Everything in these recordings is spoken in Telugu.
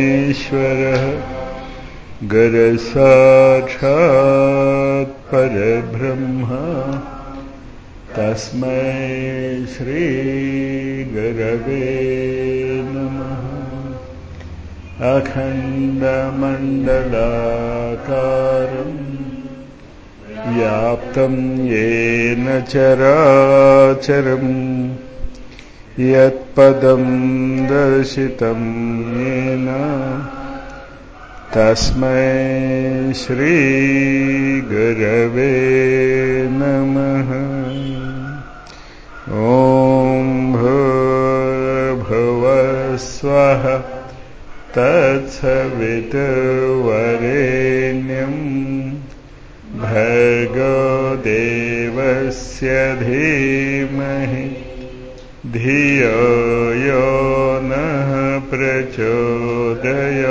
परमेश्वरः गरसाक्षात् परब्रह्म तस्मै श्रीगरवे नमः अखण्डमण्डलाकारम् व्याप्तं येन चराचरम् यत्पदं दर्शितं येन तस्मै श्रीगुरवे नमः ॐ भूर्भुवस्वः तत्सवितुर्वरेण्यम् भर्गो देवस्य धीमहि धियो यो नः प्रचोदय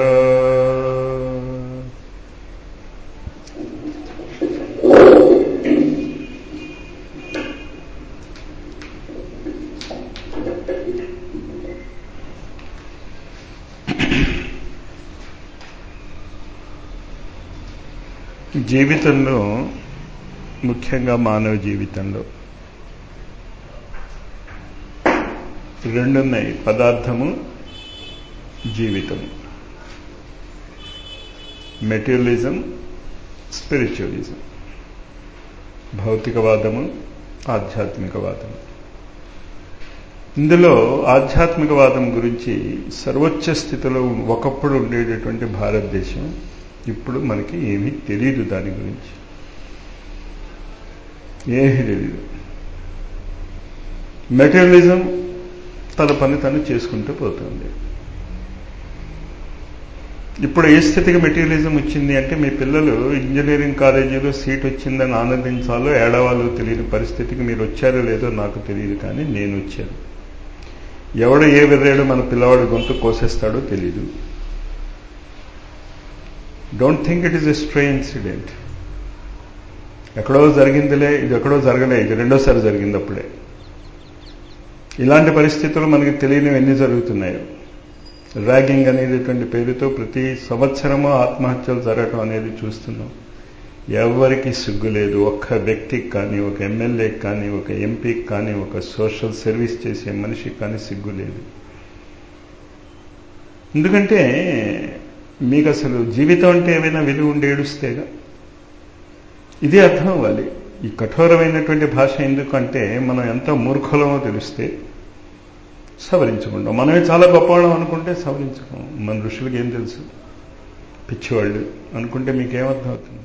జీవితంలో ముఖ్యంగా మానవ జీవితంలో రెండున్నాయి పదార్థము జీవితము మెటీరియలిజం స్పిరిచువలిజం భౌతికవాదము ఆధ్యాత్మికవాదము ఇందులో ఆధ్యాత్మికవాదం గురించి సర్వోచ్చ స్థితిలో ఒకప్పుడు ఉండేటటువంటి భారతదేశం ఇప్పుడు మనకి ఏమీ తెలియదు దాని గురించి ఏమీ తెలియదు మెటీరియలిజం తన పని తను చేసుకుంటూ పోతుంది ఇప్పుడు ఏ స్థితికి మెటీరియలిజం వచ్చింది అంటే మీ పిల్లలు ఇంజనీరింగ్ కాలేజీలో సీట్ వచ్చిందని ఆనందించాలో ఏడవాలో తెలియని పరిస్థితికి మీరు వచ్చారో లేదో నాకు తెలియదు కానీ నేను వచ్చాను ఎవడు ఏ విర్రాడు మన పిల్లవాడు గొంతు కోసేస్తాడో తెలీదు don't think it is a stray incident ఎక్కడో జరిగిందిలే ఇది ఎక్కడో జరగలే ఇది రెండోసారి జరిగింది అప్పుడే ఇలాంటి పరిస్థితులు మనకి తెలియనివి ఎన్ని జరుగుతున్నాయో ర్యాగింగ్ అనేటటువంటి పేరుతో ప్రతి సంవత్సరము ఆత్మహత్యలు జరగటం అనేది చూస్తున్నాం ఎవరికి సిగ్గు లేదు ఒక్క వ్యక్తికి కానీ ఒక ఎమ్మెల్యేకి కానీ ఒక ఎంపీకి కానీ ఒక సోషల్ సర్వీస్ చేసే మనిషికి కానీ సిగ్గు లేదు ఎందుకంటే మీకు అసలు జీవితం అంటే ఏమైనా విలువ ఉండి ఏడుస్తేగా ఇది అర్థం అవ్వాలి ఈ కఠోరమైనటువంటి భాష ఎందుకంటే మనం ఎంత మూర్ఖులమో తెలిస్తే సవరించుకుంటాం మనమే చాలా గొప్పవాళ్ళం అనుకుంటే సవరించుకోం మన ఋషులకి ఏం తెలుసు పిచ్చివాళ్ళు అనుకుంటే మీకేమర్థం అవుతుంది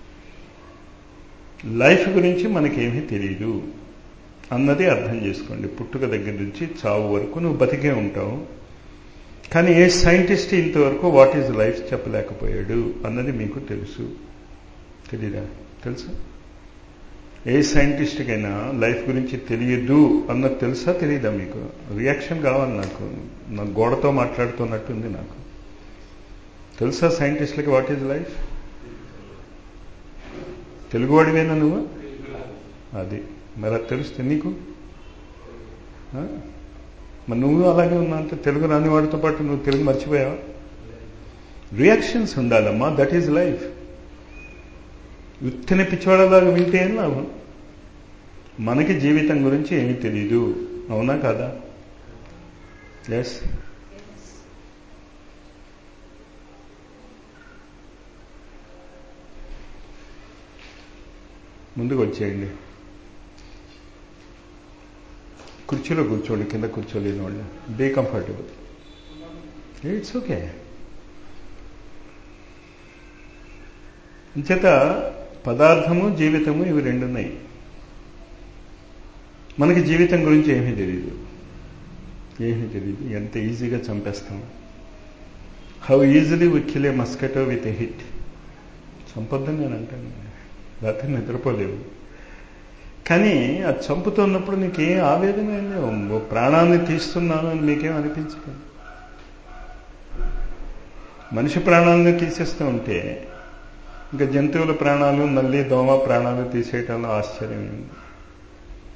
లైఫ్ గురించి మనకేమీ తెలియదు అన్నది అర్థం చేసుకోండి పుట్టుక దగ్గర నుంచి చావు వరకు నువ్వు బతికే ఉంటావు కానీ ఏ సైంటిస్ట్ ఇంతవరకు వాట్ ఈజ్ లైఫ్ చెప్పలేకపోయాడు అన్నది మీకు తెలుసు తెలీదా తెలుసా ఏ సైంటిస్ట్కైనా లైఫ్ గురించి తెలియదు అన్నది తెలుసా తెలియదా మీకు రియాక్షన్ కావాలి నాకు నా గోడతో మాట్లాడుతున్నట్టుంది నాకు తెలుసా సైంటిస్టులకి వాట్ ఈజ్ లైఫ్ తెలుగువాడివేనా నువ్వు అది మరి అది తెలుస్తే నీకు మరి నువ్వు అలాగే ఉన్నా అంటే తెలుగు రాని వాడితో పాటు నువ్వు తెలుగు మర్చిపోయావా రియాక్షన్స్ ఉండాలమ్మా దట్ ఈజ్ లైఫ్ ఉత్తిన పిచ్చివాడలాగా వింటే ఏం లాభం మనకి జీవితం గురించి ఏమీ తెలీదు అవునా కాదా ఎస్ ముందుకు వచ్చేయండి కుర్చీలో కూర్చోండి కింద కూర్చోలేని వాళ్ళు బీ కంఫర్టబుల్ ఇట్స్ ఓకే చేత పదార్థము జీవితము ఇవి రెండున్నాయి మనకి జీవితం గురించి ఏమీ తెలియదు ఏమీ తెలియదు ఎంత ఈజీగా చంపేస్తాం how easily we kill a mosquito with a hit చంపొద్దని నేను అంటాను లేకపోతే నిద్రపోలేవు కానీ అది చంపుతున్నప్పుడు నీకేం ఆవేదన లేవు ప్రాణాన్ని తీస్తున్నాను అని మీకేం అనిపించదు మనిషి ప్రాణాలను తీసేస్తూ ఉంటే ఇంకా జంతువుల ప్రాణాలు నల్లి దోమ ప్రాణాలు తీసేయటంలో ఆశ్చర్యం ఉంది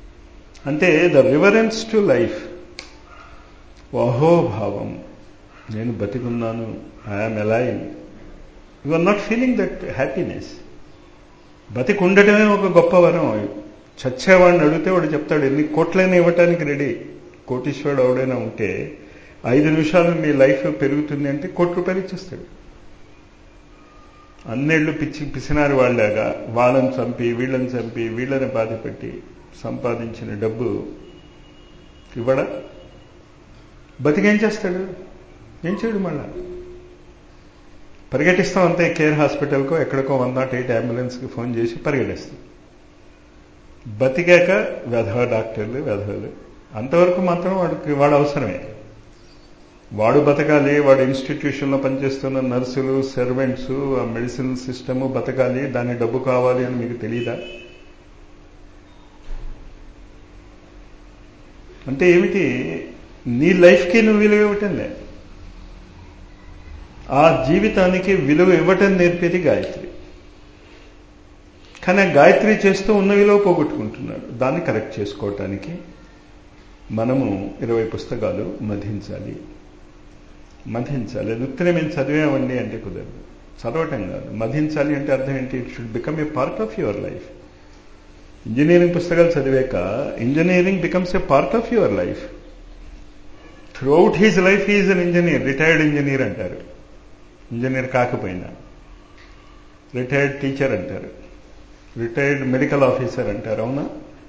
అంటే ద రివరెన్స్ టు లైఫ్ అహోభావం నేను బతికున్నాను I am alive you are not feeling that happiness బతికి ఉండటమే ఒక గొప్ప వరం చచ్చేవాడిని అడిగితే వాడు చెప్తాడు ఎన్ని కోట్లైనా ఇవ్వటానికి రెడీ కోటీశ్వరుడు ఎవడైనా ఉంటే ఐదు నిమిషాలు మీ లైఫ్ పెరుగుతుంది అంటే కోటి రూపాయలు ఇచ్చేస్తాడు అన్నేళ్ళు పిచ్చి పిసినారు వాళ్ళలాగా వాళ్ళని చంపి వీళ్ళని చంపి వీళ్ళని బాధపెట్టి సంపాదించిన డబ్బు ఇవ్వడా బతికేం చేస్తాడు ఏం చేయడు మళ్ళా పరిగెట్టిస్తాం అంతే కేర్ హాస్పిటల్కో ఎక్కడికో వన్ నాట్ ఎయిట్ అంబులెన్స్కి ఫోన్ చేసి పరిగెట్టిస్తాం బతికాక వెధవ డాక్టర్లు వెధవలు అంతవరకు మాత్రం వాడికి వాడు అవసరమే వాడు బతకాలి వాడు ఇన్స్టిట్యూషన్లో పనిచేస్తున్న నర్సులు సర్వెంట్స్ ఆ మెడిసిన్ సిస్టమ్ బతకాలి దాని డబ్బు కావాలి అని మీకు తెలియదా అంటే ఏమిటి నీ లైఫ్కి నువ్వు విలువ ఇవ్వటం లే ఆ జీవితానికి విలువ ఇవ్వటం నేర్పేది గాయత్రి కానీ ఆ గాయత్రి చేస్తూ ఉన్న విలువ పోగొట్టుకుంటున్నాడు దాన్ని కరెక్ట్ చేసుకోవటానికి మనము ఇరవై పుస్తకాలు మధించాలి మధించాలి అది ఉత్తరే మేము చదివామండి అంటే కుదరదు చదవటం కాదు మధించాలి అంటే అర్థం ఏంటి it should become a part of your life engineering పుస్తకాలు చదివాక engineering becomes a part of your life throughout his life he's an engineer retired engineer అంటారు ఇంజనీర్ కాకపోయినా రిటైర్డ్ టీచర్ అంటారు రిటైర్డ్ మెడికల్ ఆఫీసర్ అంటారు అవునా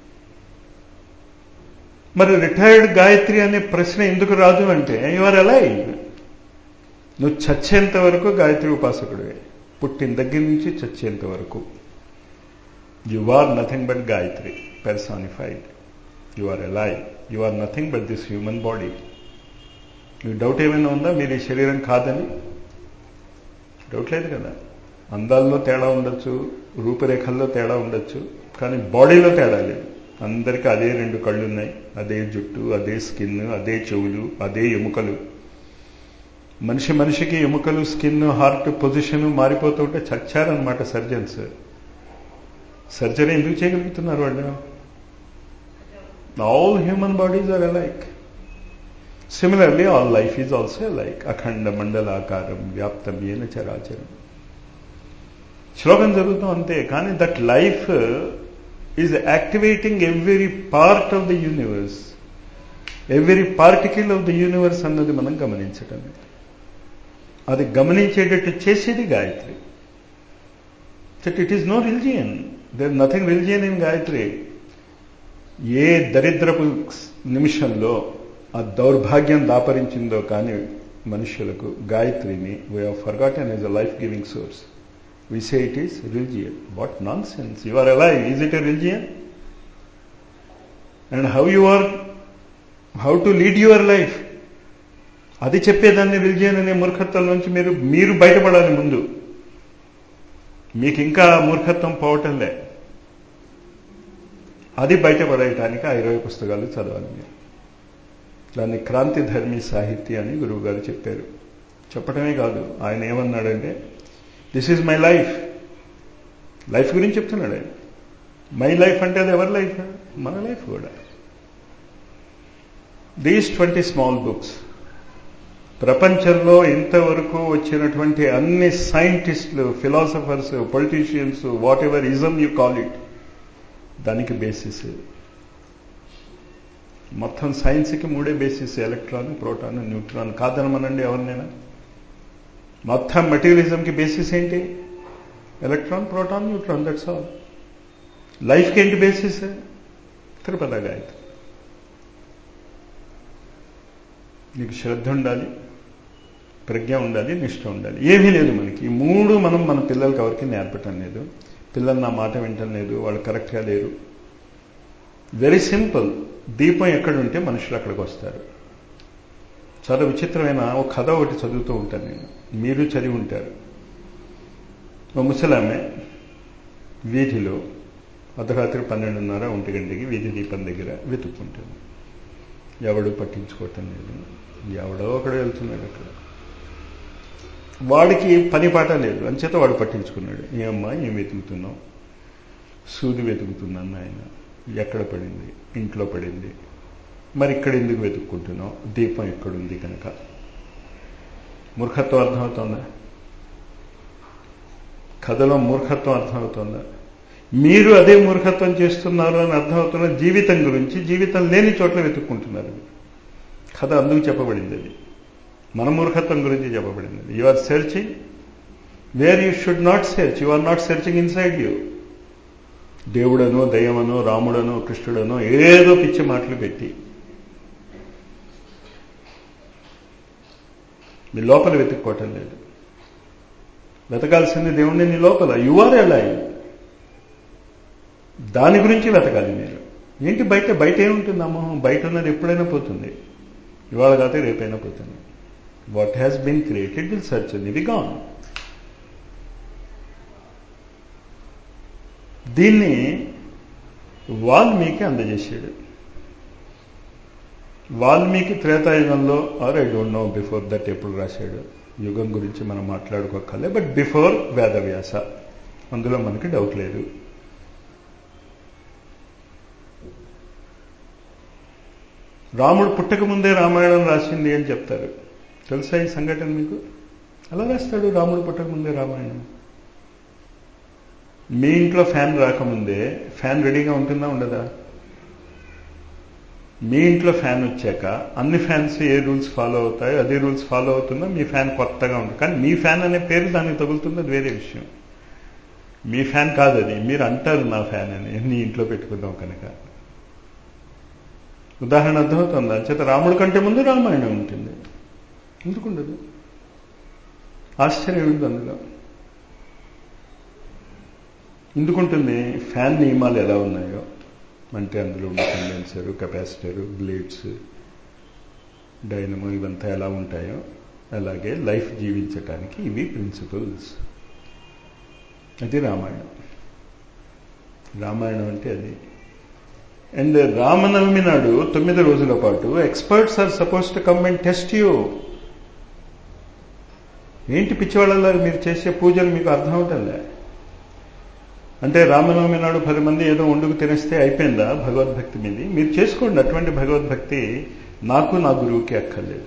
మరి రిటైర్డ్ గాయత్రి అనే ప్రశ్న ఎందుకు రాదు అంటే యువర్ ఎలా నువ్వు చచ్చేంత వరకు గాయత్రి ఉపాసకుడివే పుట్టిన దగ్గర నుంచి చచ్చేంత వరకు you are nothing but Gayatri personified you are alive you are nothing but this human body మీకు డౌట్ ఏమైనా ఉందా మీరు ఈ శరీరం కాదని డౌట్ లేదు కదా అందాల్లో తేడా ఉండొచ్చు రూపురేఖల్లో తేడా ఉండొచ్చు కానీ బాడీలో తేడా లేదు అందరికీ అదే రెండు కళ్ళు ఉన్నాయి అదే జుట్టు అదే స్కిన్ అదే చెవులు అదే ఎముకలు మనిషి మనిషికి ఎముకలు స్కిన్ హార్ట్ పొజిషన్ మారిపోతుంటే చచ్చారనమాట సర్జన్స్ సర్జరీ ఎందుకు చేయగలుగుతున్నారు వాళ్ళు all human bodies are alike similarly all life is also alike అఖండ మండలాకారం వ్యాప్తం ఏన చరాచరం శ్లోకం జరుగుతాం అంతే కానీ that life is activating every part of the universe every particle of the universe అన్నది మనం గమనించటం అది గమనించేటట్టు చేసేది Gayatri that it is no religion there nothing religion in Gayatri ఏ దరిద్రపు నిమిషంలో ఆ దౌర్భాగ్యం దాపరించిందో కానీ మనుషులకు గాయత్రిని we have forgotten as a life giving source we say it is religion. What nonsense. You are alive. Is it a religion? And how you are, how to lead your life. అది చెప్పేదాన్ని రిలిజియన్ అనే మూర్ఖత్వం నుంచి మీరు మీరు బయటపడాలి ముందు మీకు ఇంకా మూర్ఖత్వం పోవటంలే అది బయటపడటానికి ఆ ఇరవై పుస్తకాలు చదవాలి మీరు దాన్ని క్రాంతి ధర్మి సాహిత్య అని గురువు గారు చెప్పారు చెప్పడమే కాదు ఆయన ఏమన్నాడంటే this is my life life గురించి చెప్తున్నాడు ఆయన మై లైఫ్ అంటే అది ఎవరి లైఫ్ మన లైఫ్ కూడా దీస్ ట్వంటీ స్మాల్ బుక్స్ ప్రపంచంలో ఇంతవరకు వచ్చినటువంటి అన్ని సైంటిస్టులు philosophers politicians whatever ism you call it దానికి బేసిస్ మొత్తం సైన్స్కి మూడే బేసిస్ ఎలక్ట్రాన్ ప్రోటాన్ న్యూట్రాన్ కాదనమనండి ఎవరినైనా మొత్తం మెటీరియలిజంకి బేసిస్ ఏంటి electron proton neutron that's all లైఫ్కి ఏంటి బేసిస్ తిరుపతి గాయత్రి నీకు శ్రద్ధ ఉండాలి ప్రజ్ఞ ఉండాలి నిష్ఠ ఉండాలి ఏమీ లేదు మనకి ఈ మూడు మనం మన పిల్లలకి ఎవరికి నేర్పటం లేదు పిల్లలు నా మాట వింటం లేదు వాళ్ళు కరెక్ట్గా లేరు వెరీ సింపుల్ దీపం ఎక్కడుంటే మనుషులు అక్కడికి వస్తారు చాలా విచిత్రమైన ఒక కథ ఒకటి చదువుతూ ఉంటాను నేను మీరు చదివి ఉంటారు ఓ ముసలామె వీధిలో అర్ధరాత్రి పన్నెండున్నర ఒంటి గంటకి వీధి దీపం దగ్గర వెతుక్కుంటుంది ఎవడు పట్టించుకోవటం లేదు ఎవడో ఒకడు వెళ్తున్నాడు అక్కడ వాడికి పని పాట లేదు అంచేత వాడు పట్టించుకున్నాడు ఏమ్మా ఏం వెతుకుతున్నావు సూది వెతుకుతున్నాను ఆయన ఎక్కడ పడింది ఇంట్లో పడింది మరి ఇక్కడ ఎందుకు వెతుక్కుంటున్నావు దీపం ఎక్కడుంది కనుక మూర్ఖత్వం అర్థమవుతుందా కథలో మూర్ఖత్వం అర్థమవుతుందా మీరు అదే మూర్ఖత్వం చేస్తున్నారు అని అర్థమవుతున్న జీవితం గురించి జీవితం లేని చోట్ల వెతుక్కుంటున్నారు కథ అందుకు చెప్పబడింది అది మన మూర్ఖత్వం గురించి చెప్పబడింది you are searching where you should not search you are not searching inside you దేవుడనో దయ్యమనో రాముడనో కృష్ణుడనో ఏదో పిచ్చి మాటలు పెట్టి మీ లోపల వెతుక్కోవటం లేదు వెతకాల్సింది దేవుణ్ణి నీ లోపల యు ఆర్ ఎలా దాని గురించి వెతకాలి మీరు ఏంటి బయట బయట ఏముంటుంది అమ్మోహం బయట ఉన్నది ఎప్పుడైనా పోతుంది ఇవాళ కాతే రేపైనా పోతుంది what has been created will search ఇది గాన్ దీన్ని వాల్మీకి అందజేశాడు వాల్మీకి త్రేతాయుగంలో or I don't know before that ఎప్పుడు రాశాడు యుగం గురించి మనం మాట్లాడుకోకలే బట్ బిఫోర్ వేదవ్యాస అందులో మనకి డౌట్ లేదు రాముడు పుట్టక ముందే రామాయణం రాసింది అని చెప్తారు తెలుసా ఈ సంఘటన మీకు అలా రాస్తాడు రాముడు పుట్టక ముందే రామాయణం మీ ఇంట్లో ఫ్యాన్ రాకముందే ఫ్యాన్ రెడీగా ఉంటుందా ఉండదా మీ ఇంట్లో ఫ్యాన్ వచ్చాక అన్ని ఫ్యాన్స్ ఏ రూల్స్ ఫాలో అవుతాయో అదే రూల్స్ ఫాలో అవుతుందో మీ ఫ్యాన్ కొత్తగా ఉంటుంది కానీ మీ ఫ్యాన్ అనే పేరు దానికి తగులుతుంది అది వేరే విషయం మీ ఫ్యాన్ కాదు అది మీరు అంటారు నా ఫ్యాన్ అని నీ ఇంట్లో పెట్టుకుందాం కనుక ఉదాహరణ అర్థమవుతుంది అంచేత రాముడి కంటే ముందు రామాయణం ఉంటుంది ఎందుకుండదు ఆశ్చర్యం ఉంది అందులో ఎందుకుంటుంది ఫ్యాన్ నియమాలు ఎలా ఉన్నాయో అంటే అందులో ఉండే కండెన్సరు కెపాసిటరు బ్లేడ్స్ డైనమో ఇవంతా ఎలా ఉంటాయో అలాగే లైఫ్ జీవించటానికి ఇవి ప్రిన్సిపల్స్ అది రామాయణం రామాయణం అంటే అది అండ్ రామనవమి నాడు తొమ్మిది రోజుల పాటు experts are supposed to come and test you ఏంటి పిచ్చివాళ్ళ మీరు చేసే పూజలు మీకు అర్థం అవుతుందా అంటే రామనవమి నాడు పది మంది ఏదో వండుకు తినేస్తే అయిపోయిందా భగవద్భక్తి మీది మీరు చేసుకోండి అటువంటి భగవద్భక్తి నాకు నా గురువుకి అక్కర్లేదు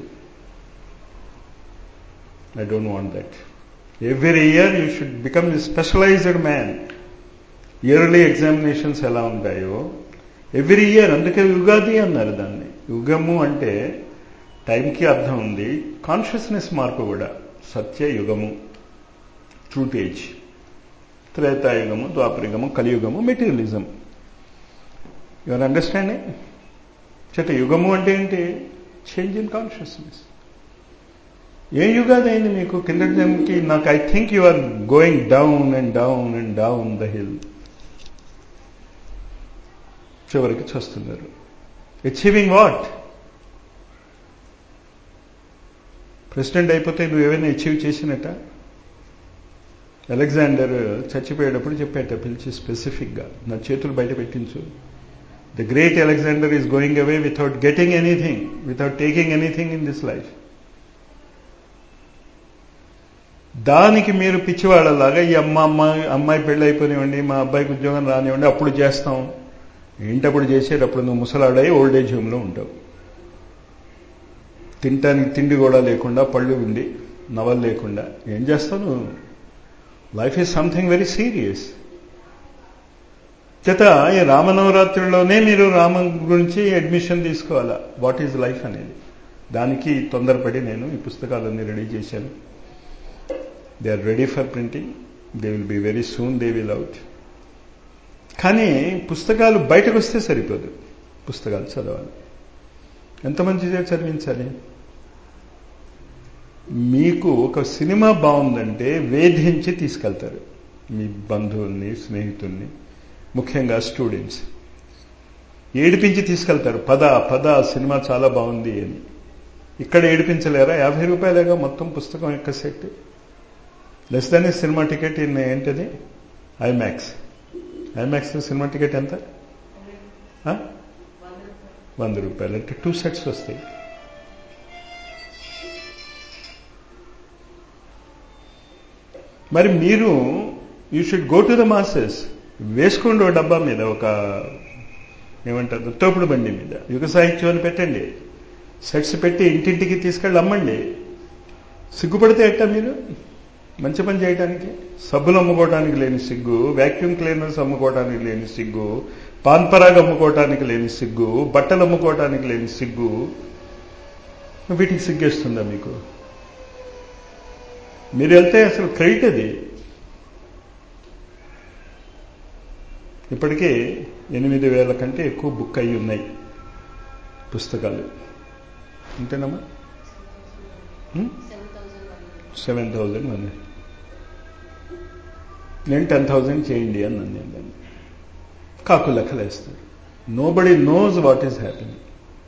I don't want that every year you should become the specialized man yearly examinations ఎలా ఉంటాయో ఎవ్రీ ఇయర్ అందుకే యుగాది అన్నారు దాన్ని యుగము అంటే టైంకి అర్థం ఉంది కాన్షియస్నెస్ మార్పు కూడా సత్య యుగము ట్రూట్ ఏజ్ త్రేతాయుగము ద్వాపరయుగము కలియుగము మెటీరియలిజం యువర్ అండర్స్టాండింగ్ చేత యుగము అంటే ఏంటి చేంజ్ ఇన్ కాన్షియస్నెస్ ఏ యుగాది అయింది మీకు కిందటి జన్మకి నాకు I think you are going down and down and down the hill చివరికి చూస్తున్నారు అచీవింగ్ వాట్ ప్రెసిడెంట్ అయిపోతే నువ్వు ఏమైనా అచీవ్ చేసినట్ట అలెగ్జాండర్ చచ్చిపోయేటప్పుడు చెప్పేట పిలిచి స్పెసిఫిక్గా నా చేతులు బయట పెట్టించు the great Alexander is going away without getting anything without taking anything in this life దానికి మీరు పిచ్చివాళ్ళలాగా ఈ అమ్మ అమ్మాయి అమ్మాయి పెళ్ళి అయిపోనివ్వండి మా అబ్బాయికి ఉద్యోగం రానివ్వండి అప్పుడు చేస్తాం ఏంటప్పుడు చేసేటప్పుడు నువ్వు ముసలాడాయి ఓల్డ్ ఏజ్ హోమ్లో ఉంటావు తినటానికి తిండి కూడా లేకుండా పళ్ళు ఉండి నవలు లేకుండా ఏం చేస్తావు నువ్వు life is something very serious చేత ఈ రామనవరాత్రిలోనే మీరు రామ గురించి అడ్మిషన్ తీసుకోవాలా వాట్ ఈజ్ లైఫ్ అనేది దానికి తొందరపడి నేను ఈ పుస్తకాలన్నీ రెడీ చేశాను they are ready for printing they will be very soon they will out కానీ పుస్తకాలు బయటకు వస్తే సరిపోదు పుస్తకాలు చదవాలి ఎంతమంది చదివించాలి మీకు ఒక సినిమా బాగుందంటే వేధించి తీసుకెళ్తారు మీ బంధువుల్ని స్నేహితుల్ని ముఖ్యంగా స్టూడెంట్స్ ఏడిపించి తీసుకెళ్తారు పద పద సినిమా చాలా బాగుంది అని ఇక్కడ ఏడిపించలేరా యాభై రూపాయలేగా మొత్తం పుస్తకం యొక్క set less than cinema ticket in ఏంటది ఐమాక్స్ ఐమాక్స్ సినిమా టికెట్ ఎంత వంద రూపాయలు అంటే టూ సెట్స్ వస్తాయి మరి మీరు you should go to the masses వేసుకోండి ఒక డబ్బా మీద ఒక ఏమంటారు తోపుడు బండి మీద యుగ సాహిత్యం అని పెట్టండి సెట్స్ పెట్టి ఇంటింటికి తీసుకెళ్ళి అమ్మండి సిగ్గుపడితే ఎట్టా మీరు మంచి పని చేయడానికి సబ్బులు అమ్ముకోవడానికి లేని సిగ్గు వ్యాక్యూమ్ క్లీనర్స్ అమ్ముకోవడానికి లేని సిగ్గు పాన్పరాగ్ అమ్ముకోవటానికి లేని సిగ్గు బట్టలు అమ్ముకోవటానికి లేని సిగ్గు వీటికి సిగ్గేస్తుందా మీకు మీరు వెళ్తే అసలు క్రెడిట్ అది ఇప్పటికే ఎనిమిది వేల కంటే ఎక్కువ బుక్ అయి ఉన్నాయి పుస్తకాలు అంతేనమ్మా సెవెన్ థౌజండ్ వన్ నేను టెన్ థౌజండ్ చేయండి అన్నాను నేను దాన్ని కాకు లెక్కలు వేస్తాడు nobody knows what is happening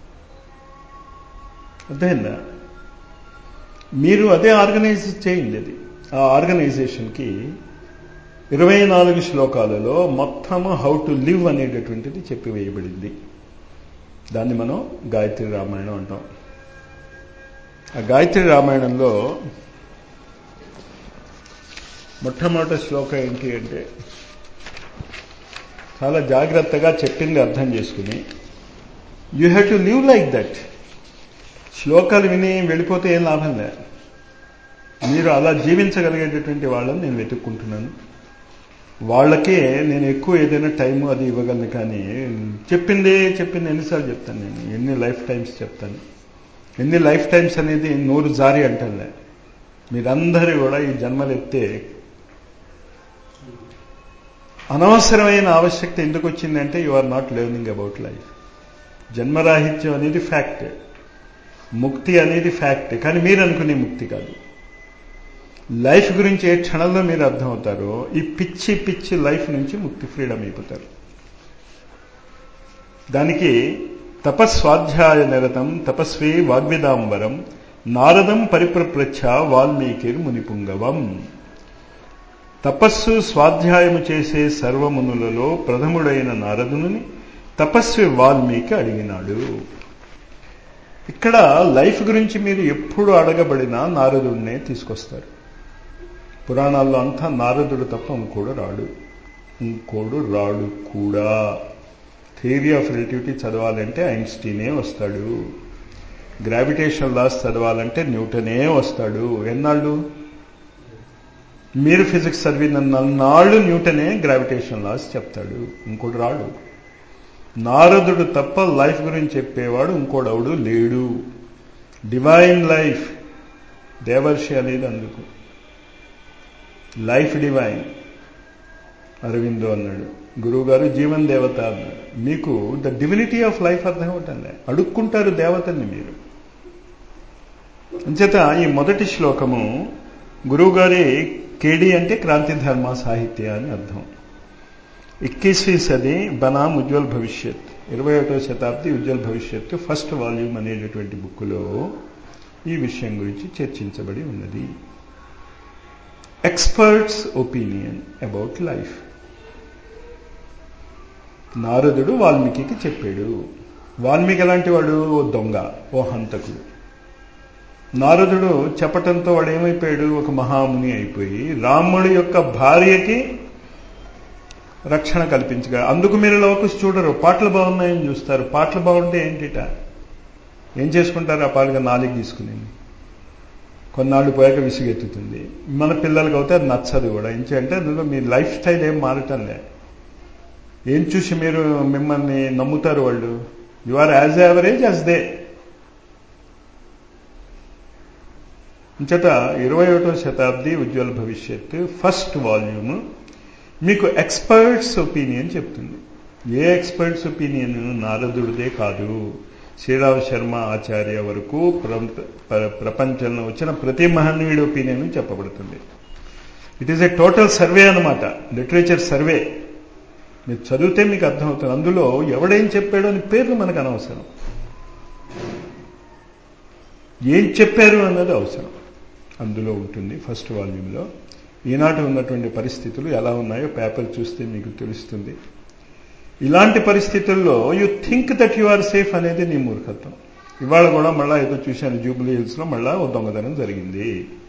అర్థమైందా మీరు అదే ఆర్గనైజ్ చేయండి అది ఆ ఆర్గనైజేషన్కి ఇరవై నాలుగు శ్లోకాలలో మొత్తము హౌ టు లివ్ అనేటటువంటిది చెప్పి వేయబడింది దాన్ని మనం గాయత్రి రామాయణం అంటాం ఆ గాయత్రి రామాయణంలో మొట్టమొదటి శ్లోకం ఏంటి అంటే చాలా జాగ్రత్తగా చెప్పింది అర్థం చేసుకుని you have to live like that శ్లోకాలు విని వెళ్ళిపోతే ఏం లాభం లే మీరు అలా జీవించగలిగేటటువంటి వాళ్ళని నేను వెతుక్కుంటున్నాను వాళ్ళకే నేను ఎక్కువ ఏదైనా టైము అది ఇవ్వగలను కానీ చెప్పిందే చెప్పింది ఎన్నిసార్లు చెప్తాను నేను ఎన్ని లైఫ్ టైమ్స్ చెప్తాను ఎన్ని లైఫ్ టైమ్స్ అనేది నూరు జారి అంటానులే మీరందరూ కూడా ఈ జన్మలు ఎత్తే అనవసరమైన ఆవశ్యకత ఎందుకు వచ్చిందంటే you are not learning about life జన్మరాహిత్యం అనేది ఫ్యాక్ట్ ముక్తి అనేది ఫ్యాక్ట్ కానీ మీరు అనుకునే ముక్తి కాదు లైఫ్ గురించి ఏ క్షణంలో మీరు అర్థమవుతారో ఈ పిచ్చి పిచ్చి లైఫ్ నుంచి ముక్తి ఫ్రీడమ్ అయిపోతారు దానికి తపస్వాధ్యాయ నిరతం తపస్వీ వాగ్విదాంబరం నారదం పరిప్రప్రచ్ఛ వాల్మీకిర్ మునిపుంగవం తపస్సు స్వాధ్యాయము చేసే సర్వమునులలో ప్రథముడైన నారదుని తపస్వి వాల్మీకి అడిగినాడు ఇక్కడ లైఫ్ గురించి మీరు ఎప్పుడు అడగబడినా నారదుడినే తీసుకొస్తారు పురాణాల్లో అంతా నారదుడు తప్ప ఇంకోడు రాడు ఇంకోడు రాడు కూడా థియరీ ఆఫ్ రిలేటివిటీ చదవాలంటే ఐన్స్టీనే వస్తాడు గ్రావిటేషన్ లాస్ చదవాలంటే న్యూటనే వస్తాడు ఎన్నాళ్ళు మీరు ఫిజిక్స్ చదివినన్నాళ్ళు న్యూటనే గ్రావిటేషన్ లాస్ చెప్తాడు ఇంకోటి రాడు నారదుడు తప్ప లైఫ్ గురించి చెప్పేవాడు ఇంకోడవుడు లేడు డివైన్ లైఫ్ దేవర్షి అనేది అందుకు లైఫ్ డివైన్ అరవిందో అన్నాడు గురువు గారు జీవన్ దేవత అన్నాడు మీకు ద డివినిటీ ఆఫ్ లైఫ్ అర్థం అవుతుందే అడుక్కుంటారు దేవతల్ని మీరు అంచేత ఈ మొదటి శ్లోకము గురువు గారి కేడి అంటే క్రాంతి ధర్మ సాహిత్య అని అర్థం ఇక్కీస్వీ సది బనాం ఉజ్వల్ భవిష్యత్ ఇరవై ఒకటో శతాబ్ది ఉజ్వల్ భవిష్యత్ ఫస్ట్ వాల్యూమ్ అనేటటువంటి బుక్లో ఈ విషయం గురించి చర్చించబడి ఉన్నది ఎక్స్పర్ట్స్ ఒపీనియన్ అబౌట్ లైఫ్ నారదుడు వాల్మీకి చెప్పాడు వాల్మీకి ఎలాంటి వాడు ఓ దొంగ ఓ హంతకుడు నారదుడు చెప్పటంతో వాడు ఏమైపోయాడు ఒక మహాముని అయిపోయి రాముడి యొక్క భార్యకి రక్షణ కల్పించగా అందుకు మీరు లోకస్ చూడరు పాటలు బాగున్నాయని చూస్తారు పాటలు బాగుంటే ఏంటిట ఏం చేసుకుంటారు ఆ పాటగా నాలుగు తీసుకుని కొన్నాళ్ళు పోయాక విసుగెత్తుతుంది మన పిల్లలకి అయితే అది నచ్చదు కూడా ఏంటంటే అందులో మీ లైఫ్ స్టైల్ ఏం మారటం లే ఏం చూసి మీరు మిమ్మల్ని నమ్ముతారు వాళ్ళు you are as average as they ఇంచట ఇరవై ఒకటో శతాబ్ది ఉజ్వల భవిష్యత్ ఫస్ట్ వాల్యూమ్ మీకు ఎక్స్పర్ట్స్ ఒపీనియన్ చెప్తుంది ఏ ఎక్స్పర్ట్స్ ఒపీనియన్ నారదుడిదే కాదు శ్రీరామ శర్మ ఆచార్య వరకు ప్రపంచంలో వచ్చిన ప్రతి మహనీయుడి ఒపీనియన్ చెప్పబడుతుంది it is a total survey అనమాట లిటరేచర్ సర్వే మీరు చదివితే మీకు అర్థమవుతుంది అందులో ఎవడేం చెప్పాడో అని పేర్లు మనకు అనవసరం ఏం చెప్పారు అన్నది అవసరం అందులో ఉంటుంది ఫస్ట్ వాల్యూమ్లో ఈనాటి ఉన్నటువంటి పరిస్థితులు ఎలా ఉన్నాయో పేపర్ చూస్తే మీకు తెలుస్తుంది ఇలాంటి పరిస్థితుల్లో you think that you are safe అనేది నీ మూర్ఖత్వం ఇవాళ కూడా మళ్ళా ఏదో చూశాను జూబ్లీ హిల్స్లో మళ్ళా ఓ దొంగతనం జరిగింది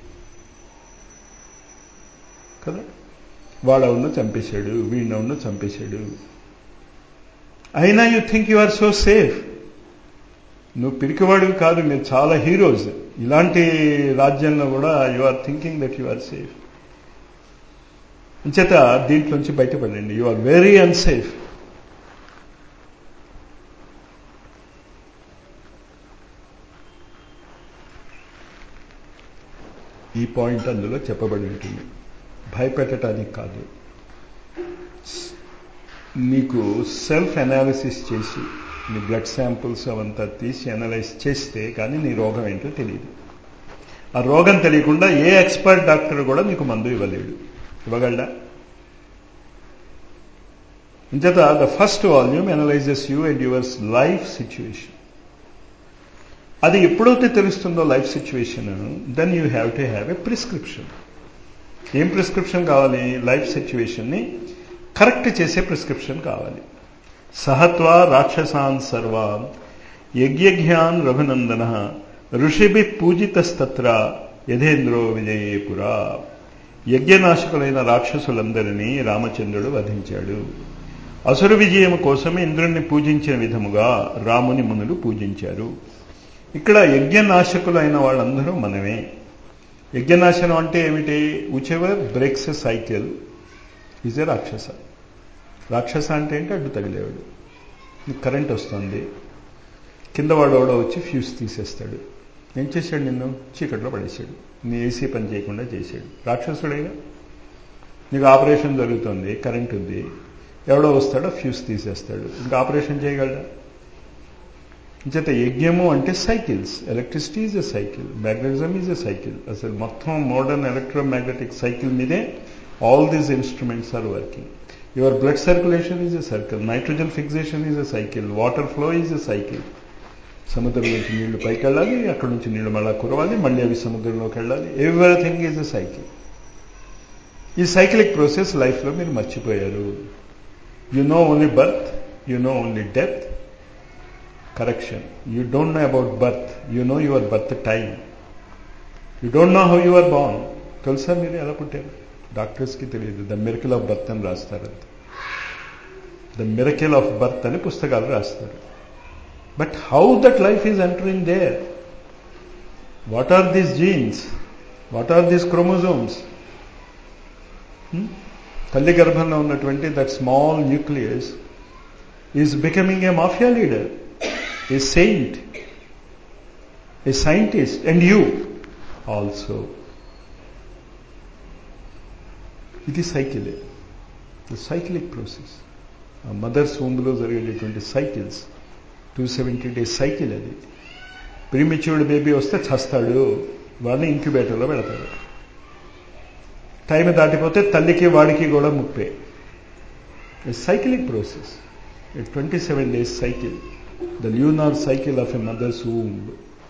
కదా వాడవున్న చంపేశాడు వీడినవున్న చంపేశాడు అయినా you think you are so safe నువ్వు పిరికివాడివి కాదు మీరు చాలా హీరోస్ ఇలాంటి రాజ్యంలో కూడా you are thinking that you are safe అంచేత దీంట్లోంచి బయటపడండి యు ఆర్ వెరీ అన్సేఫ్ ఈ పాయింట్ అందులో చెప్పబడి ఉంటుంది భయపెట్టడానికి కాదు నీకు సెల్ఫ్ అనాలిసిస్ చేసి నీ బ్లడ్ శాంపుల్స్ అవంతా తీసి అనలైజ్ చేస్తే కానీ నీ రోగం ఏంటో తెలియదు ఆ రోగం తెలియకుండా ఏ ఎక్స్పర్ట్ డాక్టర్ కూడా నీకు మందు ఇవ్వలేడు ఇవ్వగలడా ఇంచేత the first volume analyzes you and yours life situation అది ఎప్పుడైతే తెలుస్తుందో life situation then you have to have a prescription ఏం ప్రిస్క్రిప్షన్ కావాలి లైఫ్ సిచ్యువేషన్ని కరెక్ట్ చేసే ప్రిస్క్రిప్షన్ కావాలి సహత్వ రాక్షసాన్ సర్వాన్ యజ్ఞాన్ రఘునందన ఋషిభి పూజితస్తత్ర యథేంద్రో విజయే పురా యజ్ఞనాశకులైన రాక్షసులందరినీ రామచంద్రుడు వధించాడు అసురు విజయం కోసం ఇంద్రుణ్ణి పూజించిన విధముగా రాముని మునులు పూజించారు ఇక్కడ యజ్ఞనాశకులైన వాళ్ళందరూ మనమే యజ్ఞనాశనం అంటే ఏమిటి whoever breaks a cycle is a రాక్షస రాక్షస అంటే ఏంటి అడ్డు తగిలేవాడు నీకు కరెంట్ వస్తుంది కింద వాడు ఎవడో వచ్చి ఫ్యూజ్ తీసేస్తాడు ఏం చేశాడు నిన్ను చీకట్లో పడేశాడు నీ ఏసీ పని చేయకుండా చేశాడు రాక్షసుడేగా నీకు ఆపరేషన్ జరుగుతుంది కరెంట్ ఉంది ఎవడో వస్తాడో ఫ్యూజ్ తీసేస్తాడు ఇంకా ఆపరేషన్ చేయగలడా చేత యజ్ఞము అంటే cycles electricity is a cycle magnetism is a cycle అసలు మొత్తం మోడర్న్ ఎలక్ట్రోమాగ్నెటిక్ సైకిల్ మీదే all these instruments are working your blood circulation is a circle nitrogen fixation is a cycle water flow is a cycle సముద్రం నుంచి నీళ్లు పైకి వెళ్ళాలి అక్కడ నుంచి నీళ్లు మళ్ళా కురవాలి మళ్ళీ అవి సముద్రంలోకి వెళ్ళాలి ఎవ్రీథింగ్ ఈజ్ ఎ సైకిల్ ఈ సైక్లిక్ ప్రాసెస్ లైఫ్లో మీరు మర్చిపోయారు you know only birth you know only death correction you don't know about birth you know your birth time you don't know how your born తెలుసా మీరు ఎలా పుట్టారు డాక్టర్స్కి తెలియదు ద మిరకిల్ ఆఫ్ బర్త్ అని రాస్తారు అంతే ద మిరకిల్ ఆఫ్ బర్త్ అని పుస్తకాలు రాస్తారు but how that life is entering there what are these genes what are these chromosomes తల్లి గర్భంలో ఉన్నటువంటి that small nucleus is becoming a mafia leader a saint, a scientist, and you also. ఇది సైకిలే సైక్లిక్ ప్రాసెస్ ఆ మదర్స్ ఓంలో జరిగేటటువంటి cycles two seventy days cycle అది ప్రీమెచ్యూర్డ్ బేబీ వస్తే చస్తాడు వాడిని ఇంక్యుబేటర్లో పెడతాడు టైం దాటిపోతే తల్లికి వాడికి కూడా ముప్పే cyclic process twenty seven days cycle the lunar cycle of a mother's womb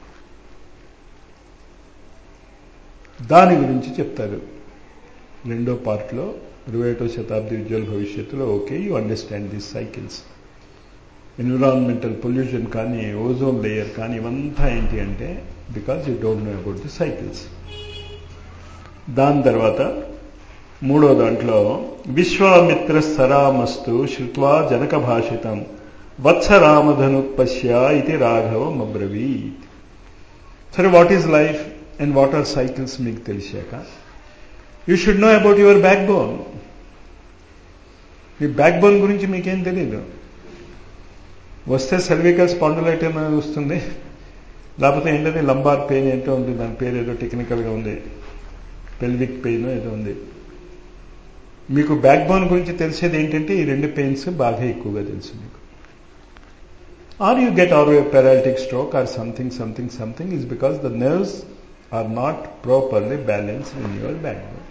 దాని గురించి చెప్తారు రెండో పార్ట్లో ఇరవై ఒకటో శతాబ్ది ఉజ్వల భవిష్యత్తులో okay you understand these cycles environmental pollution కానీ ఓజోన్ లేయర్ కానీ ఇవంతా ఏంటి అంటే because you don't know about the cycles దాని తర్వాత మూడో దాంట్లో విశ్వామిత్ర సరామస్తు శ్రుత్వా జనక భాషితం వత్సరామధనుపశ్య ఇది రాఘవం అబ్రవీత్ సరే what is life and what are cycles మీకు తెలిసాక you should know about your backbone మీ బ్యాక్ బోన్ గురించి మీకేం తెలియదు వస్తే సెల్వికల్ స్పాండులైటిన్ అనేది వస్తుంది లేకపోతే ఏంటంటే లంబార్ పెయిన్ ఏంటో ఉంది దాని పేరు ఏదో టెక్నికల్గా ఉంది పెల్విక్ పెయిన్ ఏదో ఉంది మీకు బ్యాక్ బోన్ గురించి తెలిసేది ఏంటంటే ఈ రెండు పెయిన్స్ బాగా ఎక్కువగా తెలుసు మీకు or you get or a paralytic stroke or something, something, something is because the nerves are not properly balanced in your backbone.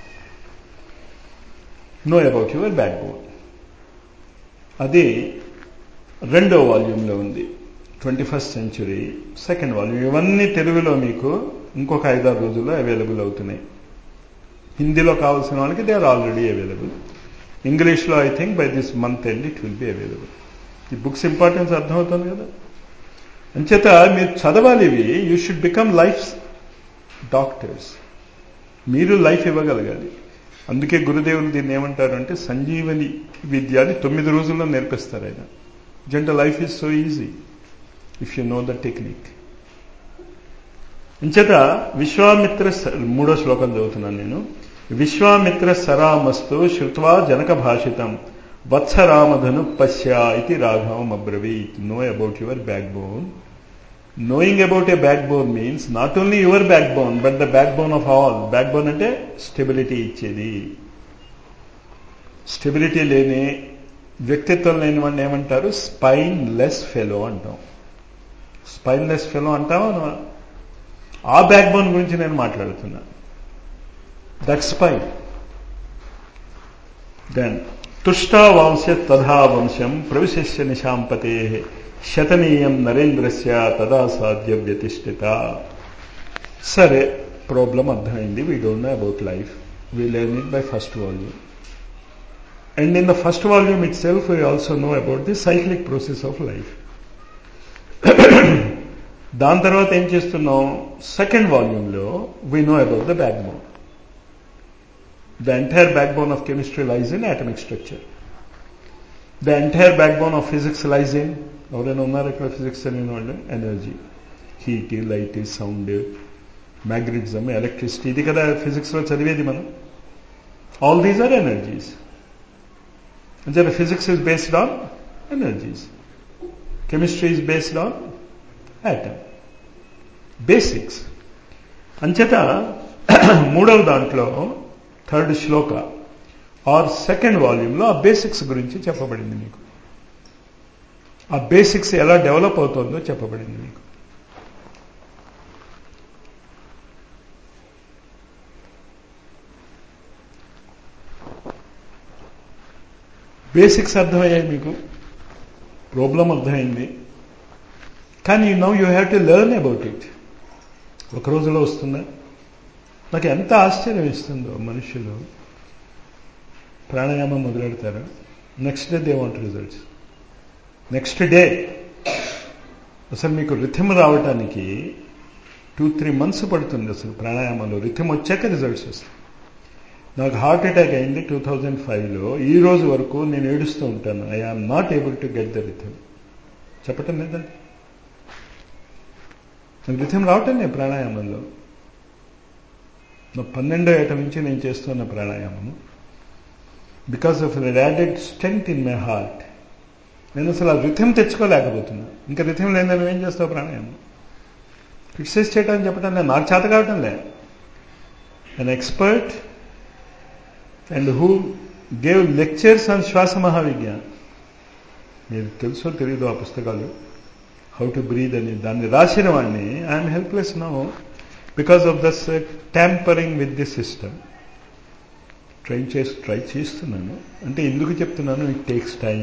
Know about your backbone. అది రెండో వాల్యూమ్లో ఉంది twenty first century second volume ఇవన్నీ తెలుగులో మీకు ఇంకొక ఐదారు రోజుల్లో అవైలబుల్ అవుతున్నాయి హిందీలో కావాల్సిన వాళ్ళకి దే ఆర్ ఆల్రెడీ అవైలబుల్ ఇంగ్లీష్లో I think by this month end it will be available ఈ బుక్స్ ఇంపార్టెన్స్ అర్థమవుతుంది కదా అంచేత మీరు చదవాలి ఇవి you should become life doctors మీరు లైఫ్ ఇవ్వగలగాలి అందుకే గురుదేవులు దీన్ని ఏమంటారు అంటే సంజీవని విద్య అని తొమ్మిది రోజుల్లో నేర్పిస్తారు ఆయన జంట life is so easy if you know the technique ఇంచేత విశ్వామిత్ర మూడో శ్లోకం చదువుతున్నాను నేను విశ్వామిత్ర సరామస్తు శ్రుత్వా జనక భాషితం వత్సరామధను పశ్య ఇది రాఘవం అబ్రవీత్ know about your backbone knowing about a backbone means not only your backbone but the backbone of all backbone అంటే స్టెబిలిటీ ఇచ్చేది స్టెబిలిటీ లేని వ్యక్తిత్వం లేని వాడిని ఏమంటారు స్పైన్ లెస్ ఫెలో అంటాం స్పైన్ లెస్ ఫెలో అంటావా ఆ బ్యాక్ బోన్ గురించి నేను మాట్లాడుతున్నా దట్ స్పైన్ దెన్ తుష్టా వంశ తథా వంశం ప్రవిశస్య నిశాంపతే శతనీయం నరేంద్రస్య తదా సాధ్య వ్యతిష్ఠిత సరే ప్రాబ్లం అర్థమైంది we don't know about life we learn it by first volume and in the first volume itself we also know about the cyclic process of life దాని తర్వాత ఏం చేస్తున్నాం సెకండ్ వాల్యూమ్లో we know about the backbone the entire backbone of chemistry lies in atomic structure the entire backbone of physics lies in ఎవరైనా ఉన్నారు ఇక్కడ ఫిజిక్స్ తెలియని వాళ్ళు energy heat light sound magnetism electricity ఇది కదా ఫిజిక్స్లో చదివేది మనం ఆల్ దీస్ ఆర్ ఎనర్జీస్ అంటే physics is based on energies chemistry is based on atom basics అంచేత మూడవ దాంట్లో థర్డ్ శ్లోక ఆర్ సెకండ్ వాల్యూమ్లో ఆ బేసిక్స్ గురించి చెప్పబడింది మీకు ఆ బేసిక్స్ ఎలా డెవలప్ అవుతుందో చెప్పబడింది మీకు బేసిక్స్ అర్థమయ్యాయి మీకు ప్రాబ్లం అర్థమైంది కానీ now you have to learn about it ఒక రోజులో వస్తుందా నాకు ఎంత ఆశ్చర్యం ఇస్తుందో మనుషులు ప్రాణాయామం మొదలెడతారు next day they want results next day అసలు మీకు రిథమ్ రావడానికి టూ త్రీ మంత్స్ పడుతుంది అసలు ప్రాణాయామంలో రిథమ్ వచ్చాక రిజల్ట్స్ వస్తాయి నాకు హార్ట్ అటాక్ అయింది టూ థౌజండ్ ఫైవ్లో ఈ రోజు వరకు నేను ఏడుస్తూ ఉంటాను I am not able to get the rhythm చెప్పటం లేదా నాకు రిథమ్ రావటం నేను ప్రాణాయామంలో నా పన్నెండో ఏట నుంచి నేను చేస్తున్న ప్రాణాయామము because of added strength in my heart నేను అసలు ఆ రిథం తెచ్చుకోలేకపోతున్నా ఇంకా రిథం లేదని నువ్వేం చేస్తావు ప్రాణాయామం క్రిటిసైజ్ చేయడానికి చెప్పడం లేదు నాకు చేత కావటం లే an expert and who gave lectures on శ్వాస మహావిజ్ఞాన్ మీరు తెలుసో తెలియదు ఆ పుస్తకాలు హౌ టు బ్రీద్ అని దాన్ని రాసిన వాడిని I'm helpless no because of this tampering with the system try చేసి ట్రై చేస్తున్నాను అంటే ఎందుకు చెప్తున్నాను ఇట్ టేక్స్ టైం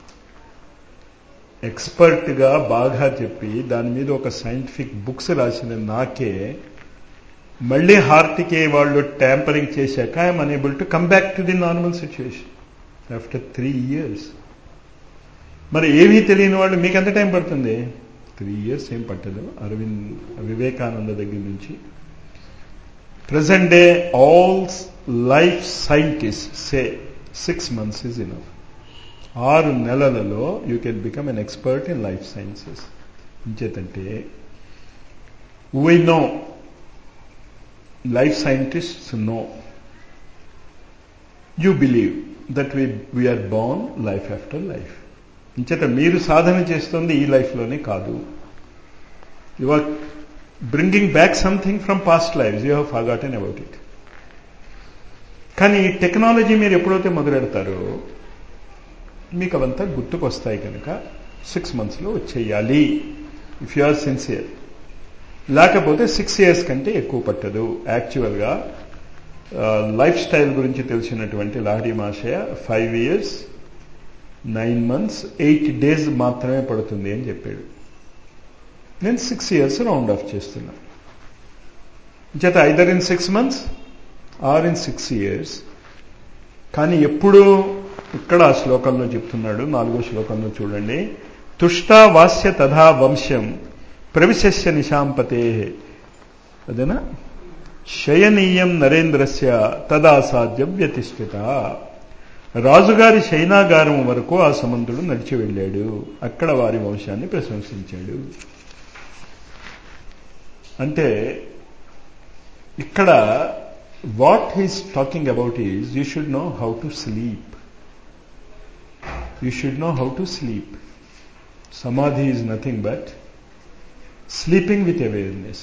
ఎక్స్పర్ట్గా బాగా చెప్పి దాని మీద ఒక సైంటిఫిక్ బుక్స్ రాసిన నాకే మళ్ళీ హార్ట్కి వాళ్ళు ట్యాంపరింగ్ చేశాక I'm unable to come back to the normal situation after three years మరి ఏమీ తెలియని వాళ్ళు మీకు ఎంత టైం పడుతుంది త్రీ ఇయర్స్ ఏం పట్టదు అరవింద్ వివేకానంద దగ్గర నుంచి present day all life scientist say six months is enough ఆరు నెలలలో you can become an expert in life sciences ఇంచేతంటే we know life scientists know you believe that we we are born life after life ఇంచేత మీరు సాధన చేస్తుంది ఈ లైఫ్లోనే కాదు you are bringing back something from past life you have forgotten about it కానీ ఈ టెక్నాలజీ మీరు ఎప్పుడైతే మొదలెడతారో మీకు అవంతా గుర్తుకొస్తాయి కనుక సిక్స్ మంత్స్లో వచ్చేయాలి ఇఫ్ యు ఆర్ సిన్సియర్ లేకపోతే సిక్స్ ఇయర్స్ కంటే ఎక్కువ పట్టదు యాక్చువల్గా లైఫ్ స్టైల్ గురించి తెలిసినటువంటి Lahiri Mahasaya five years nine months eight days మాత్రమే పడుతుంది అని చెప్పాడు నేను సిక్స్ ఇయర్స్ రౌండ్ ఆఫ్ చేస్తున్నా చేత either in six months or in six years కానీ ఎప్పుడు ఇక్కడ ఆ శ్లోకంలో చెప్తున్నాడు నాలుగో శ్లోకంలో చూడండి తుష్టా వాస్య తథా వంశం ప్రవిశస్య నిశాంపతే అదేనా శయనీయం నరేంద్రస్య తదాసాధ్యం వ్యతిష్ఠిత రాజుగారి శైనాగారం వరకు ఆ సమంతుడు నడిచి వెళ్ళాడు అక్కడ వారి వంశాన్ని ప్రశంసించాడు అంటే ఇక్కడ what he's talking about is you should know how to sleep you should know how to sleep సమాధి is nothing but sleeping with awareness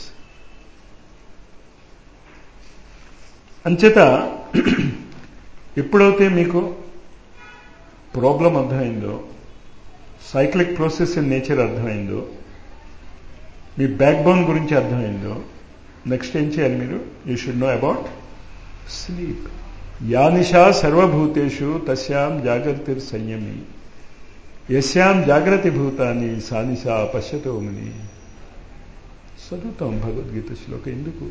అంచేత ఎప్పుడైతే మీకు ప్రాబ్లం అర్థమైందో సైక్లిక్ ప్రాసెస్ ఇన్ నేచర్ అర్థమైందో మీ బ్యాక్ బోన్ గురించి అర్థమైందో నెక్స్ట్ ఏం చేయాలి మీరు you should know about sleep యానిషా సర్వభూతేషు తస్యాం జాగ్రత్తిర్ సంయమి యస్యాం జాగ్రత్త భూతాన్ని సానిషా పశ్యతో ముని చదువుతాం భగవద్గీత శ్లోకం ఎందుకు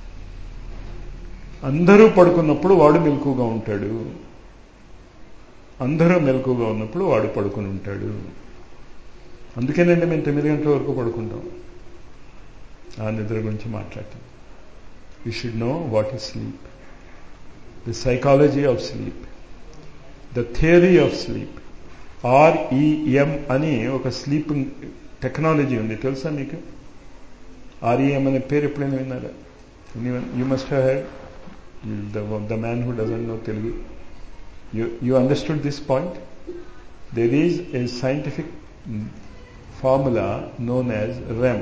అందరూ పడుకున్నప్పుడు వాడు మెలకుగా ఉంటాడు అందరూ మెలకుగా ఉన్నప్పుడు వాడు పడుకుని ఉంటాడు అందుకేనండి మేము తొమ్మిది గంటల వరకు పడుకుంటాం ఆ నిద్ర గురించి మాట్లాడటం you should know what is sleep the psychology of sleep the theory of sleep REM అని ఒక స్లీపింగ్ టెక్నాలజీ ఉంది తెలుసా మీకు ఆర్ఈఎం అనే పేరు ఎప్పుడైనా విన్నారా you must have the, the man who doesn't know Telugu. You, you understood this point? There is a scientific formula known as REM.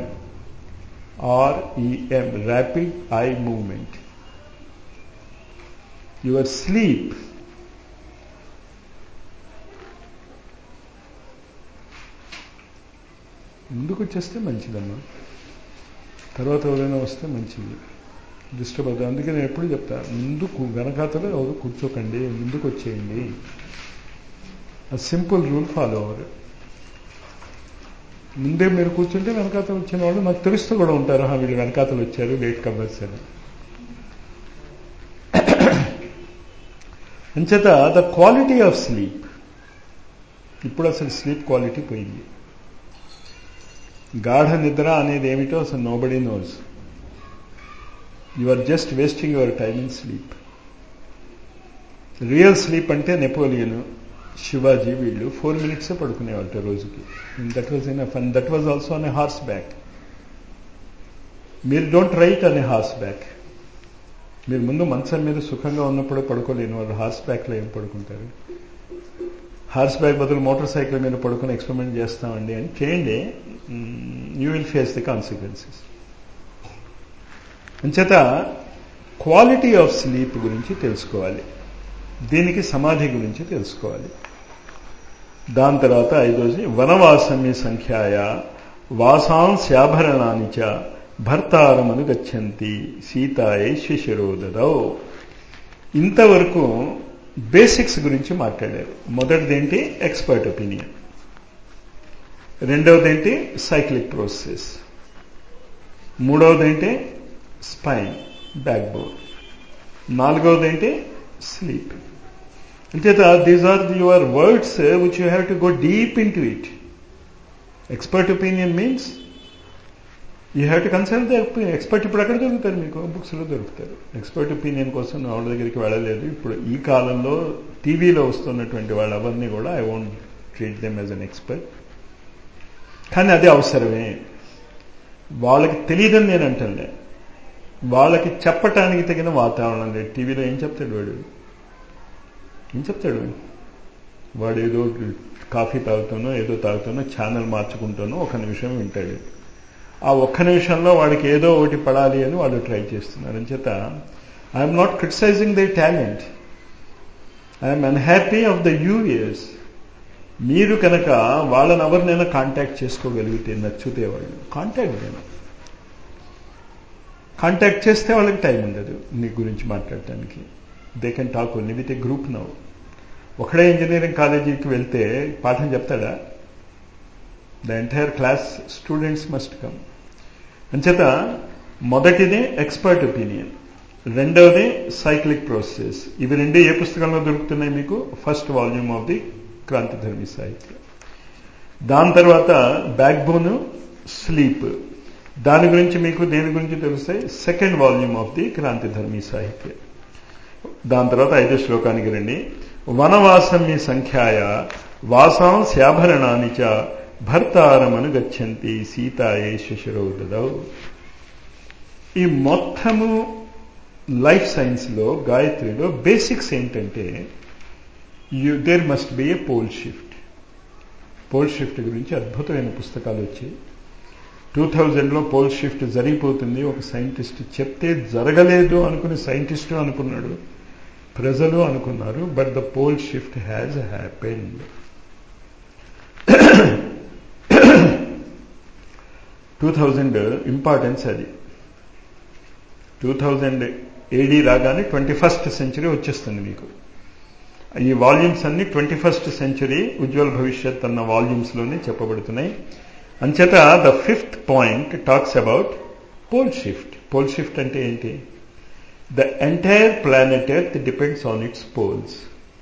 R-E-M, rapid eye movement. Your sleep ముందుకు వచ్చేస్తే మంచిదమ్మా తర్వాత ఎవరైనా వస్తే మంచిది డిస్టర్బ్ అవుతుంది అందుకే నేను ఎప్పుడు చెప్తా ముందు వెనకాతలో ఎవరు కూర్చోకండి ముందుకు వచ్చేయండి ఆ సింపుల్ రూల్ ఫాలో అవ్వరు ముందే మీరు కూర్చుంటే వెనకాతలు వచ్చిన వాళ్ళు నాకు తెలుస్తూ కూడా ఉంటారు హా వీళ్ళు వెనకాతలు వచ్చారు లేట్ కవర్స్ అని అంచేత ద క్వాలిటీ ఆఫ్ స్లీప్ ఇప్పుడు అసలు స్లీప్ క్వాలిటీ పోయింది గాఢ నిద్ర అనేది ఏమిటో అసలు nobody knows you are just wasting your time in sleep real sleep అంటే నెపోలియన్ శివాజీ వీళ్ళు ఫోర్ మినిట్సే పడుకునేవాళ్ళ రోజుకి that was in and that was also అనే హార్స్ బ్యాక్ మీరు డోంట్ రైట్ అనే హార్స్ బ్యాక్ మీరు ముందు మంచం మీద సుఖంగా ఉన్నప్పుడే పడుకోలేని వాళ్ళు హార్స్ బ్యాక్లో ఏం పడుకుంటారు హార్స్ బ్యాక్ బదులు మోటార్ సైకిల్ మీద పడుకుని ఎక్స్పెరిమెంట్ చేస్తామండి అని చేయండి you will face the consequences అంచేత క్వాలిటీ ఆఫ్ స్లీప్ గురించి తెలుసుకోవాలి దీనికి సమాధి గురించి తెలుసుకోవాలి దాని తర్వాత ఐదోది వనవాసమ్య సంఖ్యాయ వాసాంశాభరణాన్ని చ భర్తారమను గచ్చంతి సీతాయే శిశిరోదరౌ ఇంతవరకు బేసిక్స్ గురించి మాట్లాడారు మొదటిదేంటి ఎక్స్పర్ట్ ఒపీనియన్ రెండవదేంటి సైక్లిక్ ప్రోసెస్ మూడవదేంటి స్పైన్ బ్యాక్ బోన్ నాలుగవది ఏంటి స్లీప్ అంచేత these are your words which you have to go deep into it expert opinion means you have to consult the expert ఇప్పుడు ఎక్కడ దొరుకుతారు మీకు బుక్స్లో దొరుకుతారు ఎక్స్పర్ట్ ఒపీనియన్ కోసం వాళ్ళ దగ్గరికి వెళ్ళలేదు ఇప్పుడు ఈ కాలంలో టీవీలో వస్తున్నటువంటి వాళ్ళు అవన్నీ కూడా I won't treat them as an expert కానీ అది అవసరమే వాళ్ళకి తెలియదని నేను అంటలే వాళ్ళకి చెప్పటానికి తగిన వాతావరణం లేదు టీవీలో ఏం చెప్తాడు వాడు ఏం చెప్తాడు వాడు ఏదో కాఫీ తాగుతానో ఏదో తాగుతానో ఛానల్ మార్చుకుంటానో ఒక నిమిషం వింటాడు ఆ ఒక్క నిమిషంలో వాడికి ఏదో ఒకటి పడాలి అని వాళ్ళు ట్రై చేస్తున్నారు అంచేత I'm not criticising their talent I'm unhappy of the you years మీరు కనుక వాళ్ళని ఎవరినైనా కాంటాక్ట్ చేసుకోగలిగితే నచ్చితే వాళ్ళు కాంటాక్ట్ నేను కాంటాక్ట్ చేస్తే వాళ్ళకి టైం ఉండదు నీ గురించి మాట్లాడటానికి they can talk only with a group now ఒకడే ఇంజనీరింగ్ కాలేజీకి వెళ్తే పాఠం చెప్తాడా the entire class students must come అంచేత మొదటిది ఎక్స్పర్ట్ ఒపీనియన్ రెండవది సైక్లిక్ ప్రాసెస్ ఇవి రెండు ఏ పుస్తకంలో దొరుకుతున్నాయి మీకు first volume of the Krantidharmi సాహిత్యం దాని తర్వాత బ్యాక్ బోన్ స్లీప్ దాని గురించి మీకు దేని గురించి తెలుస్తాయి second volume of the Krantidharmi సాహిత్యం దాని తర్వాత ఐదో శ్లోకానికి రండి వనవాసమ్య సంఖ్యాయ వాసాంశాభరణాన్ని చ భర్తారమను గచ్చంతి సీతాయే శిశురౌదౌ ఈ మొత్తము లైఫ్ సైన్స్లో గాయత్రిలో బేసిక్స్ ఏంటంటే you there must be a pole shift pole shift గురించి అద్భుతమైన పుస్తకాలు వచ్చాయి టూ థౌజండ్లో పోల్ షిఫ్ట్ జరిగిపోతుంది ఒక సైంటిస్ట్ చెప్తే జరగలేదు అనుకుని సైంటిస్టు అనుకున్నాడు ప్రజలు అనుకున్నారు but the pole shift has happened two thousand importance అది టూ థౌజండ్ ఏడీ రాగానే ట్వంటీ ఫస్ట్ సెంచరీ వచ్చేస్తుంది మీకు ఈ వాల్యూమ్స్ అన్ని ట్వంటీ ఫస్ట్ సెంచరీ ఉజ్వల్ భవిష్యత్ అన్న వాల్యూమ్స్లోనే చెప్పబడుతున్నాయి అంచేత the fifth point talks about pole shift pole shift అంటే ఏంటి the entire planet earth depends on its poles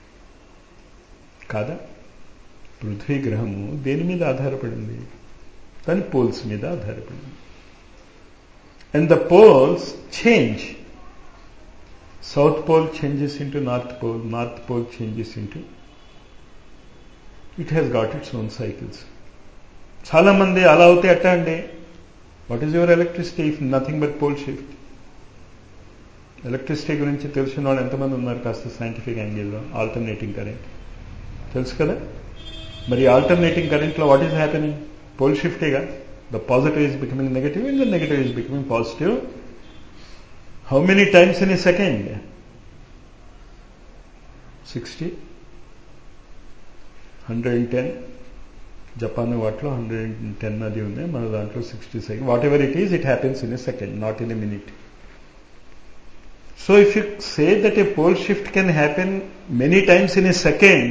కాదా పృథ్వీ గ్రహము దేని మీద ఆధారపడింది దాని పోల్స్ మీద ఆధారపడింది and the poles change south pole changes into north pole north pole changes into it has got its own cycles చాలా మంది అలా అవుతే అట్టా అండి what is your electricity if nothing but pole shift electricity గురించి తెలిసిన వాళ్ళు ఎంతమంది ఉన్నారు కాస్త సైంటిఫిక్ యాంగిల్లో ఆల్టర్నేటింగ్ కరెంట్ తెలుసు కదా మరి ఆల్టర్నేటింగ్ కరెంట్లో వాట్ ఈస్ హ్యాపెనింగ్ పోల్ షిఫ్టేగా the positive is becoming negative and the negative is becoming positive how many times in a second sixty hundred and ten Japan వాటిలో హండ్రెడ్ అండ్ టెన్ అది ఉంది మన దాంట్లో sixty second whatever it is it happens in a second not in a minute so if you say that a pole shift can happen many times in a second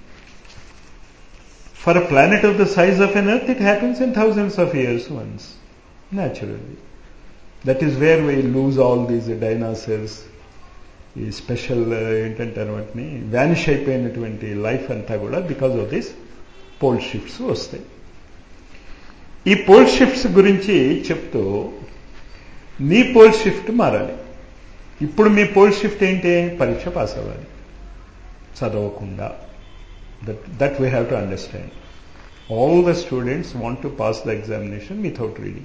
for a planet of the size of an earth, it happens in thousands of years once, naturally. That is where we lose all these dinosaurs, ఈ స్పెషల్ ఏంటంటారు వాటిని వ్యానిష్ అయిపోయినటువంటి లైఫ్ అంతా కూడా because of this pole shifts వస్తాయి ఈ పోల్ షిఫ్ట్స్ గురించి చెప్తూ నీ పోల్ షిఫ్ట్ మారాలి ఇప్పుడు మీ పోల్ షిఫ్ట్ ఏంటి పరీక్ష పాస్ అవ్వాలి చదవకుండా that, that we have to understand. All the students want to pass the examination without reading.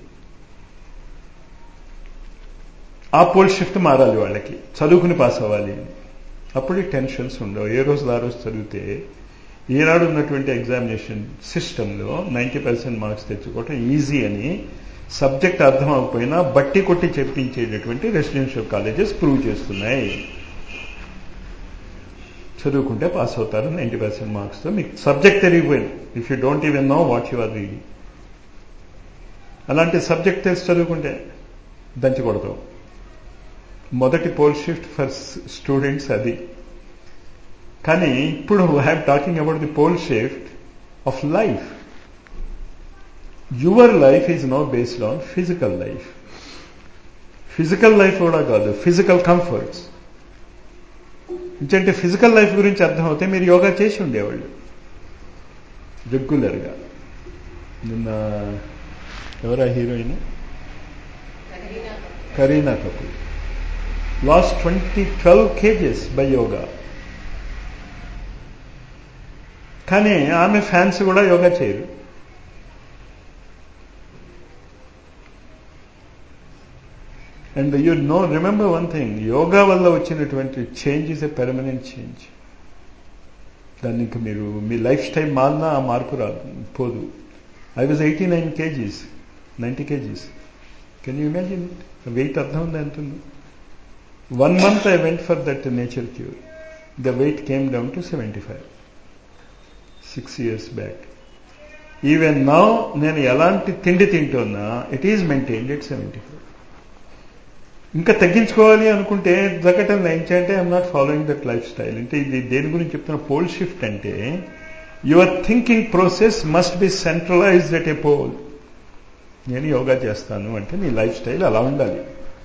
ఆ పోల్ షిఫ్ట్ మారాలి వాళ్ళకి చదువుకుని పాస్ అవ్వాలి అప్పుడు టెన్షన్స్ ఉండవు ఏ రోజు ఆ రోజు చదివితే ఈనాడు ఉన్నటువంటి ఎగ్జామినేషన్ సిస్టంలో నైంటీ పర్సెంట్ మార్క్స్ తెచ్చుకోవటం ఈజీ అని సబ్జెక్ట్ అర్థం అవ్వకపోయినా బట్టి కొట్టి చెప్పించేటటువంటి రెసిడెన్షియల్ కాలేజెస్ ప్రూవ్ చేస్తున్నాయి చదువుకుంటే పాస్ అవుతారు నైంటీ పర్సెంట్ మార్క్స్తో మీకు సబ్జెక్ట్ తెలియపోయింది if you don't even know what you are reading అలాంటి సబ్జెక్ట్ తెలిసి చదువుకుంటే దంచకూడదు మొదటి పోల్ షిఫ్ట్ ఫర్ స్టూడెంట్స్ అది కానీ ఇప్పుడు I'm talking about the pole shift of life your life is no based on physical life physical life కూడా కాదు ఫిజికల్ కంఫర్ట్స్ ఎందుకంటే ఫిజికల్ లైఫ్ గురించి అర్థమవుతే మీరు యోగా చేసి ఉండేవాళ్ళు రెగ్యులర్గా నిన్న ఎవరా heroine Kareena Kapoor lost twenty twelve kgs by yoga కానీ ఆమె ఫ్యాన్స్ కూడా యోగా చేయరు and you know remember one thing yoga వల్ల వచ్చినటువంటి change is a permanent change దాన్ని ఇంక మీరు మీ లైఫ్ స్టైల్ మారినా ఆ మార్పు రాదు పోదు I was eighty nine kgs ninety kgs can you imagine weight అర్థం ఉంది అంటుంది one month I went for that nature cure the weight came down to seventy five six years back even now నేను ఎలాంటి తిండి తింటున్నా it is maintained at seventy five ఇంకా తగ్గించుకోవాలి అనుకుంటే జగటం నైన్టీ అంటే I'm not following that lifestyle అంటే ఇది దేని గురించి చెప్తున్న పోల్ షిఫ్ట్ అంటే your thinking process must be centralised at a pole నేను యోగా చేస్తాను అంటే నీ లైఫ్ స్టైల్ అలా ఉండాలి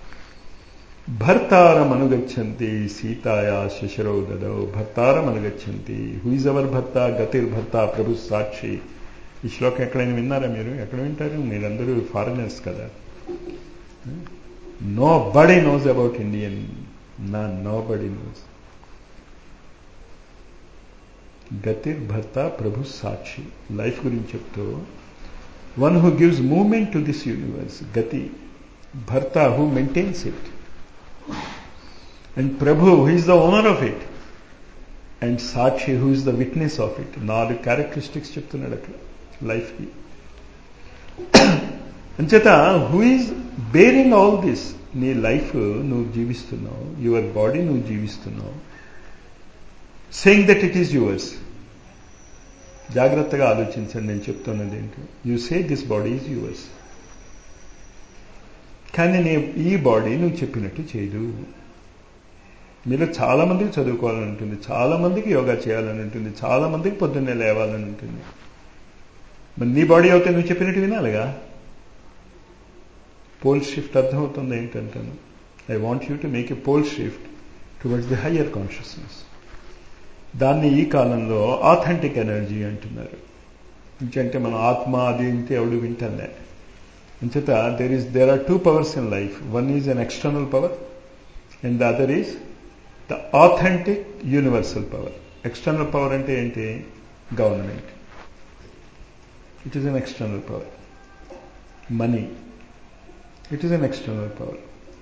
భర్తారం అనుగచ్చంతి సీతాయా శశరౌ దదౌ భర్తారం అనుగచ్చంతి హూ ఇస్ అవర్ భర్త గతిర్ భర్త ప్రభు సాక్షి ఈ శ్లోకం ఎక్కడైనా విన్నారా మీరు ఎక్కడ వింటారు మీరందరూ ఫారినర్స్ కదా nobody knows about Indian నా నో బడీ నోస్ గతిర్ భర్త ప్రభు సాక్షి లైఫ్ గురించి చెప్తూ one who gives movement to this universe గతి భర్త హూ మెయింటైన్స్ ఇట్ అండ్ ప్రభు who is the owner of it and సాక్షి who is the witness of it నాలుగు క్యారెక్టరిస్టిక్స్ చెప్తున్నాడు అక్కడ లైఫ్కి అంచేత who is bearing all this నీ లైఫ్ నువ్వు జీవిస్తున్నావు యువర్ బాడీ నువ్వు జీవిస్తున్నావు saying that it is yours జాగ్రత్తగా ఆలోచించండి నేను చెప్తున్నది ఏంటి you say this body is yours కానీ నీ ఈ బాడీ నువ్వు చెప్పినట్టు చేయదు మీలో చాలా మందికి చదువుకోవాలని ఉంటుంది చాలా మందికి యోగా చేయాలని ఉంటుంది చాలా మందికి పొద్దున్నే లేవాలని ఉంటుంది మరి నీ బాడీ అయితే నువ్వు చెప్పినట్టు వినాలిగా పోల్ షిఫ్ట్ అర్థమవుతుంది ఏంటంటాను I want you to make a pole shift towards the higher consciousness దాన్ని ఈ కాలంలో ఆథెంటిక్ ఎనర్జీ అంటున్నారు ఇంకంటే మనం ఆత్మ అది ఇంతే ఎవడు వింటలే అంచేత there is there are two powers in life one is an external power and the other is the authentic universal power external power అంటే ఏంటి government it is an external power money it is an external power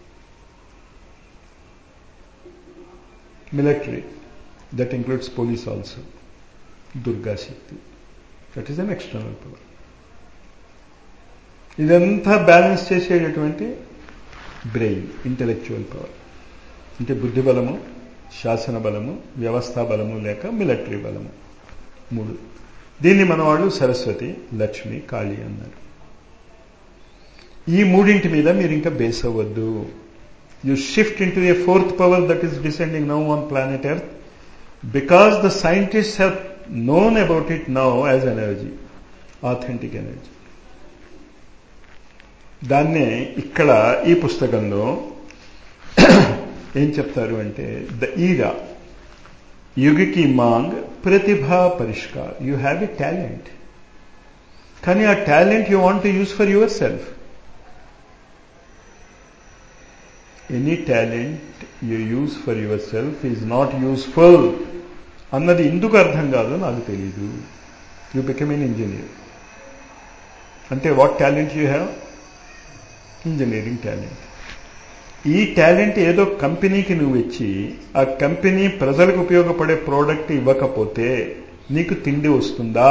military that includes police also. Durga Shakti. That is an external power. ఇదంతా బ్యాలెన్స్ చేసేటటువంటి బ్రెయిన్ ఇంటలెక్చువల్ పవర్ అంటే బుద్ధి బలము శాసన బలము వ్యవస్థా బలము లేక మిలిటరీ బలము మూడు దీన్ని మన వాళ్ళు సరస్వతి లక్ష్మి కాళీ అన్నారు ఈ మూడింటి మీద మీరు ఇంకా బేస్ అవ్వద్దు you shift into a fourth power that is descending now on planet earth because the scientists have known about it now as energy, authentic energy. దాన్నే ఇక్కడ ఈ పుస్తకంలో ఏం చెప్తారు అంటే ద ఈరా యుగికి మాంగ్ ప్రతిభా పరిష్కార్ యూ హ్యావ్ ఎ టాలెంట్ కానీ ఆ talent you want to use for yourself any talent you use for yourself is not useful అన్నది ఎందుకు అర్థం కాదో నాకు తెలీదు యూ బికమ్ ఎన్ ఇంజనీర్ అంటే what talent you have engineering talent ఈ టాలెంట్ ఏదో కంపెనీకి నువ్వు ఇచ్చి ఆ కంపెనీ ప్రజలకు ఉపయోగపడే ప్రోడక్ట్ ఇవ్వకపోతే నీకు తిండి వస్తుందా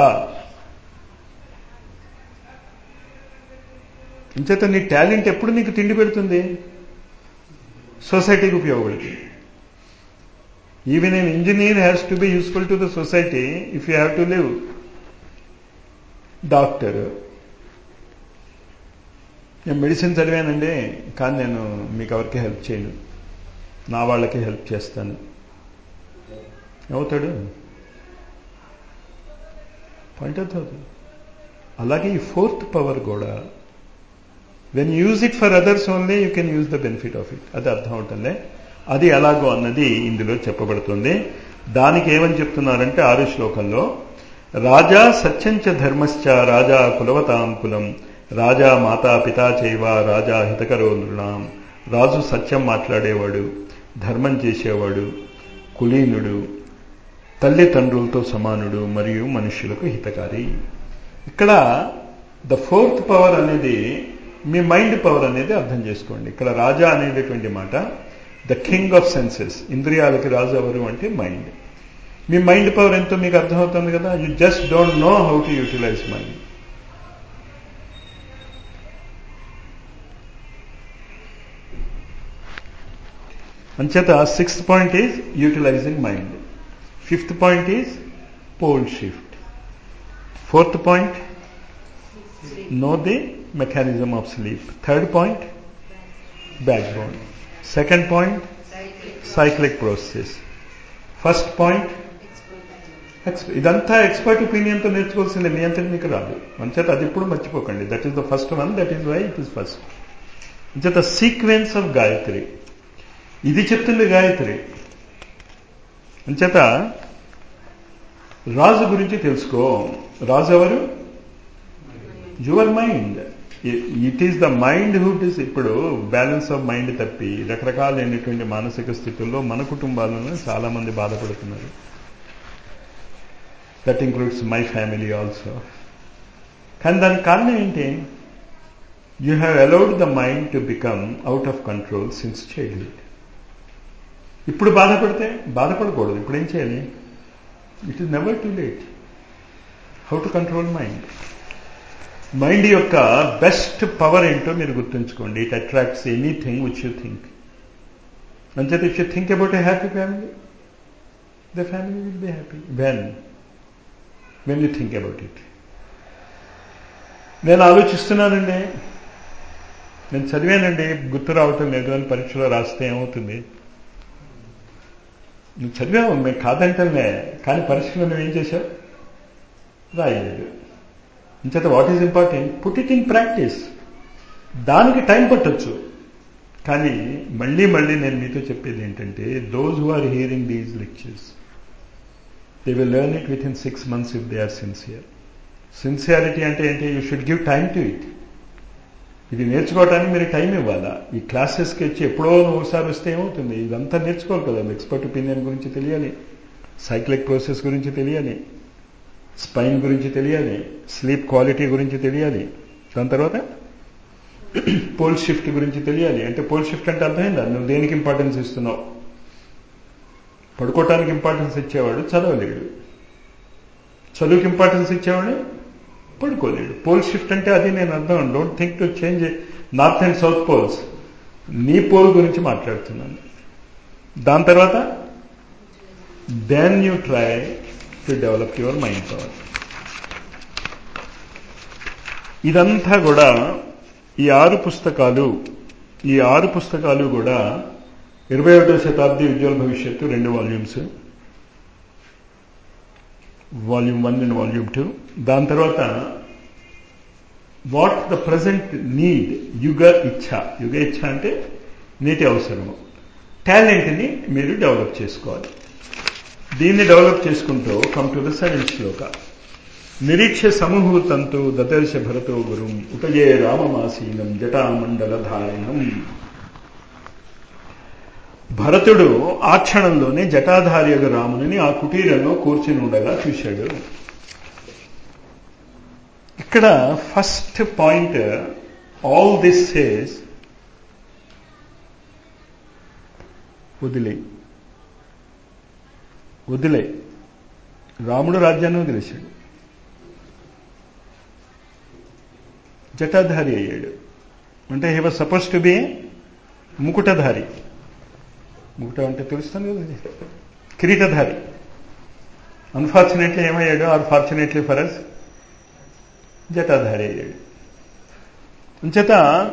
ఇంచేత నీ టాలెంట్ ఎప్పుడు నీకు తిండి పెడుతుంది సొసైటీకి ఉపయోగపడుతుంది even an engineer has to be useful to the society if you have to live doctor నేను మెడిసిన్ చదివానండి కానీ నేను మీకు ఎవరికి హెల్ప్ చేయను నా వాళ్ళకి హెల్ప్ చేస్తాను అవుతాడు పాయింట్ అవుతుంది అలాగే ఈ ఫోర్త్ పవర్ కూడా when use it for others only you can use the benefit of it అది అర్థం అవుతుంది అది ఎలాగో అన్నది ఇందులో చెప్పబడుతుంది దానికి ఏమని చెప్తున్నారంటే ఆరు శ్లోకంలో రాజా సత్యంచ ధర్మశ్చ రాజా కులవతాం కులం రాజా మాతా పితా చైవ రాజా హితకరో నృణాం రాజు సత్యం మాట్లాడేవాడు ధర్మం చేసేవాడు కులీనుడు తల్లిదండ్రులతో సమానుడు మరియు మనుష్యులకు హితకారి ఇక్కడ ద ఫోర్త్ పవర్ అనేది మీ మైండ్ పవర్ అనేది అర్థం చేసుకోండి ఇక్కడ రాజా అనేటటువంటి మాట ద కింగ్ ఆఫ్ సెన్సెస్ ఇంద్రియాలకి రాజు ఎవరు అంటే మైండ్ మీ మైండ్ పవర్ ఎంతో మీకు అర్థమవుతుంది కదా you just don't know how to utilise mind అంచేత sixth point is utilising mind fifth point is pole shift fourth point know the mechanism of sleep. Third point, backbone. Second point, cyclic process. First point, ఇదంతా ఎక్స్పర్ట్ ఒపీనియన్తో నేర్చుకోవాల్సిందే మీ అంతటి మీకు రాదు అంచేత అది ఇప్పుడు మర్చిపోకండి that is the first one that is why it is first అంచేత సీక్వెన్స్ ఆఫ్ గాయత్రి ఇది చెప్తుంది గాయత్రి అంచేత రాజు గురించి తెలుసుకో రాజు ఎవరు your mind it is the mind హూట్ ఇస్ ఇప్పుడు బ్యాలెన్స్ ఆఫ్ మైండ్ తప్పి రకరకాలైనటువంటి మానసిక స్థితుల్లో మన కుటుంబాలను చాలా మంది బాధపడుతున్నారు that includes my family also కానీ దానికి కారణం ఏంటి you have allowed the mind to become out of control since childhood ఇప్పుడు బాధపడితే బాధపడకూడదు ఇప్పుడు ఏం చేయాలి it is never too late how to control mind mind యొక్క బెస్ట్ పవర్ ఏంటో మీరు గుర్తుంచుకోండి it attracts anything which you think అంచేత if you think about a happy family the family will be happy when when you think about it నేను ఆలోచిస్తున్నానండి నేను చదివానండి గుర్తు రావటం లేదు అని పరీక్షలో రాస్తే ఏమవుతుంది నువ్వు చదివావు మేము కాదంటలే కానీ పరీక్షలో నువ్వేం చేశావు రాయలేదు ఇంచేత what is important put it in practice దానికి టైం పట్టొచ్చు కానీ మళ్ళీ మళ్ళీ నేను మీతో చెప్పేది ఏంటంటే those who are hearing these lectures they will learn it within six months if they are sincere sincerity అంటే ఏంటి you should give time to it ఇది నేర్చుకోవడానికి మీరు టైం ఇవ్వాలా ఈ క్లాసెస్కి వచ్చి ఎప్పుడో ఒకసారి వస్తే ఏమవుతుంది ఇదంతా నేర్చుకోవాలి కదా ఎక్స్పర్ట్ ఒపీనియన్ గురించి తెలియాలి సైక్లిక్ ప్రాసెస్ గురించి తెలియాలి స్పైన్ గురించి తెలియాలి స్లీప్ క్వాలిటీ గురించి తెలియాలి దాని తర్వాత పోల్ షిఫ్ట్ గురించి తెలియాలి అంటే పోల్ షిఫ్ట్ అంటే అర్థమైందా నువ్వు దేనికి ఇంపార్టెన్స్ ఇస్తున్నావు పడుకోవటానికి ఇంపార్టెన్స్ ఇచ్చేవాడు చదవలేడు చదువుకి ఇంపార్టెన్స్ ఇచ్చేవాడు పడుకోలేడు పోల్ షిఫ్ట్ అంటే అది నేను అర్థం don't think to change north and south poles నీ పోల్ గురించి మాట్లాడుతున్నాను దాని తర్వాత then you try to develop your mind power ఇదంతా కూడా ఈ ఆరు పుస్తకాలు ఈ ఆరు పుస్తకాలు కూడా ఇరవై ఒకటో శతాబ్ది ఉజ్వల భవిష్యత్తు రెండు volumes volume one and volume two దాని తర్వాత వాట్ ద ప్రజెంట్ నీడ్ యుగ ఇచ్ఛ యుగ ఇచ్ఛ అంటే నీటి అవసరము టాలెంట్ని మీరు డెవలప్ చేసుకోవాలి దీన్ని డెవలప్ చేసుకుంటూ కమ్ టు ద సెవెన్ శ్లోక నిరీక్ష సమూహూతంతు దదర్శ భరతో గురుం ఉపయే రామమాసీనం జటామండలధారిణం భరతుడు ఆ క్షణంలోనే జటాధార్యగ రాముని ఆ కుటీరంలో కూర్చుని ఉండగా చూశాడు ఇక్కడ first point all this says వదిలే వదిలే రాముడు రాజ్యాన్ని వదిలేశాడు జటాధారి అయ్యాడు అంటే he was suppose to be ముకుటధారి ముకుట అంటే తెలుస్తుంది కదా కిరీటధారి అన్ఫార్చునేట్లీ ఏమయ్యాడు ఆర్ ఫార్చునేట్లీ ఫర్ అస్ జటాధారి అయ్యాడు అంచేత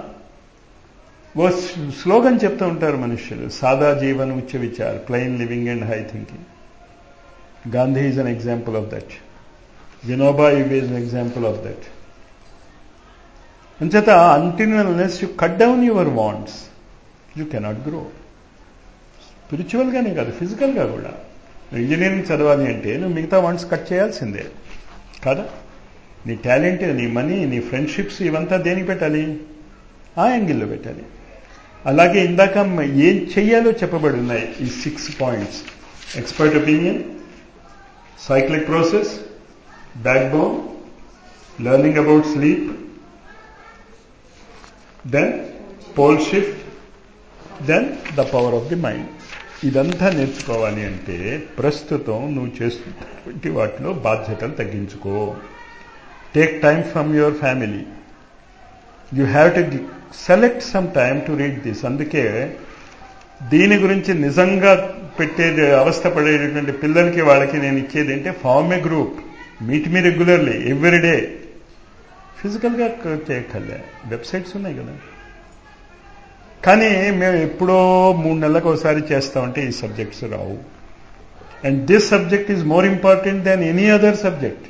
ఓ స్లోగన్ చెప్తూ ఉంటారు మనుష్యులు సాదా జీవన్ ఉచ్చ విచార్ plain living and high thinking Gandhi is an example of that Vinoba యుగ్ is an example of that అంచేత unless you cut down your wants you cannot grow స్పిరిచువల్గానే కాదు ఫిజికల్గా కూడా ఇంజనీరింగ్ చదవాలి అంటే నువ్వు మిగతా వాంట్స్ కట్ చేయాల్సిందే కాదా నీ టాలెంట్ నీ మనీ నీ ఫ్రెండ్షిప్స్ ఇవంతా దేనికి పెట్టాలి ఆ యాంగిల్లో పెట్టాలి అలాగే ఇందాక ఏం చెయ్యాలో చెప్పబడి ఉన్నాయి ఈ six points expert opinion cyclic process backbone learning about sleep then pole shift then the power of the mind ఇదంతా నేర్చుకోవాలి అంటే ప్రస్తుతం నువ్వు చేస్తున్నటువంటి వాటిలో బాధ్యతలు తగ్గించుకో take time from your family you have to select some time to read this అందుకే దీని గురించి నిజంగా పెట్టేది అవస్థ పడేటటువంటి పిల్లలకి వాళ్ళకి నేను ఇచ్చేది అంటే form a group meet me regularly every day ఫిజికల్గా చేయక్కర్లే వెబ్సైట్స్ ఉన్నాయి కదా కానీ మేము ఎప్పుడో మూడు నెలలకు ఒకసారి చేస్తామంటే ఈ సబ్జెక్ట్స్ రావు and this subject is more important than any other subject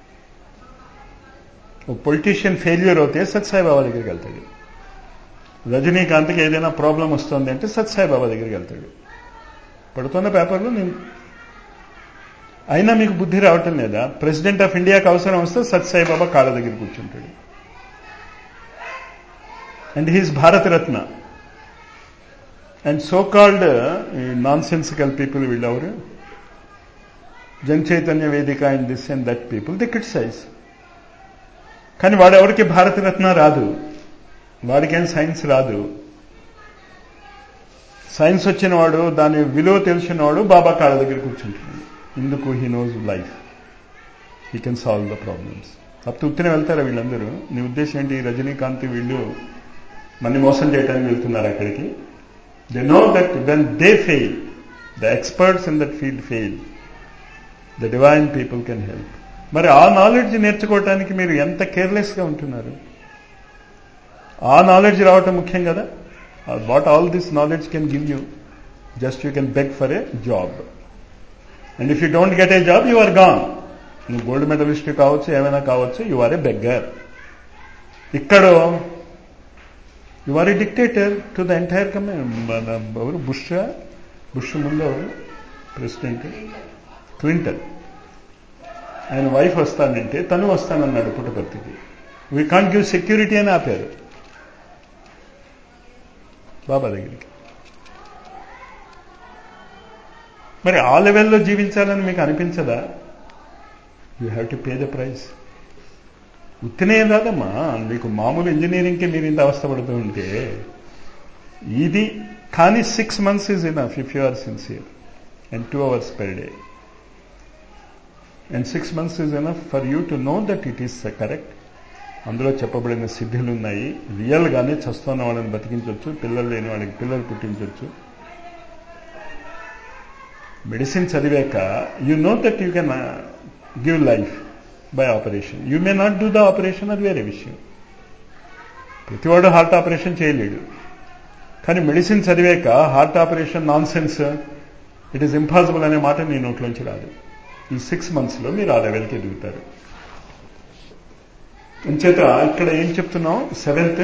ఓ పొలిటీషియన్ ఫెయిల్యూర్ అవుతే సత్సాయిబాబా దగ్గరికి వెళ్తాడు రజనీకాంత్కి ఏదైనా ప్రాబ్లం వస్తుంది అంటే సత్సాయిబాబా దగ్గరికి వెళ్తాడు పడుతున్న పేపర్లో నేను అయినా మీకు బుద్ధి రావటం లేదా ప్రెసిడెంట్ ఆఫ్ ఇండియాకి అవసరం వస్తే సత్సాయిబాబా కాళ్ళ దగ్గర కూర్చుంటాడు and he's Bharataratna and so called nonsensical people వీళ్ళెవరు Jan Chaitanya Vedika and this and that people the criticize కానీ వాడెవరికి భారతరత్న రాదు వాడికేం సైన్స్ రాదు సైన్స్ వచ్చిన వాడు దాని విలువ తెలిసిన వాడు బాబా కాళ్ళ దగ్గర కూర్చుంటున్నాడు ఇందుకు he knows life he can solve the problems అప్పుడు ఉత్తిన వెళ్తారా వీళ్ళందరూ నీ ఉద్దేశం ఏంటి రజనీకాంత్ వీళ్ళు మన్ని మోసం చేయడానికి వెళ్తున్నారు అక్కడికి they know that when they fail the experts in that field fail the divine people can help మరి ఆ నాలెడ్జ్ నేర్చుకోవటానికి మీరు ఎంత కేర్లెస్గా ఉంటున్నారు ఆ నాలెడ్జ్ రావటం ముఖ్యం కదా what all this knowledge can give you just you can beg for a job and if you don't get a job you are gone నువ్వు గోల్డ్ మెడలిస్ట్ కావచ్చు ఏమైనా కావచ్చు యు ఆర్ ఏ బెగ్గర్ ఇక్కడ you are a dictator to the entire community ఎవరు బుష్ బుష్ ముందు ఎవరు ప్రెసిడెంట్ క్లింటన్ ఆయన వైఫ్ వస్తానంటే తను వస్తానన్నాడు పుట్టపర్తికి వీ కాంట్ గివ్ సెక్యూరిటీ అని ఆపారు బాబా దగ్గరికి మరి ఆ లెవెల్లో జీవించాలని మీకు అనిపించదా you have to pay the price ఉత్తినే రాదమ్మా మీకు మామూలు ఇంజనీరింగ్కి మీరు ఇంత అవస్థపడుతూ ఉంటే ఇది కానీ six months is enough if you are sincere and two hours per day and six months is enough for you to know that it is correct అందులో చెప్పబడిన సిద్ధులు ఉన్నాయి రియల్గానే చస్తున్న వాళ్ళని బతికించవచ్చు పిల్లలు లేని వాళ్ళకి పిల్లలు పుట్టించవచ్చు మెడిసిన్ చదివాక you know that you can give life by operation you may not do the operation అది వేరే విషయం ప్రతివాడు హార్ట్ ఆపరేషన్ చేయలేడు కానీ మెడిసిన్ చదివాక heart operation nonsense it is impossible అనే మాట నీ నోట్లోంచి రాదు ఈ సిక్స్ మంత్స్లో మీరు ఆ లెవెల్కి ఎదుగుతారు అంచేత ఇక్కడ ఏం చెప్తున్నాం seventh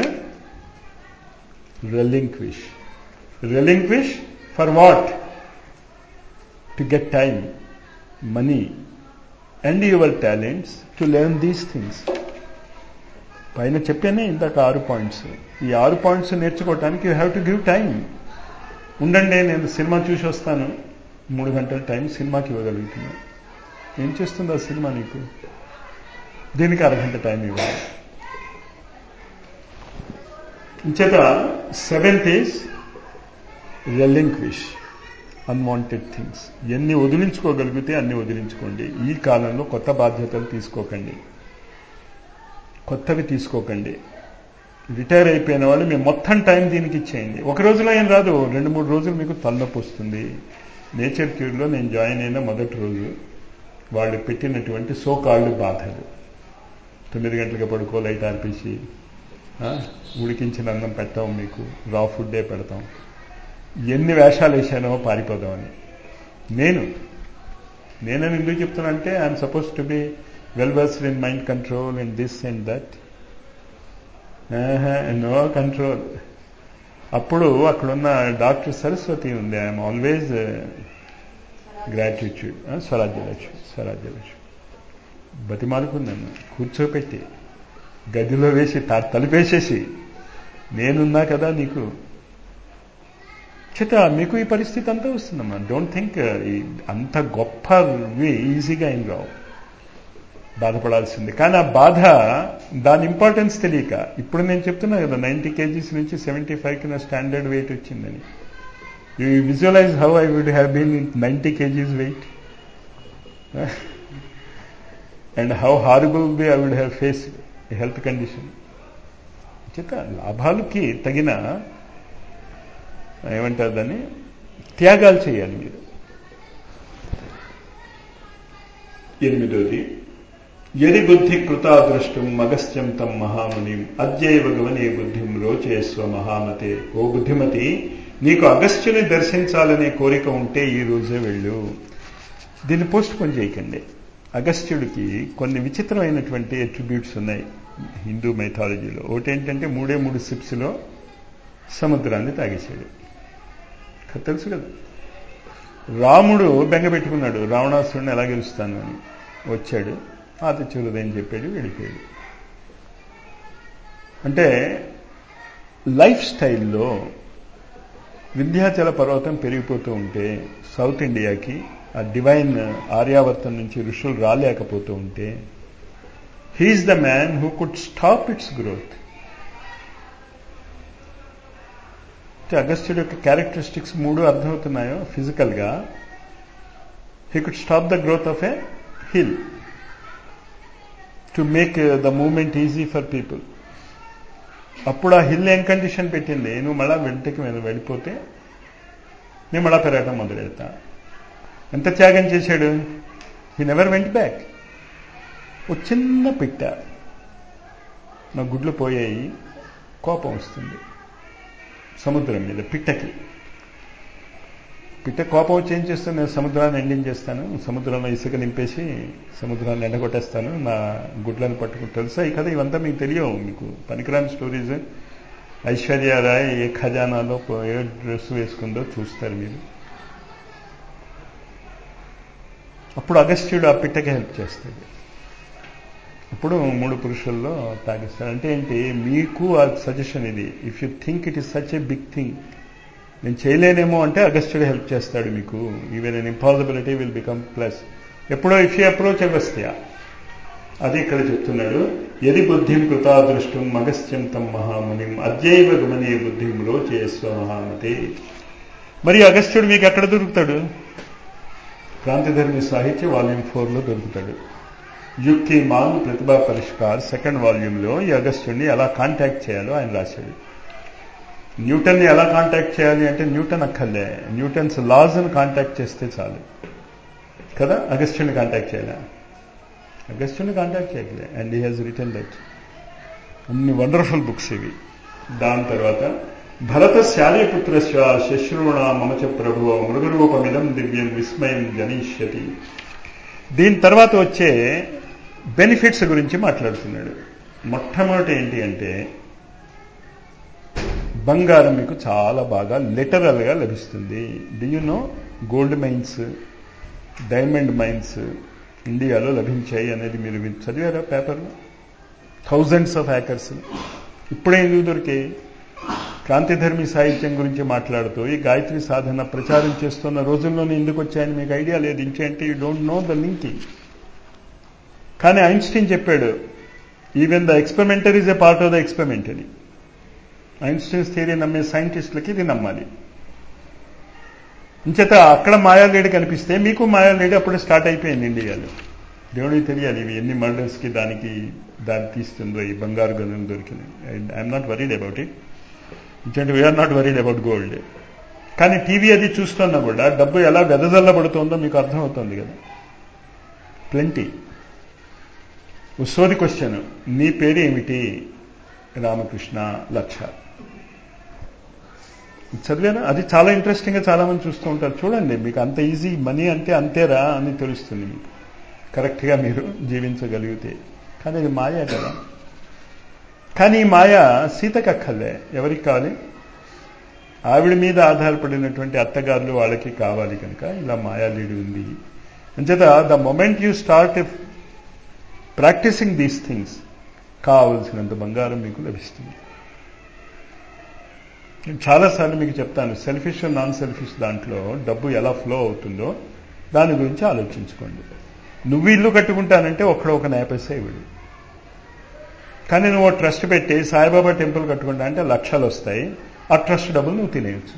relinquish relinquish for what to get time money and your talents to learn these things పైన చెప్పానే ఇందాక ఆరు పాయింట్స్ ఈ ఆరు పాయింట్స్ నేర్చుకోవటానికి you have to give time ఉండండి నేను సినిమా చూసి వస్తాను మూడు గంటల టైం సినిమాకి ఇవ్వగలుగుతున్నాను ఏం చేస్తుంది ఆ సినిమా నీకు దీనికి అరగంట టైం ఇవ్వాలి ఇంచేత seventh is relinquish unwanted things ఎన్ని వదిలించుకోగలిగితే అన్ని వదిలించుకోండి ఈ కాలంలో కొత్త బాధ్యతలు తీసుకోకండి కొత్తవి తీసుకోకండి రిటైర్ అయిపోయిన వాళ్ళు మేము మొత్తం టైం దీనికి ఇచ్చేయండి ఒక రోజులో ఏం రాదు రెండు మూడు రోజులు మీకు తలనొప్పి వస్తుంది నేచర్ క్యూర్లో నేను జాయిన్ అయిన మొదటి రోజు వాళ్ళు పెట్టినటువంటి సో కాళ్ళు బాధలు తొమ్మిది గంటలకు పడుకో లైట్ ఆర్పేసి ఉడికించిన అన్నం పెట్టాం మీకు రా ఫుడ్డే పెడతాం ఎన్ని వేషాలు వేసానో పారిపోదామని నేను నేనని ఎందుకు చెప్తున్నానంటే I'm supposed to be well versed in mind control in this and that no control అప్పుడు అక్కడున్న డాక్టర్ సరస్వతి ఉంది I'm always gratitude Swarajyalakshmi Swarajyalakshmi బతిమాలుకుందన్న కూర్చోపెట్టి గదిలో వేసి తలుపేసేసి నేనున్నా కదా నీకు చేత మీకు ఈ పరిస్థితి అంతా వస్తుందమ్మా డోంట్ థింక్ అంత గొప్పవి ఈజీగా ఏం రావు బాధపడాల్సింది కానీ ఆ బాధ దాని ఇంపార్టెన్స్ తెలియక ఇప్పుడు నేను చెప్తున్నా కదా నైంటీ కేజీస్ నుంచి సెవెంటీ ఫైవ్కి నా స్టాండర్డ్ వెయిట్ వచ్చిందని you visualize how I would have been ninety kgs weight and how horrible be I would have face health condition చేత లాభాలకి తగిన ఏమంటారు దాన్ని త్యాగాలు చేయాలి మీరు ఎనిమిదోది యది బుద్ధి కృతాదృష్టం మగస్త్యం తం మహాముని అద్యైవ గమనే బుద్ధిం రోచేస్వ మహామతే ఓ బుద్ధిమతి నీకు అగస్త్యుని దర్శించాలనే కోరిక ఉంటే ఈ రోజే వెళ్ళు దీన్ని పోస్ట్ పోన్ చేయకండి అగస్త్యుడికి కొన్ని విచిత్రమైనటువంటి అట్రిబ్యూట్స్ ఉన్నాయి హిందూ మైథాలజీలో ఒకటి ఏంటంటే మూడే మూడు సిప్స్లో సముద్రాన్ని తాగేశాడు తెలుసు కదా రాముడు బెంగ పెట్టుకున్నాడు రావణాసురుడిని ఎలా గెలుస్తాను అని వచ్చాడు ఆదిత్య హృదయం చెప్పాడు వెళ్ళిపోయాడు అంటే లైఫ్ స్టైల్లో వింధ్యాచల పర్వతం పెరిగిపోతూ ఉంటే సౌత్ ఇండియాకి ఆ డివైన్ ఆర్యావర్తం నుంచి ఋషులు రాలేకపోతూ ఉంటే he is the man who could stop its growth అగస్త్యుడి యొక్క క్యారెక్టరిస్టిక్స్ మూడు అర్థమవుతున్నాయో ఫిజికల్గా he could stop the growth of a hill to make the movement easy for people అప్పుడు ఆ హిల్ ఏం కండిషన్ పెట్టింది నువ్వు మళ్ళా వెంటకి మీద వెళ్ళిపోతే నేను మళ్ళా పెరగటం మొదలెడతా ఎంత త్యాగం చేశాడు హీ నెవర్ వెంట్ బ్యాక్ ఒక చిన్న పిట్ట నా గుడ్లు పోయాయి కోపం వస్తుంది సముద్రం మీద పిట్టకి పిట్ట కోపం వచ్చి ఏం చేస్తాను నేను సముద్రాన్ని ఎండింగ్ చేస్తాను సముద్రంలో ఇసుక నింపేసి సముద్రాన్ని ఎండగొట్టేస్తాను నా గుడ్లను పట్టుకుని తెలుసా ఈ కథ ఇవంతా మీకు తెలియవు మీకు పనికిరాని స్టోరీస్ ఐశ్వర్య రాయ్ ఏ ఖజానాలో ఏ డ్రెస్ వేసుకుందో చూస్తారు మీరు అప్పుడు అగస్త్యుడు ఆ పిట్టకి హెల్ప్ చేస్తాడు ఇప్పుడు మూడు పురుషుల్లో తాగిస్తాడు అంటే ఏంటి మీకు ఆ సజెషన్ ఇది if you think it is such a big thing నేను చేయలేనేమో అంటే అగస్త్యుడు హెల్ప్ చేస్తాడు మీకు even an impossibility will become plus ఎప్పుడో ఇఫ్ యూ అప్రోచ్ అగస్త్య అది ఇక్కడ చెప్తున్నాడు ఎది బుద్ధిం కృతాదృష్టం మగస్త్యం తం మహామునిం అద్యైవ గమనే బుద్ధిం రోచేస్వ మహామతే మరి అగస్త్యుడు మీకు ఎక్కడ దొరుకుతాడు క్రాంతిధర్మి సాహిత్య వాల్యూమ్ ఫోర్లో దొరుకుతాడు యుక్కి మాల్ ప్రతిభా పరిష్కార్ సెకండ్ వాల్యూమ్లో ఈ అగస్త్యుడిని ఎలా కాంటాక్ట్ చేయాలో ఆయన రాశాడు న్యూటన్ని ఎలా కాంటాక్ట్ చేయాలి అంటే న్యూటన్ అక్కర్లే న్యూటన్స్ లాస్ని కాంటాక్ట్ చేస్తే చాలు కదా అగస్త్యుని కాంటాక్ట్ చేయాలి అగస్త్యుని కాంటాక్ట్ చేయట్లే and he has return that అన్ని వండర్ఫుల్ బుక్స్ ఇవి దాని తర్వాత భరత శాలీపుత్ర శశ్రూణ మమచ ప్రభు మృగరూపమిదం దివ్యం విస్మయం జనిష్యతి దీని తర్వాత వచ్చే బెనిఫిట్స్ గురించి మాట్లాడుతున్నాడు మొట్టమొదటి ఏంటి అంటే బంగారం మీకు చాలా బాగా లిటరల్గా లభిస్తుంది no gold mines diamond mines ఇండియాలో లభించాయి అనేది మీరు చదివారా పేపర్లో థౌజండ్స్ ఆఫ్ హ్యాకర్స్ ఇప్పుడే ఎందుకు దొరికాయి క్రాంతిధర్మి సాహిత్యం గురించి మాట్లాడుతూ ఈ గాయత్రి సాధన ప్రచారం చేస్తున్న రోజుల్లోనే ఎందుకు వచ్చాయని మీకు ఐడియా లేదు ఇంకేంటి you don't know the linking కానీ ఐన్స్టీన్ చెప్పాడు even the experimenter is a part of the experiment అని ఐన్స్టీన్స్ థియరీ నమ్మే సైంటిస్టులకి ఇది నమ్మాలి ఇంచేత అక్కడ మాయాలేడి కనిపిస్తే మీకు మాయాలేడి అప్పుడు స్టార్ట్ అయిపోయింది ఇండియాలో దేవుడికి తెలియాలి ఇవి ఎన్ని మర్డర్స్కి దానికి దాన్ని తీస్తుందో ఈ బంగారు గనులు దొరికినాయి I'm not worried about it ఎందుకంటే we are not worried about gold కానీ టీవీ అది చూస్తున్నా కూడా డబ్బు ఎలా వెదజల్లబడుతోందో మీకు అర్థమవుతుంది కదా ప్లెంటీ సోది క్వశ్చన్ నీ పేరు ఏమిటి రామకృష్ణ లక్ష చదివారా అది చాలా ఇంట్రెస్టింగ్గా చాలా మంది చూస్తూ ఉంటారు చూడండి మీకు అంత ఈజీ మనీ అంటే అంతేరా అని తెలుస్తుంది మీకు కరెక్ట్గా మీరు జీవించగలిగితే కానీ అది మాయా కదా కానీ ఈ మాయ సీతకక్కర్లే ఎవరికి కావాలి ఆవిడ మీద ఆధారపడినటువంటి అత్తగారులు వాళ్ళకి కావాలి కనుక ఇలా మాయాలీడి ఉంది అంచేత the moment you start practicing these things కావలసినంత బంగారం మీకు లభిస్తుంది నేను చాలాసార్లు మీకు చెప్తాను సెల్ఫిష్ నాన్ సెల్ఫిష్ దాంట్లో డబ్బు ఎలా ఫ్లో అవుతుందో దాని గురించి ఆలోచించుకోండి నువ్వు ఇల్లు కట్టుకుంటానంటే ఒక్కడ ఒక నేపైసా ఇవ్వడు కానీ నువ్వు ట్రస్ట్ పెట్టి సాయిబాబా టెంపుల్ కట్టుకుంటా అంటే లక్షలు వస్తాయి ఆ ట్రస్ట్ డబ్బులు నువ్వు తినేయచ్చు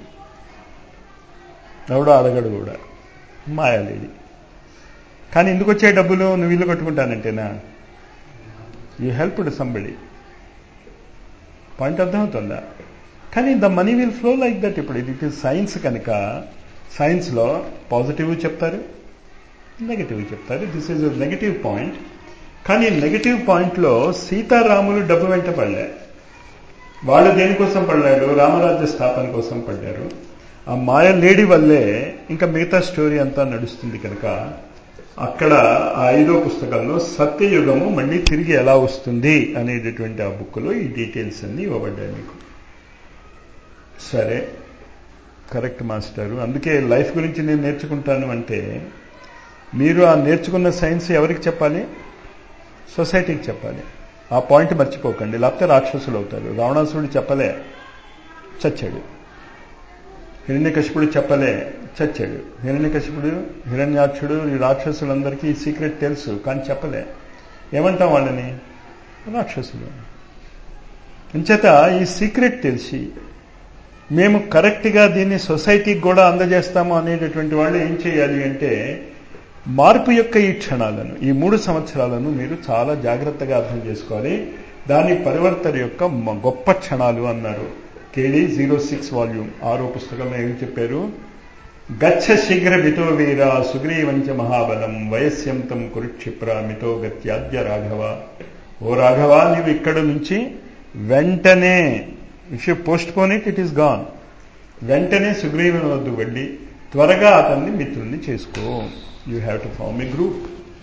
ఎవడో అడగడు కూడా మాయాలేడి కానీ ఎందుకు వచ్చే డబ్బులు నువ్వు ఇల్లు కట్టుకుంటానంటేనా యూ హెల్ప్డ్ సంబడి పాయింట్ అర్థమవుతుందా కానీ the money will flow like that ఇప్పుడు ఇది సైన్స్ కనుక సైన్స్లో పాజిటివ్ చెప్తారు నెగటివ్ చెప్తారు దిస్ ఈజ్ నెగటివ్ పాయింట్ కానీ నెగటివ్ పాయింట్లో సీతారాములు డబ్బు వెంట పడలే వాళ్ళు దేనికోసం పడ్డాడు రామరాజ్య స్థాపన కోసం పడ్డారు ఆ మాయ లేడీ వల్లే ఇంకా మిగతా స్టోరీ అంతా నడుస్తుంది కనుక అక్కడ ఆ ఐదో పుస్తకంలో సత్యయుగము మళ్ళీ తిరిగి ఎలా వస్తుంది అనేటటువంటి ఆ బుక్లో ఈ డీటెయిల్స్ అన్నీ ఇవ్వబడ్డాయి మీకు సరే కరెక్ట్ మాస్టారు అందుకే లైఫ్ గురించి నేను నేర్చుకుంటాను అంటే మీరు ఆ నేర్చుకున్న సైన్స్ ఎవరికి చెప్పాలి సొసైటీకి చెప్పాలి ఆ పాయింట్ మర్చిపోకండి లేకపోతే రాక్షసులు అవుతారు రావణాసురుడు చెప్పలే చచ్చాడు హిరణ్యకశిపుడు చెప్పలే చచ్చాడు హిరణ్యకశిపుడు హిరణ్యాక్షుడు ఈ రాక్షసులందరికీ ఈ సీక్రెట్ తెలుసు కానీ చెప్పలే ఏమంటాం వాళ్ళని రాక్షసులు అంచేత ఈ సీక్రెట్ తెలిసి మేము కరెక్ట్గా దీన్ని సొసైటీకి కూడా అందజేస్తాము అనేటటువంటి వాళ్ళు ఏం చేయాలి అంటే మార్పు యొక్క ఈ క్షణాలను ఈ మూడు సంవత్సరాలను మీరు చాలా జాగ్రత్తగా అర్థం చేసుకోవాలి దాని పరివర్తన యొక్క గొప్ప క్షణాలు అన్నారు కేడి జీరో సిక్స్ వాల్యూమ్ ఆరో పుస్తకంలో ఏం చెప్పారు గచ్చ శీఘ్ర మితో వీర సుగ్రీవంచ మహాబలం వయస్యంతం కురుక్షిప్ర మితో గత్యాద్య రాఘవ ఓ రాఘవ నీవు ఇక్కడ నుంచి వెంటనే if you postpone it it is gone వెంటనే సుగ్రీవుని వద్దు వెళ్ళి త్వరగా అతన్ని మిత్రుల్ని చేసుకో you have to form a group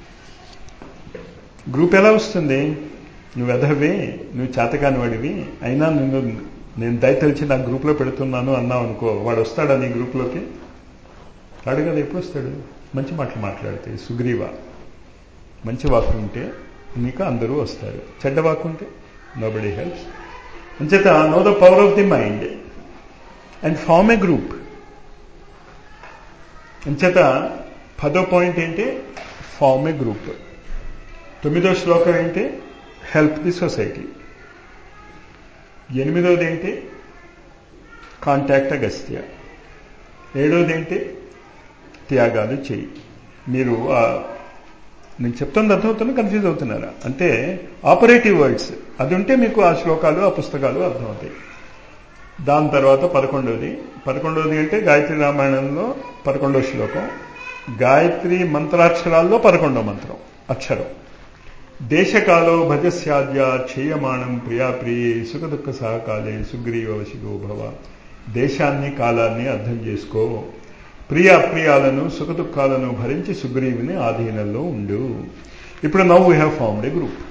group ఎలా వస్తుంది నువ్వు ఎదవే నువ్వు చేతకాని వాడివి అయినా నిన్ను నేను దయతలిచి నా గ్రూప్లో పెడుతున్నాను అన్నావు అనుకో వాడు వస్తాడా నీ గ్రూప్లోకి రాడు కదా ఎప్పుడు వస్తాడు మంచి మాటలు మాట్లాడితే సుగ్రీవ మంచి వాకు ఉంటే నీకు అందరూ వస్తారు చెడ్డ వాకు ఉంటే నోబడి హెల్ప్స్ అంచేత know the power of the mind and form a group అంచేత పదో పాయింట్ ఏంటి ఫార్మ్ ఏ గ్రూప్ తొమ్మిదో శ్లోకం ఏంటి హెల్ప్ ది సొసైటీ ఎనిమిదవది ఏంటి కాంటాక్ట్ అగస్త్య ఏడవది ఏంటి త్యాగాలు చేయి మీరు నేను చెప్తుంది అర్థమవుతున్నా కన్ఫ్యూజ్ అవుతున్నారా అంటే ఆపరేటివ్ వర్డ్స్ అది ఉంటే మీకు ఆ శ్లోకాలు ఆ పుస్తకాలు అర్థమవుతాయి దాని తర్వాత పదకొండవది పదకొండవది అంటే గాయత్రి రామాయణంలో పదకొండవ శ్లోకం గాయత్రి మంత్రాక్షరాల్లో పదకొండవ మంత్రం అక్షరం దేశకాలో భజస్యాద్య క్షేయమాణం ప్రియాప్రియే సుఖ దుఃఖ సహకాలే సుగ్రీవ వశిగో భవ దేశాన్ని కాలాన్ని అర్థం చేసుకో ప్రియ అప్రియాలను సుఖ దుఃఖాలను భరించి సుగ్రీవుని ఆధీనంలో ఉండు ఇప్పుడు now we have formed a group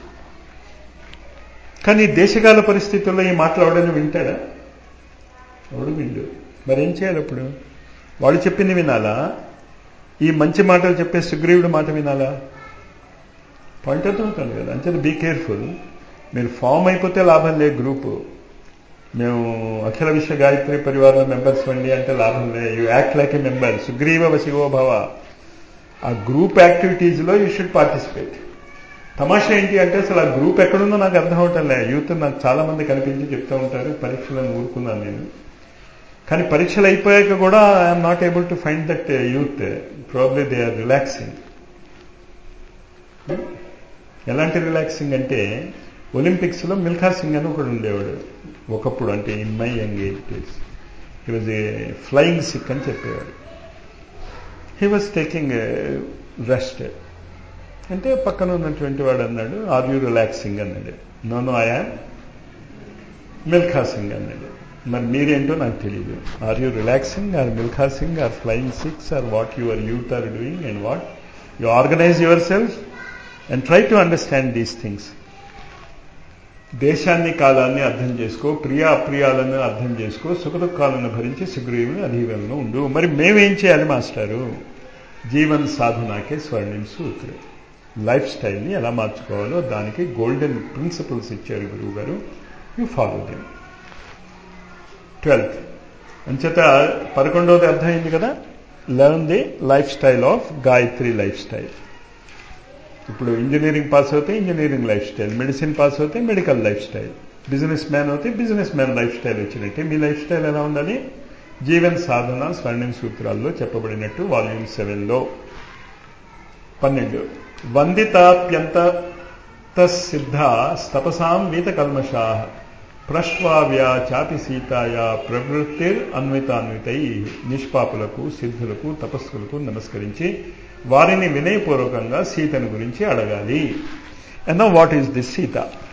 కానీ దేశకాల పరిస్థితుల్లో ఈ మాట్లాడని వింటాడా ఎవడు విండు మరేం చేయాలి అప్పుడు వాళ్ళు చెప్పింది వినాలా ఈ మంచి మాటలు చెప్పే సుగ్రీవుడి మాట వినాలా పాయింట్ అర్థమవుతుంది కదా అంతే బీ కేర్ఫుల్ మీరు ఫామ్ అయిపోతే లాభం లేదు గ్రూపు మేము అఖిల విశ్వ గాయత్రి పరివారం మెంబర్స్ అండి అంటే లాభం లేదు you act like a member Sugriva వశివో భవ ఆ గ్రూప్ యాక్టివిటీస్లో యూ షుడ్ పార్టిసిపేట్ తమాషా ఏంటి అంటే అసలు ఆ గ్రూప్ ఎక్కడుందో నాకు అర్థం అవటం లే యూత్ నాకు చాలా మంది కనిపించి చెప్తూ ఉంటారు పరీక్షలను ఊరుకున్నాను నేను కానీ పరీక్షలు అయిపోయాక కూడా I'm not able to find that youth probably they are relaxing ఎలాంటి రిలాక్సింగ్ అంటే ఒలింపిక్స్లో మిల్ఖా సింగ్ అని ఒకడు ఉండేవాడు ఒకప్పుడు అంటే in my young age days he was a flying Sikh అని చెప్పేవాడు హీ వాజ్ టేకింగ్ రెస్ట్ అంటే పక్కన ఉన్నటువంటి వాడు అన్నాడు ఆర్ యూ రిలాక్సింగ్ అన్నాడు no no I am Milkha Singh అన్నాడు మరి మీరేంటో నాకు తెలియదు are you relaxing or Milkha Singh or flying Sikhs or what your youth are doing and what you organize yourself and try to understand these things దేశాన్ని కాలాన్ని అర్థం చేసుకో ప్రియ అప్రియాలను అర్థం చేసుకో సుఖదుఖాలను భరించి సుగ్రీవుని అధీనంలో ఉండు మరి మేమేం చేయాలి మాస్టారు జీవన్ సాధనాకే స్వర్ణిం సూత్ర లైఫ్ స్టైల్ని ఎలా మార్చుకోవాలో దానికి గోల్డెన్ ప్రిన్సిపల్స్ ఇచ్చారు గురువు గారు యూ ఫాలో దెమ్ ట్వెల్త్ అంచేత పదకొండవది అర్థమైంది కదా learn the lifestyle of Gayatri lifestyle ఇప్పుడు ఇంజనీరింగ్ పాస్ అవుతే engineering lifestyle medicine pass అవుతే medical lifestyle businessman అవుతే బిజినెస్ మ్యాన్ లైఫ్ స్టైల్ వచ్చినట్టే మీ లైఫ్ స్టైల్ ఎలా ఉండాలి జీవన్ సాధన స్వర్ణిం సూత్రాల్లో చెప్పబడినట్టు వాల్యూమ్ సెవెన్లో పన్నెండు వందితాప్యంత సిద్ధ స్తపసాం వీత కల్మషా ప్రశ్వావ్యా చాపి సీతాయా ప్రవృత్తిర్ అన్వితాన్వితై నిష్పాపులకు సిద్ధులకు తపస్సులకు నమస్కరించి వారిని వినయపూర్వకంగా సీతను గురించి అడగాలి and what is this Sita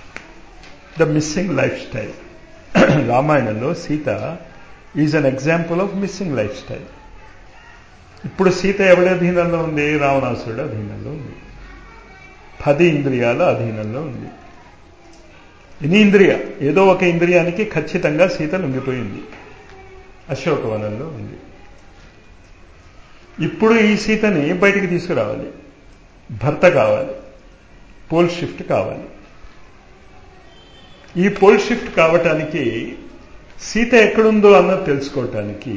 the missing lifestyle రామాయణంలో Sita is an example of missing lifestyle ఇప్పుడు సీత ఎవరి అధీనంలో ఉంది రావణాసురుడు అధీనంలో ఉంది పది ఇంద్రియాల అధీనంలో ఉంది ఎన్ని ఇంద్రియ ఏదో ఒక ఇంద్రియానికి ఖచ్చితంగా సీత లొంగిపోయింది అశోకవనంలో ఉంది ఇప్పుడు ఈ సీతని బయటికి తీసుకురావాలి భర్త కావాలి పోల్ షిఫ్ట్ కావాలి ఈ పోల్ షిఫ్ట్ కావటానికి సీత ఎక్కడుందో అన్నది తెలుసుకోవటానికి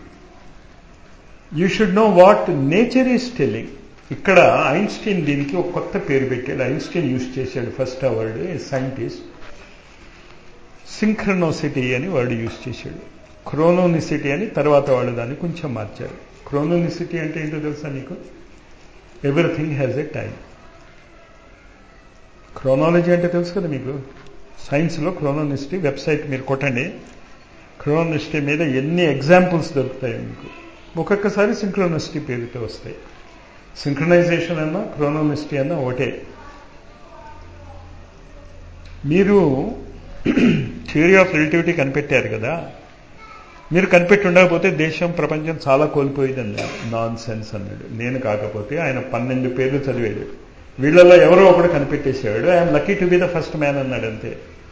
you should know what nature is telling ఇక్కడ ఐన్స్టీన్ దీనికి ఒక కొత్త పేరు పెట్టాడు ఐన్స్టీన్ యూజ్ చేశాడు ఫస్ట్ ఆ వర్డ్ సైంటిస్ట్ సింక్రనోసిటీ అని వర్డ్ యూజ్ చేశాడు క్రోనోనిసిటీ అని తర్వాత వాళ్ళు దాన్ని కొంచెం మార్చారు క్రోనోనిసిటీ అంటే ఏంటో తెలుసా నీకు everything has a time chronology అంటే తెలుసు కదా మీకు సైన్స్లో క్రోనోనిసిటీ వెబ్సైట్ మీరు కొట్టండి క్రోనోనిసిటీ మీద ఎన్ని ఎగ్జాంపుల్స్ దొరుకుతాయి మీకు ఒక్కొక్కసారి సింక్రోనిసిటీ పేరుతో వస్తాయి సింక్రనైజేషన్ అన్నా క్రోనోనిసిటీ అన్నా ఒకటే మీరు థియరీ ఆఫ్ రిలేటివిటీ కనిపెట్టారు కదా మీరు కనిపెట్టి ఉండకపోతే దేశం ప్రపంచం చాలా కోల్పోయేది అన్నాడు నాన్ సెన్స్ అన్నాడు నేను కాకపోతే ఆయన పన్నెండు పేర్లు చదివాడు వీళ్ళల్లో ఎవరో ఒకడు కనిపెట్టేసేవాడు I'm lucky to be the first man అన్నాడు అంతే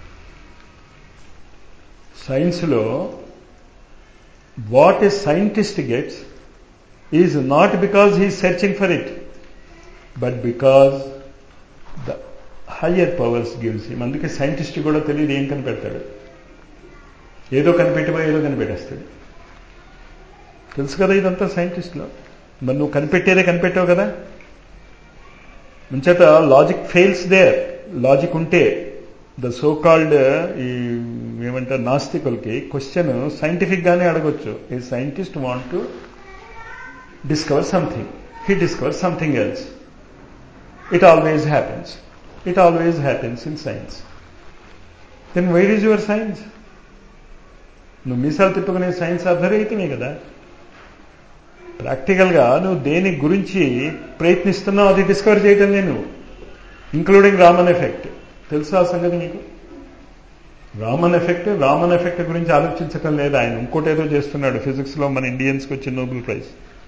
సైన్స్లో what a scientist gets is not because he searching for it but because the higher powers gives him అందుకే సైంటిస్ట్ కూడా తెలియదు ఏం కనిపెడతాడు ఏదో కనిపెట్టిపోయి ఏదో కనిపెట్టేస్తాడు తెలుసు కదా ఇదంతా సైంటిస్ట్లో మరి నువ్వు కనిపెట్టేదే కనిపెట్టావు కదా ముంచేత లాజిక్ ఫెయిల్స్ దేర్ లాజిక్ ఉంటే ద సో కాల్డ్ ఈ ఏమంటారు నాస్తికులకి క్వశ్చన్ సైంటిఫిక్ గానే అడగొచ్చు a scientist want to discover something he discover something else it always happens it always happens in science then where is your science నువ్వు మీసాలు తిప్పుకునే సైన్స్ అధరైతమే కదా ప్రాక్టికల్గా నువ్వు దేని గురించి ప్రయత్నిస్తున్నావు అది డిస్కవర్ చేయటం నేను ఇంక్లూడింగ్ రామన్ ఎఫెక్ట్ తెలుసా ఆ సంగతి నీకు రామన్ ఎఫెక్ట్ రామన్ ఎఫెక్ట్ గురించి ఆలోచించటం లేదు ఆయన ఇంకోటి ఏదో చేస్తున్నాడు ఫిజిక్స్లో మన ఇండియన్స్కి వచ్చిన నోబెల్ ప్రైజ్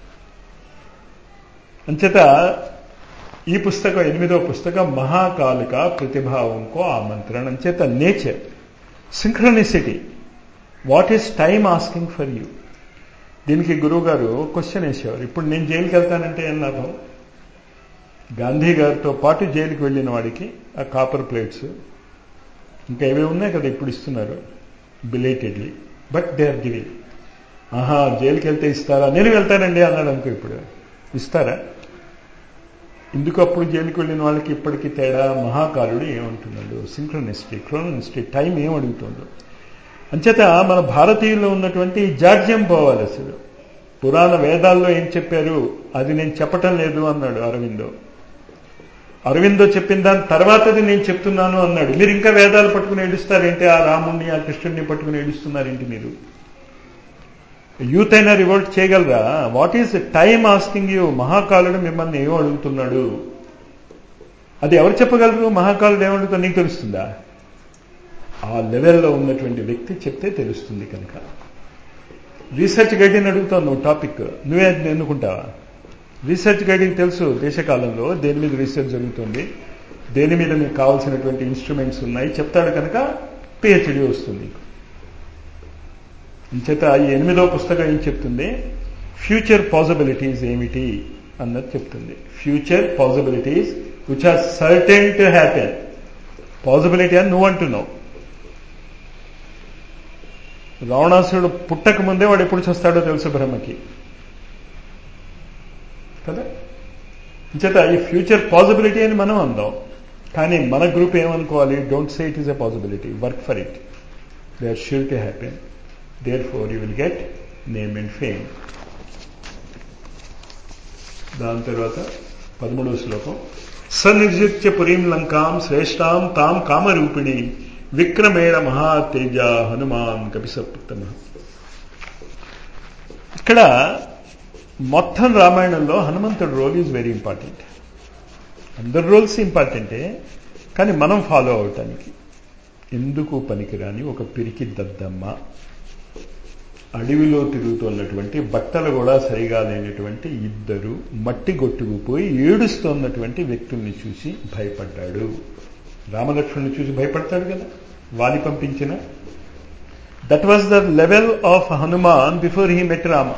అంచేత ఈ పుస్తకం ఎనిమిదో పుస్తకం మహాకాలిక ప్రతిభావంకో ఆమంత్రణ అంచేత nature synchronicity what is time asking for you దీనికి గురువు గారు క్వశ్చన్ వేసేవారు ఇప్పుడు నేను జైలుకి వెళ్తానంటే ఏం లాభం గాంధీ గారితో పాటు జైలుకి వెళ్ళిన వాడికి ఆ కాపర్ ప్లేట్స్ ఇంకా ఏవే ఉన్నాయి కదా ఇప్పుడు ఇస్తున్నారు belatedly but they are giving ఆహా జైలుకి వెళ్తే ఇస్తారా నేను వెళ్తానండి అన్నాడు అనుకో ఇప్పుడు ఇస్తారా ఇందుకు అప్పుడు జైలుకి వెళ్ళిన వాళ్ళకి ఇప్పటికీ తేడా మహాకాలుడు ఏమంటున్నాడు సింక్రోనిసిటీ క్రోనోనిసిటీ టైం ఏం అడుగుతుందో అంచేత మన భారతీయుల్లో ఉన్నటువంటి జాడ్యం పోవాలి అసలు పురాణ వేదాల్లో ఏం చెప్పారు అది నేను చెప్పటం లేదు అన్నాడు అరవిందో అరవిందో చెప్పిన దాని తర్వాతది నేను చెప్తున్నాను అన్నాడు మీరు ఇంకా వేదాలు పట్టుకుని ఏడుస్తారేంటి ఆ రాముణ్ణి ఆ కృష్ణుడిని పట్టుకుని ఏడుస్తున్నారేంటి మీరు యూత్ అయినా రివోల్ట్ చేయగలరా what is time asking you మహాకాలుడు మిమ్మల్ని ఏమో అడుగుతున్నాడు అది ఎవరు చెప్పగలరు మహాకాలుడు ఏమడుగుతా నీకు తెలుస్తుందా ఆ లెవెల్లో ఉన్నటువంటి వ్యక్తి చెప్తే తెలుస్తుంది కనుక రీసెర్చ్ గైడీని అడుగుతావు నువ్వు టాపిక్ నువ్వే ఎన్నుకుంటావా రీసెర్చ్ గైడీకి తెలుసు దేశకాలంలో దేని మీద రీసెర్చ్ జరుగుతుంది దేని మీద మీకు కావాల్సినటువంటి ఇన్స్ట్రుమెంట్స్ ఉన్నాయి చెప్తాడు కనుక పిహెచ్డి వస్తుంది ఇంచేత ఈ ఎనిమిదో పుస్తకం ఏం చెప్తుంది ఫ్యూచర్ పాసిబిలిటీస్ ఏమిటి అన్నది చెప్తుంది future possibilities which are certain to happen possibility అని నువ్వు అంటున్నావు రావణాసురుడు పుట్టక ముందే వాడు ఎప్పుడు చూస్తాడో తెలుసు బ్రహ్మకి కదా చేత ఈ ఫ్యూచర్ పాసిబిలిటీ అని మనం అందాం కానీ మన గ్రూప్ ఏమనుకోవాలి don't say it is a possibility work for it they are sure to happen therefore you will get name and fame దాని తర్వాత పదమూడవ శ్లోకం సన్నిర్జిత్య పురీం లంకాం శ్రేష్టాం తాం కామరూపిణి విక్రమేణ మహాతేజ హనుమాన్ కపిసప్తమ ఇక్కడ మొత్తం రామాయణంలో హనుమంతుడి రోల్ ఈజ్ వెరీ ఇంపార్టెంట్ అందరి రోల్స్ ఇంపార్టెంటే కానీ మనం ఫాలో అవటానికి ఎందుకు పనికిరాని ఒక పిరికి దద్దమ్మ అడవిలో తిరుగుతున్నటువంటి బట్టలు కూడా సరిగా లేనటువంటి ఇద్దరు మట్టి గొట్టుకుపోయి ఏడుస్తున్నటువంటి వ్యక్తుల్ని చూసి భయపడ్డాడు రామలక్ష్మణ్ని చూసి భయపడతాడు కదా వాలి పంపించిన that was the level of Hanuman before he met Rama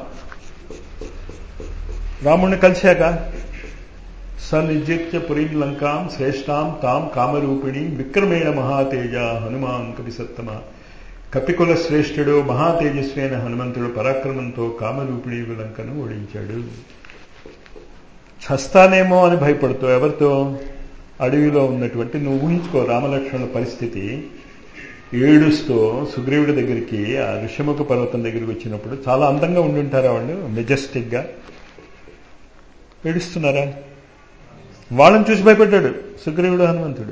రాముణ్ణి కలిశాక సనిజిత్య పురీం లంకాం శ్రేష్టాం తాం కామరూపిణి విక్రమేణ మహాతేజ హనుమాన్ కపిసత్తమ కపికుల శ్రేష్ఠుడు మహాతేజస్వి అయిన హనుమంతుడు పరాక్రమంతో కామరూపిణి లంకను ఓడించాడు చస్తానేమో అని భయపడుతూ ఎవరితో అడవిలో ఉన్నటువంటి నువ్వు ఊహించుకో రామలక్ష్మణుల పరిస్థితి ఏడుస్తూ సుగ్రీవుడి దగ్గరికి ఆ ఋషముఖ పర్వతం దగ్గరికి వచ్చినప్పుడు చాలా అందంగా ఉండుంటారా వాళ్ళు మెజెస్టిక్గా ఏడుస్తున్నారా వాళ్ళని చూసి భయపడ్డాడు సుగ్రీవుడు హనుమంతుడు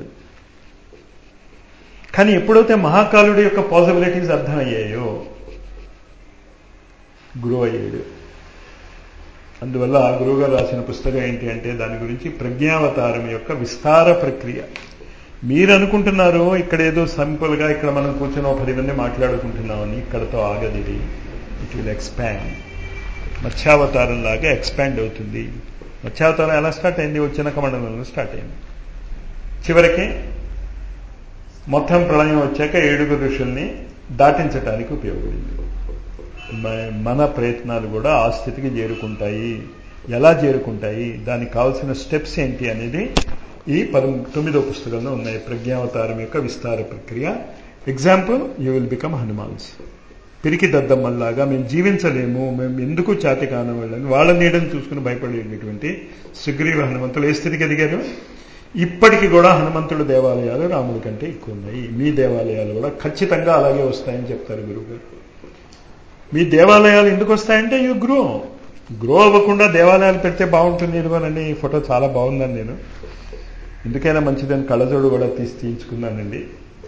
కానీ ఎప్పుడైతే మహాకాలుడి యొక్క పాసిబిలిటీస్ అర్థమయ్యాయో గ్రో అయ్యాడు అందువల్ల ఆ గురువుగారు రాసిన పుస్తకం ఏంటి అంటే దాని గురించి ప్రజ్ఞావతారం యొక్క విస్తార ప్రక్రియ మీరు అనుకుంటున్నారు ఇక్కడ ఏదో సింపుల్గా ఇక్కడ మనం కూర్చొని ఒక పది మంది మాట్లాడుకుంటున్నామని ఇక్కడతో ఆగది ఇది ఇట్ విల్ ఎక్స్పాండ్ మత్స్యావతారం లాగా ఎక్స్పాండ్ అవుతుంది మత్స్యావతారం ఎలా స్టార్ట్ అయింది వచ్చిన కమండలంలో స్టార్ట్ అయింది చివరికి మొత్తం ప్రళయం వచ్చాక ఏడుగురు ఋషుల్ని దాటించడానికి ఉపయోగపడింది మన ప్రయత్నాలు కూడా ఆ స్థితికి చేరుకుంటాయి ఎలా చేరుకుంటాయి దానికి కావాల్సిన స్టెప్స్ ఏంటి అనేది ఈ పదం తొమ్మిదో పుస్తకంలో ఉన్నాయి ప్రజ్ఞావతారం యొక్క విస్తార ప్రక్రియ example you will become Hanumans పిరికి దద్దమ్మల్లాగా మేము జీవించలేము మేము ఎందుకు చాతి కాని వాళ్ళని వాళ్ళ నీడని చూసుకుని భయపడేటటువంటి సుగ్రీవ హనుమంతులు ఏ స్థితికి ఎదిగారు ఇప్పటికి కూడా హనుమంతుడు దేవాలయాలు రాముడి కంటే ఎక్కువ ఉన్నాయి మీ దేవాలయాలు కూడా ఖచ్చితంగా అలాగే వస్తాయని చెప్తారు గురువుగారు మీ దేవాలయాలు ఎందుకు వస్తాయంటే యూ గ్రో గ్రో అవ్వకుండా దేవాలయాలు పెడితే బాగుంటుంది ఇదిగోనండి ఈ ఫోటో చాలా బాగుందని నేను ఎందుకైనా మంచిదని కళ్ళజోడు కూడా తీసి తీయించుకున్నానండి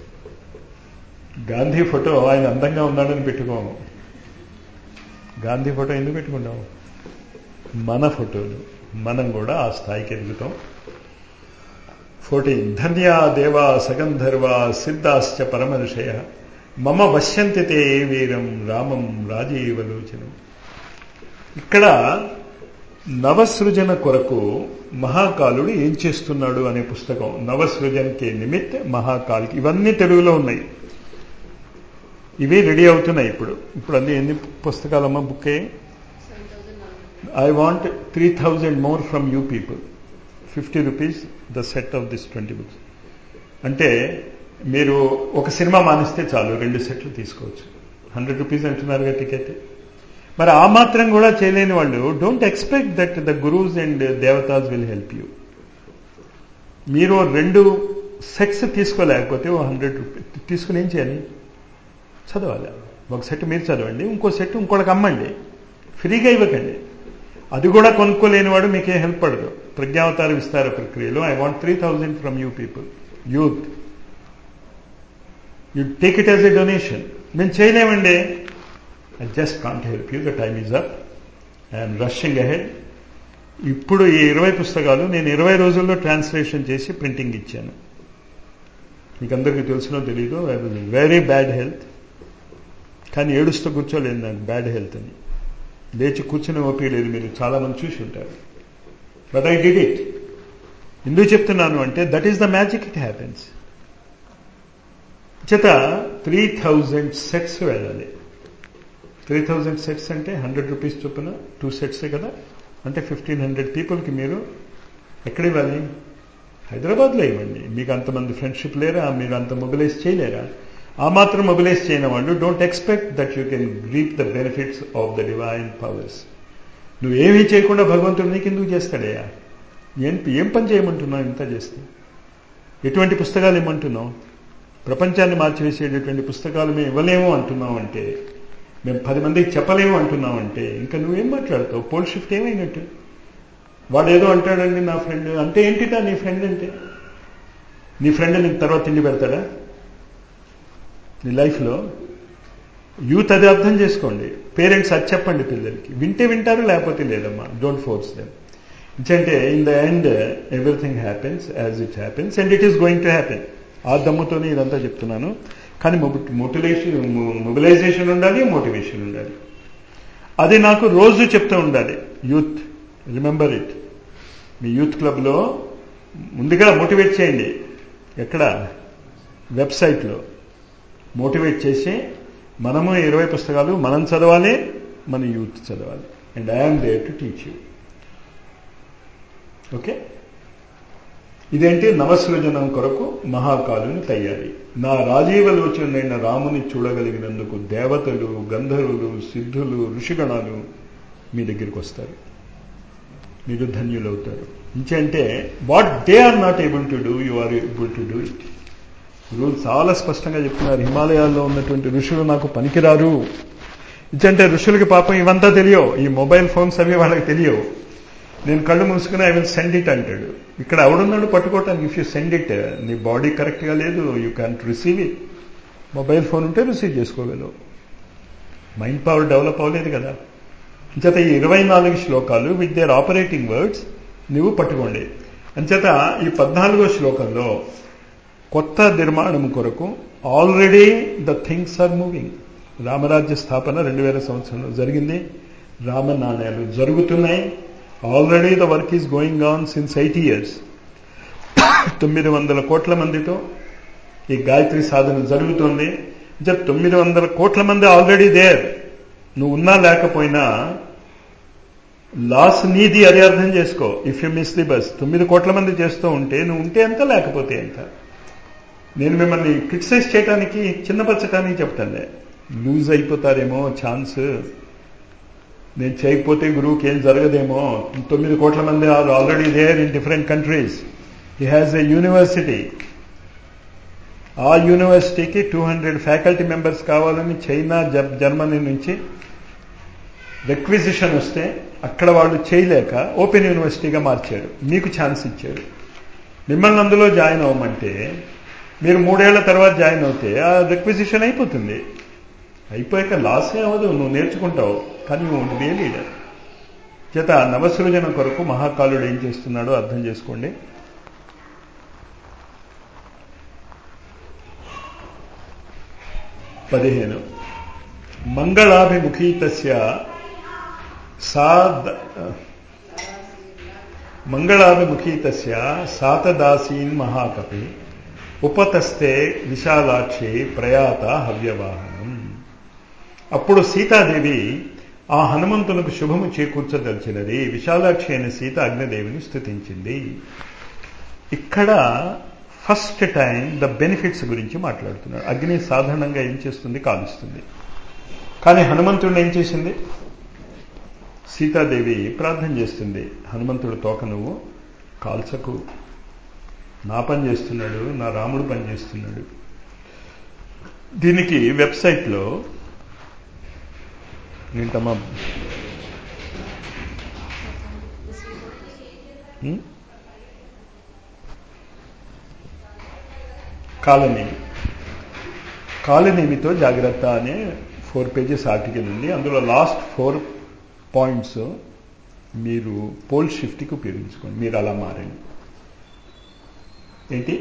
గాంధీ ఫోటో ఆయన అందంగా ఉన్నాడని పెట్టుకోము గాంధీ ఫోటో ఎందుకు పెట్టుకుంటాము మన ఫోటోలు మనం కూడా ఆ స్థాయికి ఎదుగుతాం ఫోర్టీన్ ధన్యా దేవా సగంధర్వా సిద్ధాశ్చ పరమర్షయ మమ వశ్యంతి తే వీరం రామం రాజీవలోచనం ఇక్కడ నవసృజన కొరకు మహాకాలుడు ఏం చేస్తున్నాడు అనే పుస్తకం నవసృజన్కి నిమిత్ మహాకాల్కి ఇవన్నీ తెలుగులో ఉన్నాయి ఇవి రెడీ అవుతున్నాయి ఇప్పుడు ఇప్పుడు అన్ని ఎన్ని పుస్తకాలమ్మా బుక్ అయ్యాయి I want three thousand more from you people fifty rupees the set of this twenty books అంటే మీరు ఒక సినిమా మానిస్తే చాలు రెండు సెట్లు తీసుకోవచ్చు హండ్రెడ్ రూపీస్ అంటున్నారుగా టికెట్ మరి ఆ మాత్రం కూడా చేయలేని వాళ్ళు don't expect that the gurus and దేవతాస్ విల్ హెల్ప్ యూ మీరు రెండు సెట్స్ తీసుకోలేకపోతే ఓ హండ్రెడ్ రూపీస్ తీసుకుని ఏం చేయాలి చదవాలి ఒక సెట్ మీరు చదవండి ఇంకో సెట్ ఇంకోటికి అమ్మండి ఫ్రీగా ఇవ్వకండి అది కూడా కొనుక్కోలేని వాడు మీకేం హెల్ప్ పడదు ప్రజ్ఞావతార విస్తార ప్రక్రియలో I want three thousand from you people youth you take it as a donation మేము చేయలేమండి I just can't help you the time is up I'm rushing ahead ఇప్పుడు ఈ ఇరవై పుస్తకాలు నేను ఇరవై రోజుల్లో ట్రాన్స్లేషన్ చేసి ప్రింటింగ్ ఇచ్చాను మీకు అందరికీ తెలిసినో తెలీదు I was very bad health కానీ ఏడుస్తూ కూర్చోలేదు నాకు బ్యాడ్ హెల్త్ అని లేచి కూర్చుని ఓపీ లేదు మీరు చాలా మంది చూసి ఉంటారు బట్ ఐ డిడ్ ఇట్ ఎందుకు చెప్తున్నాను అంటే that is the magic it happens చేత త్రీ థౌజండ్ సెట్స్ వెళ్ళాలి త్రీ థౌజండ్ సెట్స్ అంటే హండ్రెడ్ రూపీస్ చొప్పున టూ సెట్సే కదా అంటే ఫిఫ్టీన్ హండ్రెడ్ పీపుల్కి మీరు ఎక్కడ ఇవ్వాలి హైదరాబాద్లో ఇవ్వండి మీకు అంతమంది ఫ్రెండ్షిప్ లేరా మీరు అంత మొబిలైజ్ చేయలేరా ఆ మాత్రం మొబిలైజ్ చేయని వాళ్ళు don't expect that you can grip the benefits of the divine powers నువ్వేమీ చేయకుండా భగవంతుడు నీకు ఎందుకు చేస్తాడయ్యా ఏం ఏం పని చేయమంటున్నావు ఇంత చేస్తే ఎటువంటి పుస్తకాలు ఏమంటున్నావు ప్రపంచాన్ని మార్చివేసేటటువంటి పుస్తకాలు మేము ఇవ్వలేము అంటున్నావు అంటే మేము పది మందికి చెప్పలేము అంటున్నావు అంటే ఇంకా నువ్వేం మాట్లాడతావు పోల్ షిఫ్ట్ ఏమైనట్టు వాడు ఏదో అంటాడండి నా ఫ్రెండ్ అంటే ఏంటిటా నీ ఫ్రెండ్ అంటే నీ ఫ్రెండ్ నీకు తర్వాత తిండి పెడతాడా నీ లైఫ్లో యూత్ అది అర్థం చేసుకోండి పేరెంట్స్ అది చెప్పండి పిల్లలకి వింటే వింటారు లేకపోతే లేదమ్మా డోంట్ ఫోర్స్ దెమ్ ఎందుకంటే in the end everything happens as it happens and it is going to happen ఆ దమ్ముతోనే ఇదంతా చెప్తున్నాను కానీ మోటివేషన్ మొబిలైజేషన్ ఉండాలి మోటివేషన్ ఉండాలి అది నాకు రోజు చెప్తూ ఉండాలి యూత్ రిమెంబర్ ఇట్ మీ యూత్ క్లబ్లో ముందుగా మోటివేట్ చేయండి ఎక్కడ వెబ్సైట్లో మోటివేట్ చేసి మనము ఇరవై పుస్తకాలు మనం చదవాలి మన యూత్ చదవాలి and I'm there to teach you okay ఇదేంటి నవసృజనం కొరకు మహాకాలుని తయారీ నా రాజీవలోచనైన రాముని చూడగలిగినందుకు దేవతలు గంధర్వులు సిద్ధులు ఋషిగణాలు మీ దగ్గరికి వస్తారు మీరు ధన్యులవుతారు ఇంకంటే what they are not able to do you are able to do it గురువులు చాలా స్పష్టంగా చెప్తున్నారు హిమాలయాల్లో ఉన్నటువంటి ఋషులు నాకు పనికిరారు ఇచ్చంటే ఋషులకి పాపం ఇవంతా తెలియవు ఈ మొబైల్ ఫోన్స్ అవి వాళ్ళకి తెలియవు నేను కళ్ళు మూసుకుని ఐ విల్ సెండ్ ఇట్ అంటాడు ఇక్కడ ఎవడున్నాడు పట్టుకోవటానికి ఇఫ్ యూ సెండ్ ఇట్ నీ బాడీ కరెక్ట్గా లేదు you can receive it mobile phone ఉంటే రిసీవ్ చేసుకోగలవు మైండ్ పవర్ డెవలప్ అవ్వలేదు కదా అంచేత ఈ ఇరవై నాలుగు శ్లోకాలు విత్ దేర్ ఆపరేటింగ్ వర్డ్స్ నువ్వు పట్టుకోండి అంచేత ఈ పద్నాలుగో శ్లోకంలో కొత్త నిర్మాణం కొరకు already the things are moving రామరాజ్య స్థాపన రెండు వేల సంవత్సరంలో జరిగింది రామ నాణ్యాలు జరుగుతున్నాయి already the work is going on since eighty years తొమ్మిది వందల కోట్ల మందితో ఈ గాయత్రి సాధన జరుగుతోంది జబ్ తొమ్మిది వందల కోట్ల మంది ఆల్రెడీ దేర్ నువ్వు ఉన్నా లేకపోయినా లాస్ నీది అది అర్థం చేసుకో if you miss the bus తొమ్మిది కోట్ల మంది చేస్తూ ఉంటే నువ్వు ఉంటే ఎంత లేకపోతే ఎంత నేను మిమ్మల్ని క్రిటిసైజ్ చేయడానికి చిన్నపరచడానికి చెప్తానులే లూజ్ అయిపోతారేమో ఛాన్స్ నేను చేయకపోతే గురువుకి ఏం జరగదేమో తొమ్మిది కోట్ల మంది are already there in different countries he has a university ఆ యూనివర్సిటీకి టూ హండ్రెడ్ ఫ్యాకల్టీ మెంబర్స్ కావాలని చైనా జర్మనీ నుంచి రిక్విజిషన్ వస్తే అక్కడ వాళ్ళు చేయలేక ఓపెన్ యూనివర్సిటీగా మార్చాడు మీకు ఛాన్స్ ఇచ్చాడు మిమ్మల్ని అందులో జాయిన్ అవ్వమంటే మీరు మూడేళ్ల తర్వాత జాయిన్ అవుతే ఆ రిక్విజిషన్ అయిపోతుంది అయిపోయాక లాస్ ఏ అవ్వదు నువ్వు నేర్చుకుంటావు కానీ నువ్వు బే లీడర్ చేత నవసృజన కొరకు మహాకాలుడు ఏం చేస్తున్నాడో అర్థం చేసుకోండి పదిహేను మంగళాభిముఖీతస్య సా మంగళాభిముఖీతస్య సాతదాసీన్ మహాకపి ఉపతస్తే విశాలాక్షి ప్రయాత హవ్యవాహనం అప్పుడు సీతాదేవి ఆ హనుమంతునికి శుభము చేకూర్చదలిచినది విశాలాక్షి అయిన సీత అగ్నిదేవిని స్థుతించింది ఇక్కడ ఫస్ట్ టైం ద బెనిఫిట్స్ గురించి మాట్లాడుతున్నాడు అగ్ని సాధారణంగా ఏం చేస్తుంది కాలుస్తుంది కానీ హనుమంతుడిని ఏం చేసింది సీతాదేవి ప్రార్థన చేస్తుంది హనుమంతుడు తోక నువ్వు కాల్చకు నా పని చేస్తున్నాడు నా రాముడు పని చేస్తున్నాడు దీనికి వెబ్సైట్లో ఏంటమ్మా కాలనేమి కాలనేమితో జాగ్రత్త అనే ఫోర్ పేజెస్ ఆర్టికల్ ఉంది అందులో లాస్ట్ ఫోర్ పాయింట్స్ మీరు పోల్ షిఫ్ట్కి ఉపయోగించుకోండి మీరు అలా మారండి ఏంటి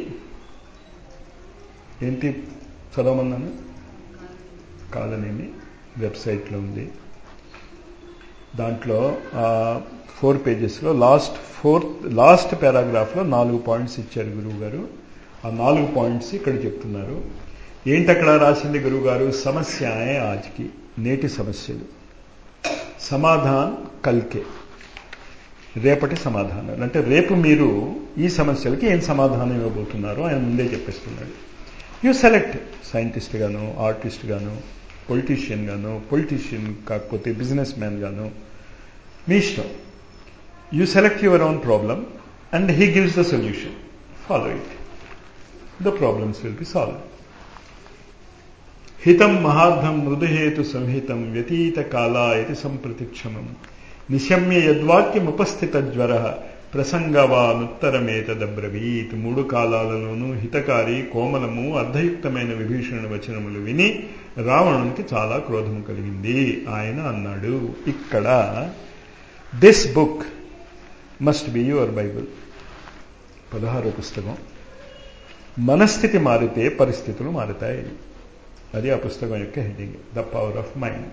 ఏంటి చదవమన్నాను కాలనేమి వెబ్సైట్లో ఉంది దాంట్లో ఫోర్ పేజెస్లో లాస్ట్ ఫోర్త్ లాస్ట్ పారాగ్రాఫ్లో నాలుగు పాయింట్స్ ఇచ్చారు గురువు గారు ఆ నాలుగు పాయింట్స్ ఇక్కడ చెప్తున్నారు ఏంటి అక్కడ రాసింది గురువు గారు సమస్యాయే ఆజ్కి నేటి సమస్యలు సమాధాన్ కల్కే రేపటి సమాధానాలు అంటే రేపు మీరు ఈ సమస్యలకి ఏం సమాధానం ఇవ్వబోతున్నారో ఆయన ముందే చెప్పేస్తున్నాడు యూ సెలెక్ట్ సైంటిస్ట్ గాను ఆర్టిస్ట్ గాను పొలిటీషియన్ గాను పొలిటీషియన్ కాకపోతే బిజినెస్ మ్యాన్ గాను మీ ఇష్టం you select your own problem and he gives the solution follow it the problems will be solve హితం మహార్థం మృదుహేతు సంహితం వ్యతీత కాలాయతి సంప్రతిక్షమం నిశమ్య యద్వాక్యముపస్థిత జ్వర ప్రసంగవానుత్తరమేతదబ్రవీత్ మూడు కాలాలలోనూ హితకారి కోమలము అర్ధయుక్తమైన విభీషణుని వచనములు విని రావణునికి చాలా క్రోధము కలిగింది ఆయన అన్నాడు ఇక్కడ this book must be your bible పదహారో పుస్తకం మనస్థితి మారితే పరిస్థితులు మారుతాయి అది ఆ పుస్తకం యొక్క heading the power of mind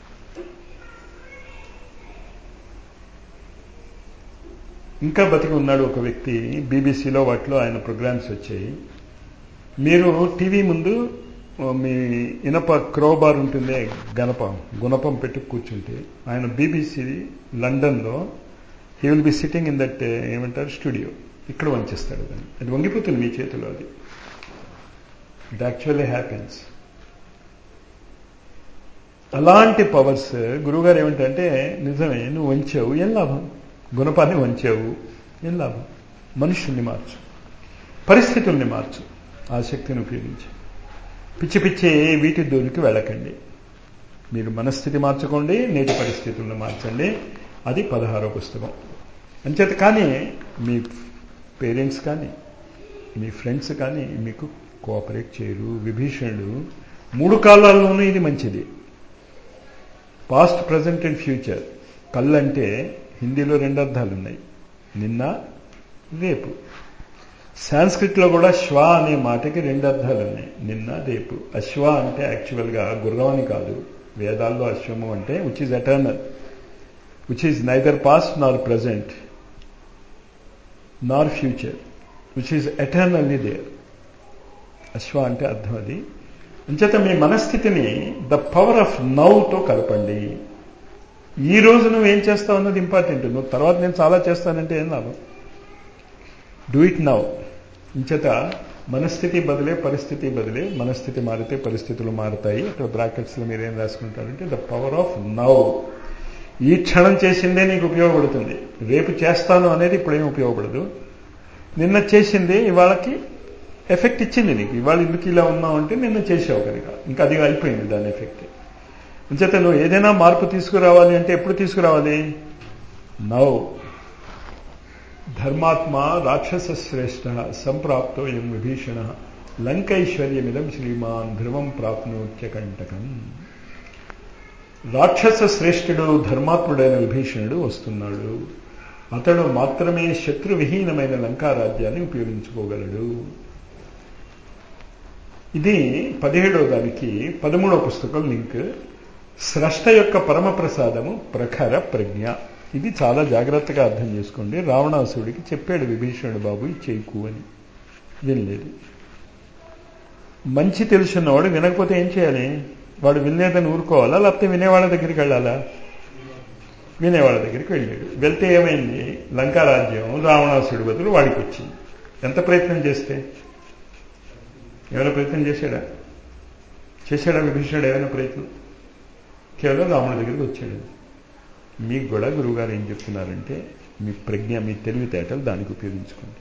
ఇంకా బతికి ఉన్నాడు ఒక వ్యక్తి బీబీసీలో వాటిలో ఆయన ప్రోగ్రామ్స్ వచ్చాయి మీరు టీవీ ముందు మీ ఇనప క్రోబార్ ఉంటుందే గణపం గుణపం పెట్టి కూర్చుంటే ఆయన బీబీసీ లండన్లో he will be sitting in that ఏమంటారు స్టూడియో ఇక్కడ వంచేస్తాడు దాన్ని అది వంగిపోతుంది మీ చేతిలో అది ఇట్ యాక్చువల్లీ హ్యాపెన్స్ అలాంటి పవర్స్ గురువుగారు ఏమంటే నిజమే నువ్వు వంచావు ఏం లాభం గుణపాన్ని వంచావు ఏం లాభం మనుషుల్ని మార్చు పరిస్థితుల్ని మార్చు ఆ శక్తిని ఉపయోగించి పిచ్చి పిచ్చి వీటి దూరికి వెళ్ళకండి మీరు మనస్థితి మార్చుకోండి నేటి పరిస్థితులను మార్చండి అది పదహారో పుస్తకం అంచేత కానీ మీ పేరెంట్స్ కానీ మీ ఫ్రెండ్స్ కానీ మీకు కోఆపరేట్ చేయరు విభీషణుడు మూడు కాలాల్లోనూ ఇది మంచిది పాస్ట్ ప్రజెంట్ అండ్ ఫ్యూచర్ కళ్ళు అంటే హిందీలో రెండు అర్థాలు ఉన్నాయి నిన్న రేపు సాంస్క్రిట్లో కూడా శ్వ అనే మాటకి రెండు అర్థాలు ఉన్నాయి నిన్న రేపు అశ్వ అంటే యాక్చువల్గా గుర్రం అని కాదు వేదాల్లో అశ్వము అంటే which is eternal which is neither past nor present nor future which is eternally there అశ్వ అంటే అర్థం అది అంచేత మీ మనస్థితిని ద పవర్ ఆఫ్ నౌతో కలపండి ఈ రోజు నువ్వు ఏం చేస్తావు అన్నది ఇంపార్టెంట్ నువ్వు తర్వాత నేను చాలా చేస్తానంటే ఏం లాభం డూ ఇట్ నౌ ఇంచేత మనస్థితి బదిలే పరిస్థితి బదిలే మనస్థితి మారితే పరిస్థితులు మారుతాయి అక్కడ బ్రాకెట్స్లో మీరు ఏం రాసుకుంటారంటే ద పవర్ ఆఫ్ నౌ ఈ క్షణం చేసిందే నీకు ఉపయోగపడుతుంది రేపు చేస్తాను అనేది ఇప్పుడేం ఉపయోగపడదు నిన్న చేసింది ఇవాళకి ఎఫెక్ట్ ఇచ్చింది నీకు ఇవాళ ఎందుకు ఇలా ఉన్నావు అంటే నిన్న చేసావు కనుక ఇంకా అది అయిపోయింది దాని ఎఫెక్ట్ అంచేత నువ్వు ఏదైనా మార్పు తీసుకురావాలి అంటే ఎప్పుడు తీసుకురావాలి నౌ ధర్మాత్మ రాక్షస శ్రేష్ఠ సంప్రాప్తో ఎం విభీషణ లంకైశ్వర్యమిదం శ్రీమాన్ ధ్రువం ప్రాప్నోత్యకంటకం రాక్షస శ్రేష్ఠుడు ధర్మాత్ముడైన విభీషణుడు వస్తున్నాడు అతడు మాత్రమే శత్రువిహీనమైన లంకారాజ్యాన్ని ఉపయోగించుకోగలడు ఇది పదిహేడవ దానికి పదమూడవ పుస్తకం లింక్ స్రష్ట యొక్క పరమ ప్రసాదము ప్రఖర ప్రజ్ఞ ఇది చాలా జాగ్రత్తగా అర్థం చేసుకోండి రావణాసుడికి చెప్పాడు విభీషణుడు బాబు ఇది చేయకు అని వినలేదు మంచి తెలుసున్నవాడు వినకపోతే ఏం చేయాలి వాడు వినలేదని ఊరుకోవాలా లేకపోతే వినేవాళ్ళ దగ్గరికి వెళ్ళాలా వినేవాళ్ళ దగ్గరికి వెళ్ళాడు వెళ్తే ఏమైంది లంకారాజ్యం రావణాసుడి బదులు వాడికి వచ్చింది ఎంత ప్రయత్నం చేస్తే ఏమైనా ప్రయత్నం చేశాడా చేశాడా విభీషణుడు ఏమైనా ప్రయత్నం కేవలం రాముడి దగ్గరికి వచ్చాడు మీకు కూడా గురువుగారు ఏం చెప్తున్నారంటే మీ ప్రజ్ఞ మీ తెలివితేటలు దానికి ఉపయోగించుకోండి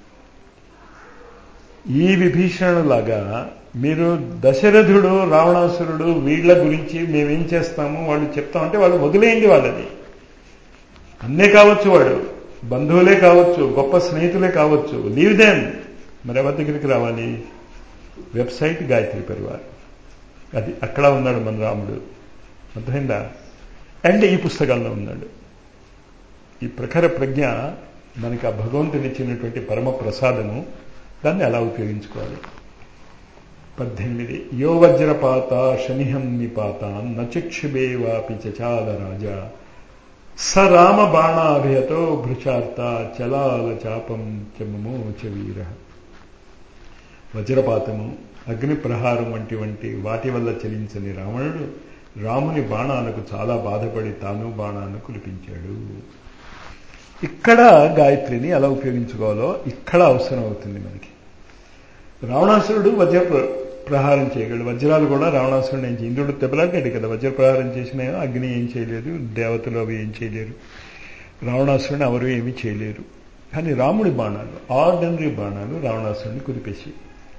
ఈ విభీషణులాగా మీరు దశరథుడు రావణాసురుడు వీళ్ళ గురించి మేమేం చేస్తాము వాళ్ళు చెప్తామంటే వాళ్ళు వదిలేయండి వాళ్ళని అన్నే కావచ్చు వాడు బంధువులే కావచ్చు గొప్ప స్నేహితులే కావచ్చు లీవ్ దెమ్ మరి ఎవరి దగ్గరికి రావాలి వెబ్సైట్ గాయత్రి పరివార్ అది అక్కడ ఉన్నాడు మన రాముడు అర్థమైందా అండ్ ఈ పుస్తకాల్లో ఉన్నాడు ఈ ప్రఖర ప్రజ్ఞ మనకి ఆ భగవంతుని ఇచ్చినటువంటి పరమ ప్రసాదము దాన్ని ఎలా ఉపయోగించుకోవాలి పద్దెనిమిది యో వజ్రపాత శనిహం నిపాత నచిక్షుబేవాపి చచాల రాజా స రామ బాణాభయతో భృచార్త చలాల చాపం చమమోచ వీర వజ్రపాతము అగ్ని ప్రహారం వంటి వంటి వాటి వల్ల చలించని రావణుడు రాముని బాణాలకు చాలా బాధపడి తాను బాణాన్ని కులిపించాడు ఇక్కడ గాయత్రిని ఎలా ఉపయోగించుకోవాలో ఇక్కడ అవసరం అవుతుంది మనకి రావణాసురుడు వజ్ర ప్రహారం చేయగలడు వజ్రాలు కూడా రావణాసురుడు ఏం ఇంద్రుడు దెబ్బలాగాడు కదా వజ్ర ప్రహారం చేసినా అగ్ని ఏం చేయలేదు దేవతలు అవి ఏం చేయలేరు రావణాసురుడిని ఎవరు ఏమీ చేయలేరు కానీ రాముడి బాణాలు ఆర్డినరీ బాణాలు రావణాసురుడిని కుదిపేసి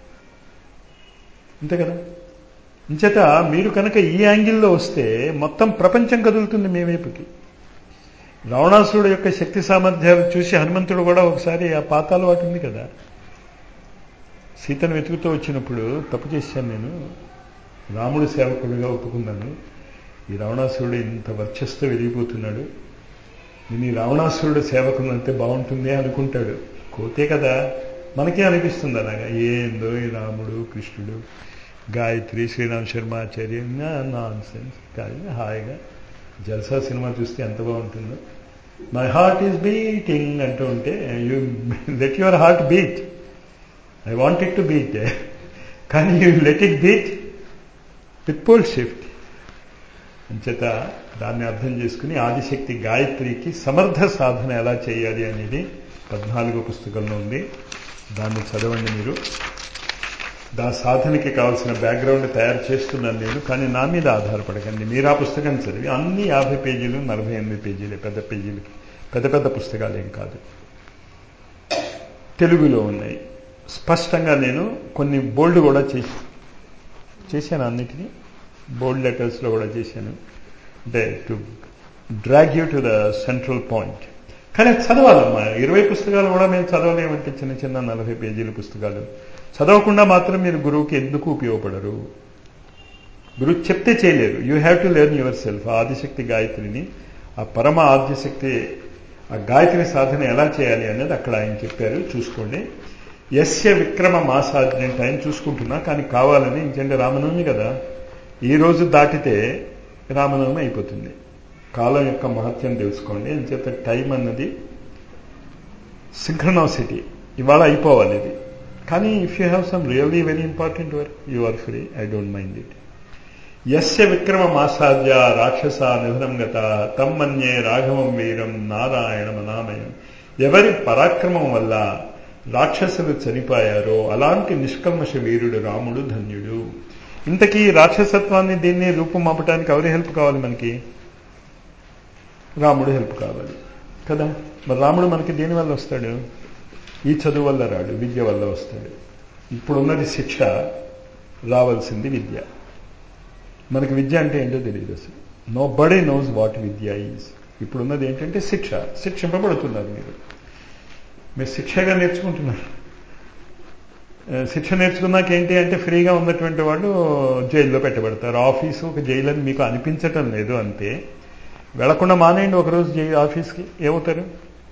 అంతే కదా ఇంచేత మీరు కనుక ఈ యాంగిల్లో వస్తే మొత్తం ప్రపంచం కదులుతుంది మీ వైపుకి రావణాసురుడు యొక్క శక్తి సామర్థ్యాలు చూసి హనుమంతుడు కూడా ఒకసారి ఆ పాతాలు వాటి ఉంది కదా సీతను వెతుకుతూ వచ్చినప్పుడు తప్పు చేశాను నేను రాముడు సేవకుడిగా ఒప్పుకున్నాను ఈ రావణాసురుడు ఇంత వర్చస్తో వెలిగిపోతున్నాడు నేను ఈ రావణాసురుడు సేవకునంతే బాగుంటుంది అనుకుంటాడు కోతే కదా మనకే అనిపిస్తుంది అలాగా ఏందో ఈ రాముడు కృష్ణుడు గాయత్రి శ్రీరామ్ శర్మ ఆచార్య నాన్ సెన్స్ కానీ హాయిగా జల్సా సినిమా చూస్తే ఎంత బాగుంటుందో మై హార్ట్ ఈజ్ బీటింగ్ అంటూ ఉంటే you let your heart beat I want it to beat కానీ you let it beat with pole shift అంచేత దాన్ని అర్థం చేసుకుని ఆదిశక్తి గాయత్రికి సమర్థ సాధన ఎలా చేయాలి అనేది పద్నాలుగో పుస్తకంలో ఉంది దాన్ని చదవండి మీరు దా సాధనకి కావాల్సిన బ్యాక్గ్రౌండ్ తయారు చేస్తున్నాను నేను కానీ నా మీద ఆధారపడకండి మీరు ఆ పుస్తకం చదివి అన్ని యాభై పేజీలు నలభై ఎనిమిది పేజీలే పెద్ద పేజీలకి పెద్ద పెద్ద పుస్తకాలు ఏం కాదు తెలుగులో ఉన్నాయి స్పష్టంగా నేను కొన్ని బోల్డ్ కూడా చేసి చేశాను అన్నిటినీ బోల్డ్ లెటర్స్లో కూడా చేశాను అంటే to drag you to the central point కానీ చదవాలమ్మా ఇరవై పుస్తకాలు కూడా మేము చదవలేమంటే చిన్న చిన్న నలభై పేజీల పుస్తకాలు చదవకుండా మాత్రం మీరు గురువుకి ఎందుకు ఉపయోగపడరు గురువు చెప్తే చేయలేరు you have to learn yourself Adishakti గాయత్రిని ఆ పరమ ఆద్యశక్తి ఆ గాయత్రి సాధన ఎలా చేయాలి అనేది అక్కడ ఆయన చెప్పారు చూసుకోండి యస్య విక్రమ మాసాజ్ఞ టైం చూసుకుంటున్నా కానీ కావాలని ఇంకంటే రామనవమి కదా ఈ రోజు దాటితే రామనవమి అయిపోతుంది కాలం యొక్క మహత్యం తెలుసుకోండి అంచేత టైం అన్నది సింక్రనాసిటీ ఇవాళ అయిపోవాలి ఇది కానీ if you have some really very important work you are free I don't mind it యస్య విక్రమ మాసాద్య రాక్షస నిధనం గత తమ్మన్యే రాఘవం వీరం నారాయణ అనామయం ఎవరి పరాక్రమం వల్ల రాక్షసులు చనిపోయారో అలాంటి నిష్కల్మష వీరుడు రాముడు ధన్యుడు ఇంతకీ రాక్షసత్వాన్ని దీన్ని రూపుమాపటానికి ఎవరి హెల్ప్ కావాలి మనకి రాముడు హెల్ప్ కావాలి కదా మరి రాముడు మనకి దేని వల్ల వస్తాడు ఈ చదువు వల్ల రాడు విద్య వల్ల వస్తాడు ఇప్పుడున్నది శిక్ష రావాల్సింది విద్య మనకి విద్య అంటే ఏంటో తెలియదు అసలు నో బడీ నోస్ వాట్ విద్య ఈజ్ ఇప్పుడున్నది ఏంటంటే శిక్ష శిక్షింపబడుతున్నారు మీరు మీరు శిక్షగా నేర్చుకుంటున్నారు శిక్ష నేర్చుకున్నాక ఏంటి అంటే ఫ్రీగా ఉన్నటువంటి వాళ్ళు జైల్లో పెట్టబడతారు ఆఫీసు ఒక జైలు అని మీకు అనిపించటం లేదు అంతే వెళ్లకుండా మానేయండి ఒకరోజు జై ఆఫీస్కి ఏమవుతారు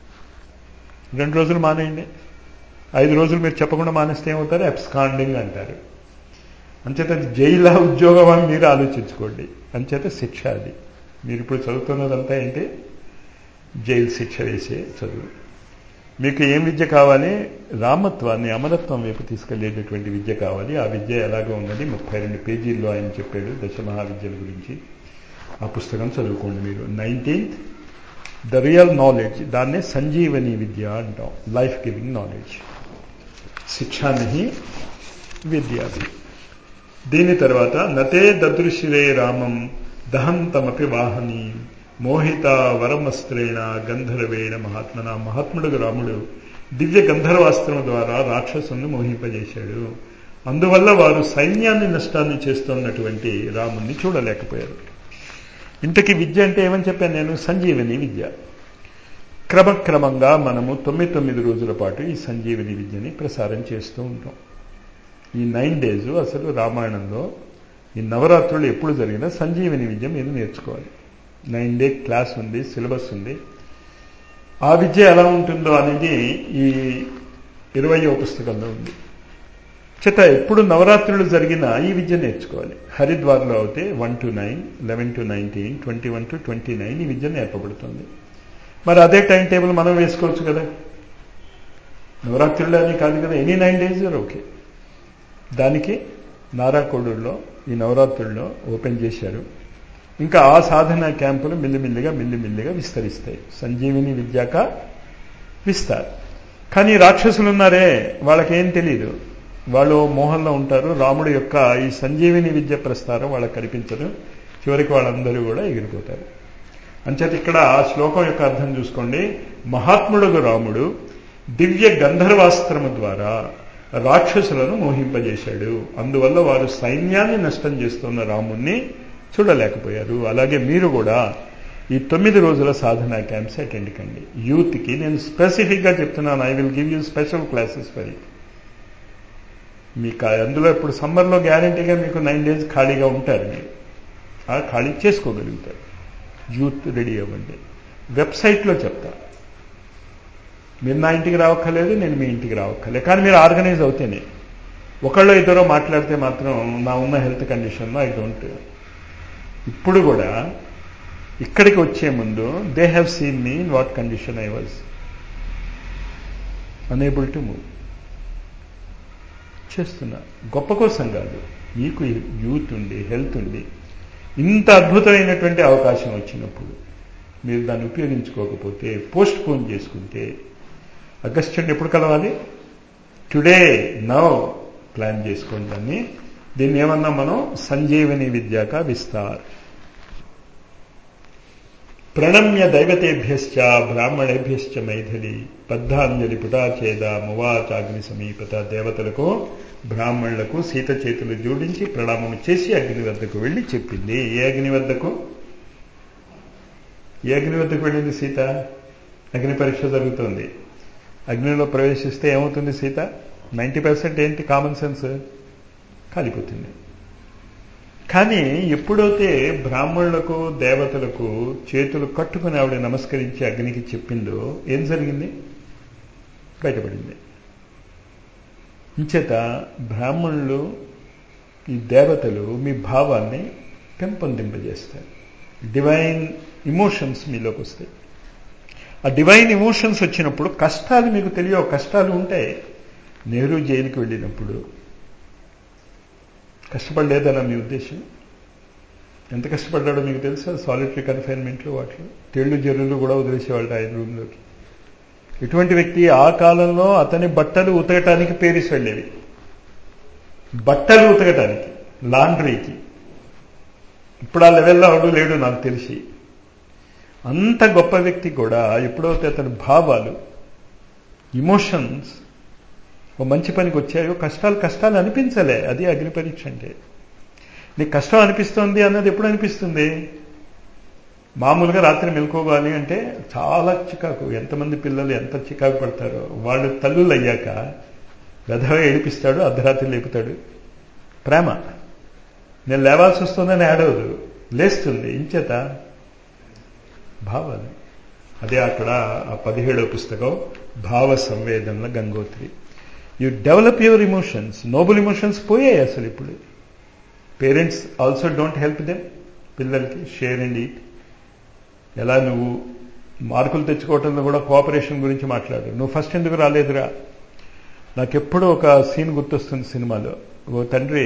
రెండు రోజులు మానేయండి ఐదు రోజులు మీరు చెప్పకుండా మానేస్తే ఏమవుతారు అబ్స్కాండింగ్ అంటారు అంచేత జైలా ఉద్యోగం అని మీరు ఆలోచించుకోండి అంచేత శిక్ష అది మీరు ఇప్పుడు చదువుతున్నదంతా ఏంటి జైలు శిక్ష వేసే చదువు మీకు ఏం విద్య కావాలి రామత్వాన్ని అమరత్వం వైపు తీసుకెళ్లేటటువంటి విద్య కావాలి ఆ విద్య ఎలాగో ఉన్నది ముప్పై రెండు పేజీల్లో ఆయన చెప్పాడు దశమహావిద్యల గురించి ఆ పుస్తకం చదువుకోండి మీరు నైన్టీన్త్ ద రియల్ నాలెడ్జ్ దాన్నే సంజీవని విద్య అంటాం లైఫ్ గివింగ్ నాలెడ్జ్ శిక్షాని విద్య దీని తర్వాత నతే దదృశిరే రామం దహంతమపి వాహని మోహిత వరమస్త్రేణ గంధర్వేణ మహాత్మన మహాత్ముడు రాముడు దివ్య గంధర్వాస్త్రం ద్వారా రాక్షసుని మోహింపజేశాడు అందువల్ల వారు సైన్యాన్ని నష్టాన్ని చేస్తున్నటువంటి రాముణ్ణి చూడలేకపోయారు ఇంతకీ విద్య అంటే ఏమని చెప్పాను నేను సంజీవని విద్య క్రమక్రమంగా మనము తొమ్మిది తొమ్మిది రోజుల పాటు ఈ సంజీవని విద్యని ప్రసారం చేస్తూ ఉంటాం ఈ నైన్ డేస్ అసలు రామాయణంలో ఈ నవరాత్రులు ఎప్పుడు జరిగినా సంజీవని విద్య మీరు నేర్చుకోవాలి నైన్ డే క్లాస్ ఉంది సిలబస్ ఉంది ఆ విద్య ఎలా ఉంటుందో అనేది ఈ ఇరవయో పుస్తకంలో ఉంది చేత ఎప్పుడు నవరాత్రులు జరిగినా ఈ విద్య నేర్చుకోవాలి హరిద్వార్లో అయితే one two nine eleven two nineteen twenty one two twenty nine ఈ విద్య నేర్పబడుతుంది మరి అదే టైం టేబుల్ మనం వేసుకోవచ్చు కదా నవరాత్రులు అని కాదు కదా ఎనీ నైన్ డేస్ ఓకే దానికి నారాకోడూరులో ఈ నవరాత్రుల్లో ఓపెన్ చేశారు ఇంకా ఆ సాధన క్యాంపులు మిల్లిమిల్లిగా మిల్లిమిల్లిగా విస్తరిస్తాయి సంజీవిని విద్యాక విస్తారు కానీ రాక్షసులు ఉన్నారే వాళ్ళకేం తెలియదు వాళ్ళు మోహంలో ఉంటారు రాముడు యొక్క ఈ సంజీవిని విద్య ప్రస్తారం వాళ్ళకి కనిపించదు చివరికి వాళ్ళందరూ కూడా ఎగిరిపోతారు అంచేత ఇక్కడ ఆ శ్లోకం యొక్క అర్థం చూసుకోండి మహాత్ముడుగు రాముడు దివ్య గంధర్వాస్త్రము ద్వారా రాక్షసులను మోహింపజేశాడు అందువల్ల వారు సైన్యాన్ని నష్టం చేస్తున్న రాముణ్ణి చూడలేకపోయారు అలాగే మీరు కూడా ఈ తొమ్మిది రోజుల సాధన క్యాంప్స్ అటెండ్ కండి యూత్కి నేను స్పెసిఫిక్గా చెప్తున్నాను I will give you special classes for it మీకు అందులో ఇప్పుడు సమ్మర్లో గ్యారంటీగా మీకు నైన్ డేస్ ఖాళీగా ఉంటారు మీరు ఆ ఖాళీ చేసుకోగలుగుతారు యూత్ రెడీ అవ్వండి వెబ్సైట్లో చెప్తా మీరు నా ఇంటికి రావక్కర్లేదు నేను మీ ఇంటికి రావక్కర్లేదు కానీ మీరు ఆర్గనైజ్ అవుతేనే ఒకళ్ళు ఇద్దరో మాట్లాడితే మాత్రం నా ఉన్న హెల్త్ కండిషన్లో ఐ డోంట్ ఇప్పుడు కూడా ఇక్కడికి వచ్చే ముందు they have seen me in what condition I was unable to move చేస్తున్నా గొప్ప కోసం కాదు మీకు యూత్ ఉండి హెల్త్ ఉండి ఇంత అద్భుతమైనటువంటి అవకాశం వచ్చినప్పుడు మీరు దాన్ని ఉపయోగించుకోకపోతే పోస్ట్ పోన్ చేసుకుంటే అగస్టుని ఎప్పుడు కలవాలి టుడే నవ్ ప్లాన్ చేసుకోండి దాన్ని దీన్ని ఏమన్నా మనం సంజీవని విద్యాక విస్తార్ ప్రణమ్య దైవతేభ్యశ్చ బ్రాహ్మణేభ్యశ్చ మైథిలి బద్ధాంజలి పుటాచేద మువాచాగ్ని సమీపత దేవతలకు బ్రాహ్మణులకు సీత చేతులు జోడించి ప్రణామం చేసి అగ్ని వద్దకు వెళ్ళి చెప్పింది ఏ అగ్ని వద్దకు ఏ అగ్ని వద్దకు వెళ్ళింది సీత అగ్ని పరీక్ష జరుగుతోంది అగ్నిలో ప్రవేశిస్తే ఏమవుతుంది సీత నైంటీ పర్సెంట్ ఏంటి కామన్ సెన్స్ కాలిపోతుంది కానీ ఎప్పుడైతే బ్రాహ్మణులకు దేవతలకు చేతులు కట్టుకుని ఆవిడ నమస్కరించి అగ్నికి చెప్పిందో ఏం జరిగింది బయటపడింది ఇంచేత బ్రాహ్మణులు ఈ దేవతలు మీ భావాన్ని పెంపొందింపజేస్తారు డివైన్ ఇమోషన్స్ మీలోకి వస్తాయి ఆ డివైన్ ఇమోషన్స్ వచ్చినప్పుడు కష్టాలు మీకు తెలియవు కష్టాలు ఉంటాయి నెహ్రూ జైలుకి వెళ్ళినప్పుడు కష్టపడలేదన్న మీ ఉద్దేశం ఎంత కష్టపడ్డాడో మీకు తెలుసా సాలిటరీ కన్ఫైన్మెంట్లో వాటిలో తేళ్లు జర్రులు కూడా వదిలేసేవాళ్ళు ఆయన రూమ్లోకి ఇటువంటి వ్యక్తి ఆ కాలంలో అతని బట్టలు ఉతకటానికి పేరిస్ వెళ్ళేవి బట్టలు ఉతకటానికి లాండ్రీకి ఇప్పుడు ఆ లెవెల్లో అవడు లేడు నాకు తెలిసి అంత గొప్ప వ్యక్తి కూడా ఎప్పుడైతే అతని భావాలు ఇమోషన్స్ ఓ మంచి పనికి వచ్చాయో కష్టాలు కష్టాలు అనిపించలే అది అగ్ని పరీక్ష అంటే నీకు కష్టం అనిపిస్తుంది అన్నది ఎప్పుడు అనిపిస్తుంది మామూలుగా రాత్రి మెలుకోవాలి అంటే చాలా చికాకు ఎంతమంది పిల్లలు ఎంత చికాకు పడతారో వాళ్ళు తల్లులు అయ్యాక వెధవ ఏడిపిస్తాడు అర్ధరాత్రి లేపుతాడు ప్రేమ నేను లేవాల్సి వస్తుందని ఏడవదు లేస్తుంది ఇంచేత భావాలు అదే అక్కడ ఆ పదిహేడో పుస్తకం భావ సంవేదనల Gangotri you develop your emotions noble emotions పోయాయి అసలు ఇప్పుడు parents also don't help them పిల్లలకి షేర్ అండ్ ఈట్ ఎలా నువ్వు మార్కులు తెచ్చుకోవటంలో కూడా కోఆపరేషన్ గురించి మాట్లాడు నువ్వు ఫస్ట్ ఎందుకు రాలేదురా నాకెప్పుడూ ఒక సీన్ గుర్తొస్తుంది సినిమాలో ఓ తండ్రి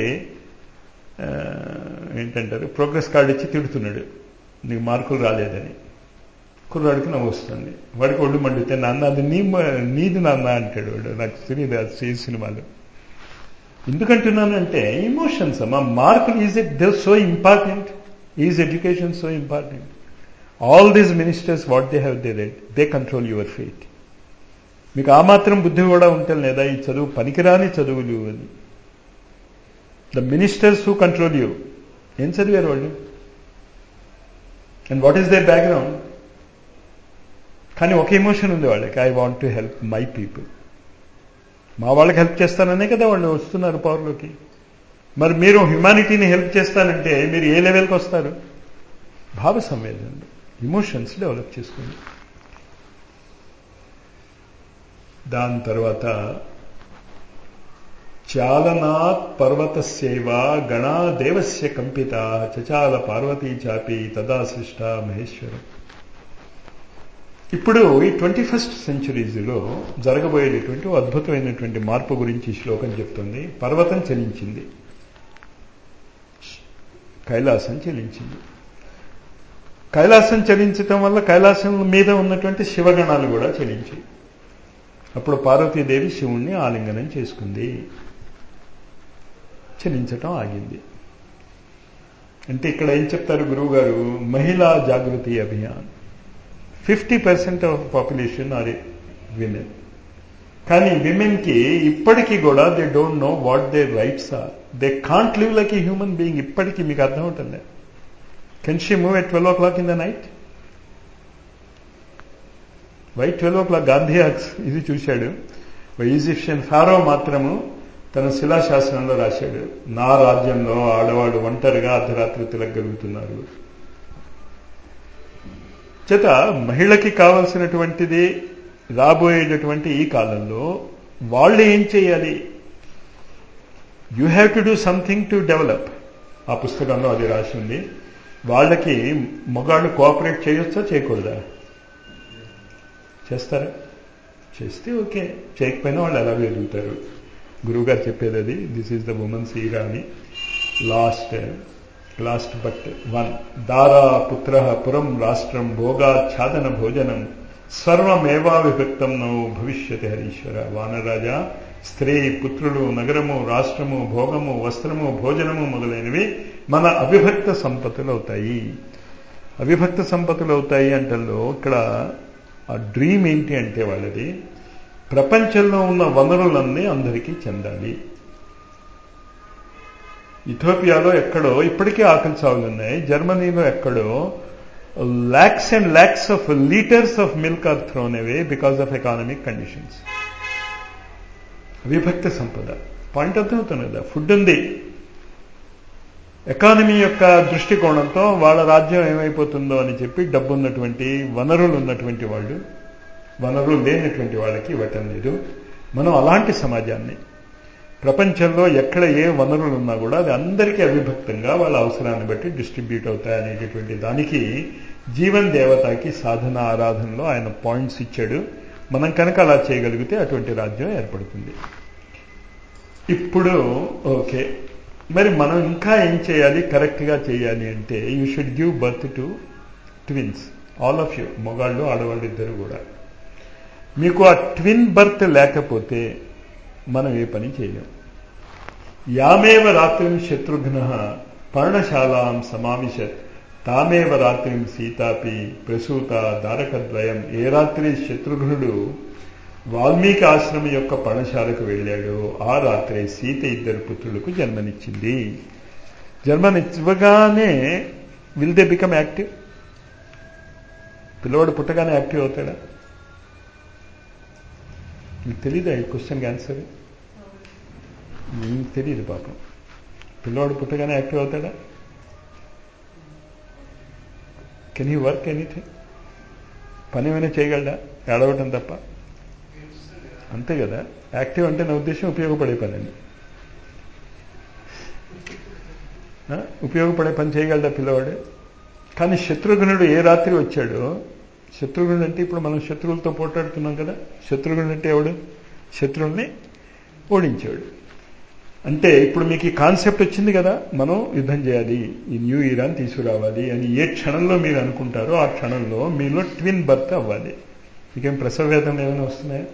ఏంటంటారు ప్రోగ్రెస్ కార్డు ఇచ్చి తిడుతున్నాడు నీకు మార్కులు రాలేదని కుర్రాడికి నవ్వు వస్తుంది వాడికి ఒళ్ళు మండితే నాన్న అది నీ నీది నాన్న అంటాడు వాడు నాకు తెలియదు అది సినిమాలో ఎందుకంటున్నానంటే ఇమోషన్స్ మా మార్కులు is it they so important is education so important all these ministers what they have they read they control your fate మీకు ఆ మాత్రం బుద్ధి కూడా ఉంటుంది లేదా ఈ చదువు పనికిరాని చదువులు అని the ministers who control you ఏం చదివారు వాళ్ళు and what is there background కానీ ఒక ఎమోషన్ ఉంది వాళ్ళకి I want to help my people మా వాళ్ళకి హెల్ప్ చేస్తాననే కదా వాళ్ళు వస్తున్నారు పవర్లోకి మరి మీరు హ్యుమానిటీని హెల్ప్ చేస్తానంటే మీరు ఏ లెవెల్కి వస్తారు భావ సంవేదనలు ఇమోషన్స్ డెవలప్ చేసుకోండి దాని తర్వాత చాలనాత్ పర్వత సేవ గణా దేవస్య కంపిత చచాల పార్వతీ చాపి తదా సృష్ట మహేశ్వరం ఇప్పుడు ఈ ట్వంటీ ఫస్ట్ సెంచురీస్లో జరగబోయేటటువంటి అద్భుతమైనటువంటి మార్పు గురించి ఈ శ్లోకం చెప్తుంది పర్వతం చలించింది కైలాసం చలించింది కైలాసం చలించటం వల్ల కైలాసం మీద ఉన్నటువంటి శివగణాలు కూడా చలించాయి అప్పుడు పార్వతీదేవి శివుణ్ణి ఆలింగనం చేసుకుంది చలించటం ఆగింది అంటే ఇక్కడ ఏం చెప్తారు గురువు గారు Mahila Jagriti Abhiyan fifty percent of population are women కానీ విమెన్కి ఇప్పటికీ కూడా they don't know what they rights are they can't live like a human being ఇప్పటికీ మీకు అర్థం అవుతుంది can she move at twelve o'clock in the night why twelve o'clock Gandhi ఇది చూశాడు ఈజిప్షియన్ ఫారో మాత్రము తన శిలాశాసనంలో రాశాడు నా రాజ్యంలో ఆడవాళ్ళు ఒంటరిగా అర్ధరాత్రి తిరగలుగుతున్నారు చేత మహిళకి కావలసినటువంటిది రాబోయేటటువంటి ఈ కాలంలో వాళ్ళు ఏం చేయాలి you have to do something to develop ఆ పుస్తకంలో అది రాసి ఉంది వాళ్ళకి మగాళ్ళు కోఆపరేట్ చేయొచ్చా చేయకూడదా చేస్తారా చేస్తే ఓకే చేయకపోయినా వాళ్ళు ఎలాగో ఎదుగుతారు గురువుగారు చెప్పేది అది దిస్ ఈజ్ ద ఉమెన్స్ ఈరా అని లాస్ట్ లాస్ట్ బట్ వన్ దారా పుత్ర పురం రాష్ట్రం భోగాఛాదన భోజనం సర్వమేవా విభక్తం నో భవిష్యతి హరీశ్వర వానరాజా స్త్రీ పుత్రులు నగరము రాష్ట్రము భోగము వస్త్రము భోజనము మొదలైనవి మన అవిభక్త సంపత్తులు అవుతాయి అవిభక్త సంపత్తులు అవుతాయి అంటల్లో ఇక్కడ ఆ డ్రీమ్ ఏంటి అంటే వాళ్ళది ప్రపంచంలో ఉన్న వనరులన్నీ అందరికీ చెందాలి ఇథోపియాలో ఎక్కడో ఇప్పటికీ ఆకలి చావులు ఉన్నాయి జర్మనీలో ఎక్కడో lakhs and lakhs of litres of milk are thrown away because of economic conditions విభక్త సంపద పాయింట్ అర్థమవుతుంది కదా ఫుడ్ ఉంది ఎకానమీ యొక్క దృష్టికోణంతో వాళ్ళ రాజ్యం ఏమైపోతుందో అని చెప్పి డబ్బు ఉన్నటువంటి వనరులు ఉన్నటువంటి వాళ్ళు వనరులు లేనటువంటి వాళ్ళకి ఇవ్వటం లేదు మనం అలాంటి సమాజాన్ని ప్రపంచంలో ఎక్కడ ఏ వనరులు ఉన్నా కూడా అది అందరికీ అవిభక్తంగా వాళ్ళ అవసరాన్ని బట్టి డిస్ట్రిబ్యూట్ అవుతాయి అనేటటువంటి దానికి జీవన్ దేవతకి సాధన ఆరాధనలో ఆయన పాయింట్స్ ఇచ్చాడు మనం కనుక అలా చేయగలిగితే అటువంటి రాజ్యం ఏర్పడుతుంది ఇప్పుడు ఓకే మరి మనం ఇంకా ఏం చేయాలి కరెక్ట్గా చేయాలి అంటే you should give birth to twins all of you మొగాళ్ళు ఆడవాళ్ళు ఇద్దరు కూడా మీకు ఆ ట్విన్ బర్త్ లేకపోతే మనం ఏ పని చేయలేం యామేవ రాత్రిం శత్రుఘ్న పర్ణశాలాం సమావిశత్ తామేవ రాత్రిం సీతాపి ప్రసూత దారకద్వయం ఏ రాత్రి శత్రుఘ్నుడు వాల్మీకి ఆశ్రమం యొక్క పర్ణశాలకు వెళ్ళాడు ఆ రాత్రి సీత ఇద్దరు పుత్రులకు జన్మనిచ్చింది జన్మనివ్వగానే విల్ దే బికమ్ యాక్టివ్ పిల్లవాడు పుట్టగానే యాక్టివ్ అవుతాడా మీకు తెలీదా ఈ క్వశ్చన్కి ఆన్సర్ మీకు తెలియదు పాపం పిల్లవాడు పుట్టగానే యాక్టివ్ అవుతాడా కెన్ హీ వర్క్ ఎనీథింగ్ పని ఏమైనా చేయగలడా ఏడవటం తప్ప అంతే కదా యాక్టివ్ అంటే నా ఉద్దేశం ఉపయోగపడే పని అని ఉపయోగపడే పని చేయగలడా పిల్లవాడు కానీ శత్రుఘ్నుడు ఏ రాత్రి వచ్చాడో శత్రుఘ్నుడు అంటే ఇప్పుడు మనం శత్రువులతో పోటాడుతున్నాం కదా శత్రుఘ్నుడు అంటే ఎవడు శత్రువుల్ని ఓడించాడు అంటే ఇప్పుడు మీకు ఈ కాన్సెప్ట్ వచ్చింది కదా మనం యుద్ధం చేయాలి ఈ న్యూ ఇరాన్ తీసుకురావాలి అని ఏ క్షణంలో మీరు అనుకుంటారో ఆ క్షణంలో మీలో ట్విన్ బర్త్ అవ్వాలి మీకేం ప్రసవ వేదనలు ఏమైనా వస్తున్నాయా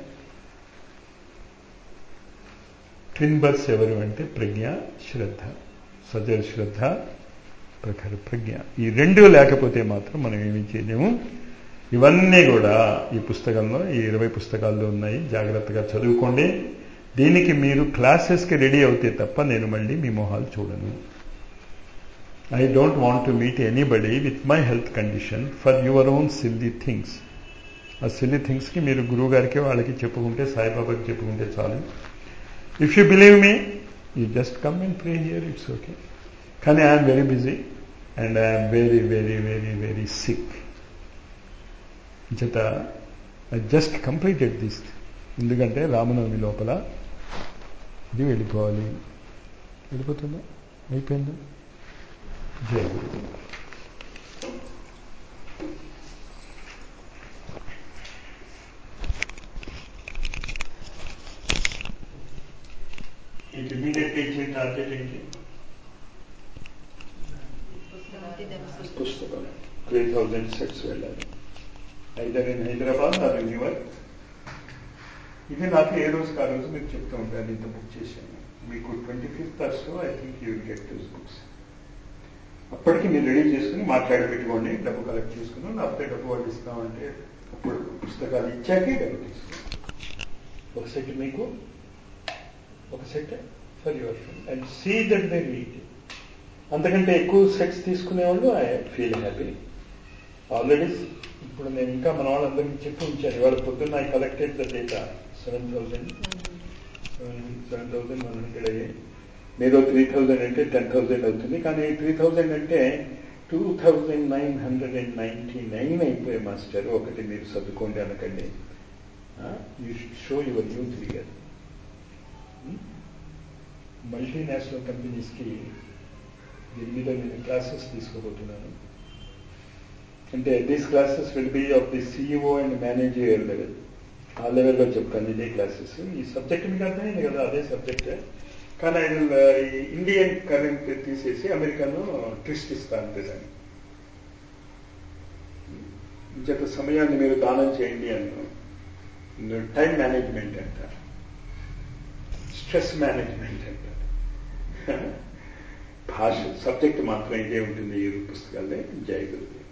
ట్విన్ బర్త్స్ ఎవరు అంటే ప్రజ్ఞ శ్రద్ధ సజల శ్రద్ధ ప్రఖర ప్రజ్ఞ ఈ రెండు లేకపోతే మాత్రం మనం ఏమీ చేయలేము ఇవన్నీ కూడా ఈ పుస్తకంలో ఈ ఇరవై పుస్తకాల్లో ఉన్నాయి జాగ్రత్తగా చదువుకోండి దీనికి మీరు క్లాసెస్కి రెడీ అవుతే తప్ప నేను మళ్ళీ మీ మొహాలు చూడను I don't want to meet anybody with my health condition for your own silly things ఆ సిల్లీ థింగ్స్కి మీరు గురువు గారికి వాళ్ళకి చెప్పుకుంటే సాయిబాబాకి చెప్పుకుంటే చాలు if you believe me you just come and pray here it's okay కానీ I'm very busy and I'm very very very very sick చేత ఐ జస్ట్ కంప్లీటెడ్ దిస్ ఎందుకంటే రామనవమి లోపల ఇది వెళ్ళిపోవాలి వెళ్ళిపోతుందా అయిపోయిందా జయ గురు ఇమీడియట్ ఇచ్చే టార్గెట్ ఏంటి పుస్తకం త్రీ థౌజండ్ సెట్స్ వెళ్ళాలి either in Hyderabad or in New York ఇది నాకు ఏ రోజు ఆ రోజు మీరు చెప్తూ ఉంటారు ఇంత బుక్ చేశాను మీకు twenty fifth or so I think you will get those books అప్పటికి మీరు రెడీ చేసుకుని మాట్లాడి పెట్టుకోండి డబ్బు కలెక్ట్ చేసుకుని లేకపోతే డబ్బు వాళ్ళు ఇస్తామంటే అప్పుడు పుస్తకాలు ఇచ్చాకే డబ్బు తీసుకోండి ఒక సెట్ మీకు ఒక set for your friend and see that they read అంతకంటే ఎక్కువ సెట్స్ తీసుకునేవాళ్ళు ఐ ఫీల్ హ్యాపీ ఆల్రెడీ ఇప్పుడు నేను ఇంకా మన వాళ్ళందరికీ చెప్పి ఉంచాను ఇవాళ పొద్దున్న I collected the data seven thousand seven thousand one hundred అయ్యాయి మీరు త్రీ థౌజండ్ అంటే టెన్ థౌసండ్ అవుతుంది కానీ త్రీ థౌజండ్ అంటే two thousand nine hundred and ninety nine అయిపోయే మాస్టర్ ఒకటి మీరు సర్దుకోండి అనకండి you show your new figure multinational కంపెనీస్కి దీని మీద నేను క్లాసెస్ తీసుకోబోతున్నాను అంటే these classes will be of the CEO and manager level ఆ లెవెల్లో చెప్తాను ఇదే క్లాసెస్ ఈ సబ్జెక్ట్ మీకు అర్థమైంది కదా అదే సబ్జెక్ట్ కానీ ఆయన ఇండియన్ కరెంట్ తీసేసి అమెరికాలో ట్విస్ట్ ఇస్తాను దాన్ని ఇంచేత సమయాన్ని మీరు దానం చేయండి అన్నాను టైం మేనేజ్మెంట్ అంట స్ట్రెస్ మేనేజ్మెంట్ అంట భాష సబ్జెక్ట్ మాత్రం ఇదే ఉంటుంది ఈ పుస్తకాలే జయ గురుదేవ్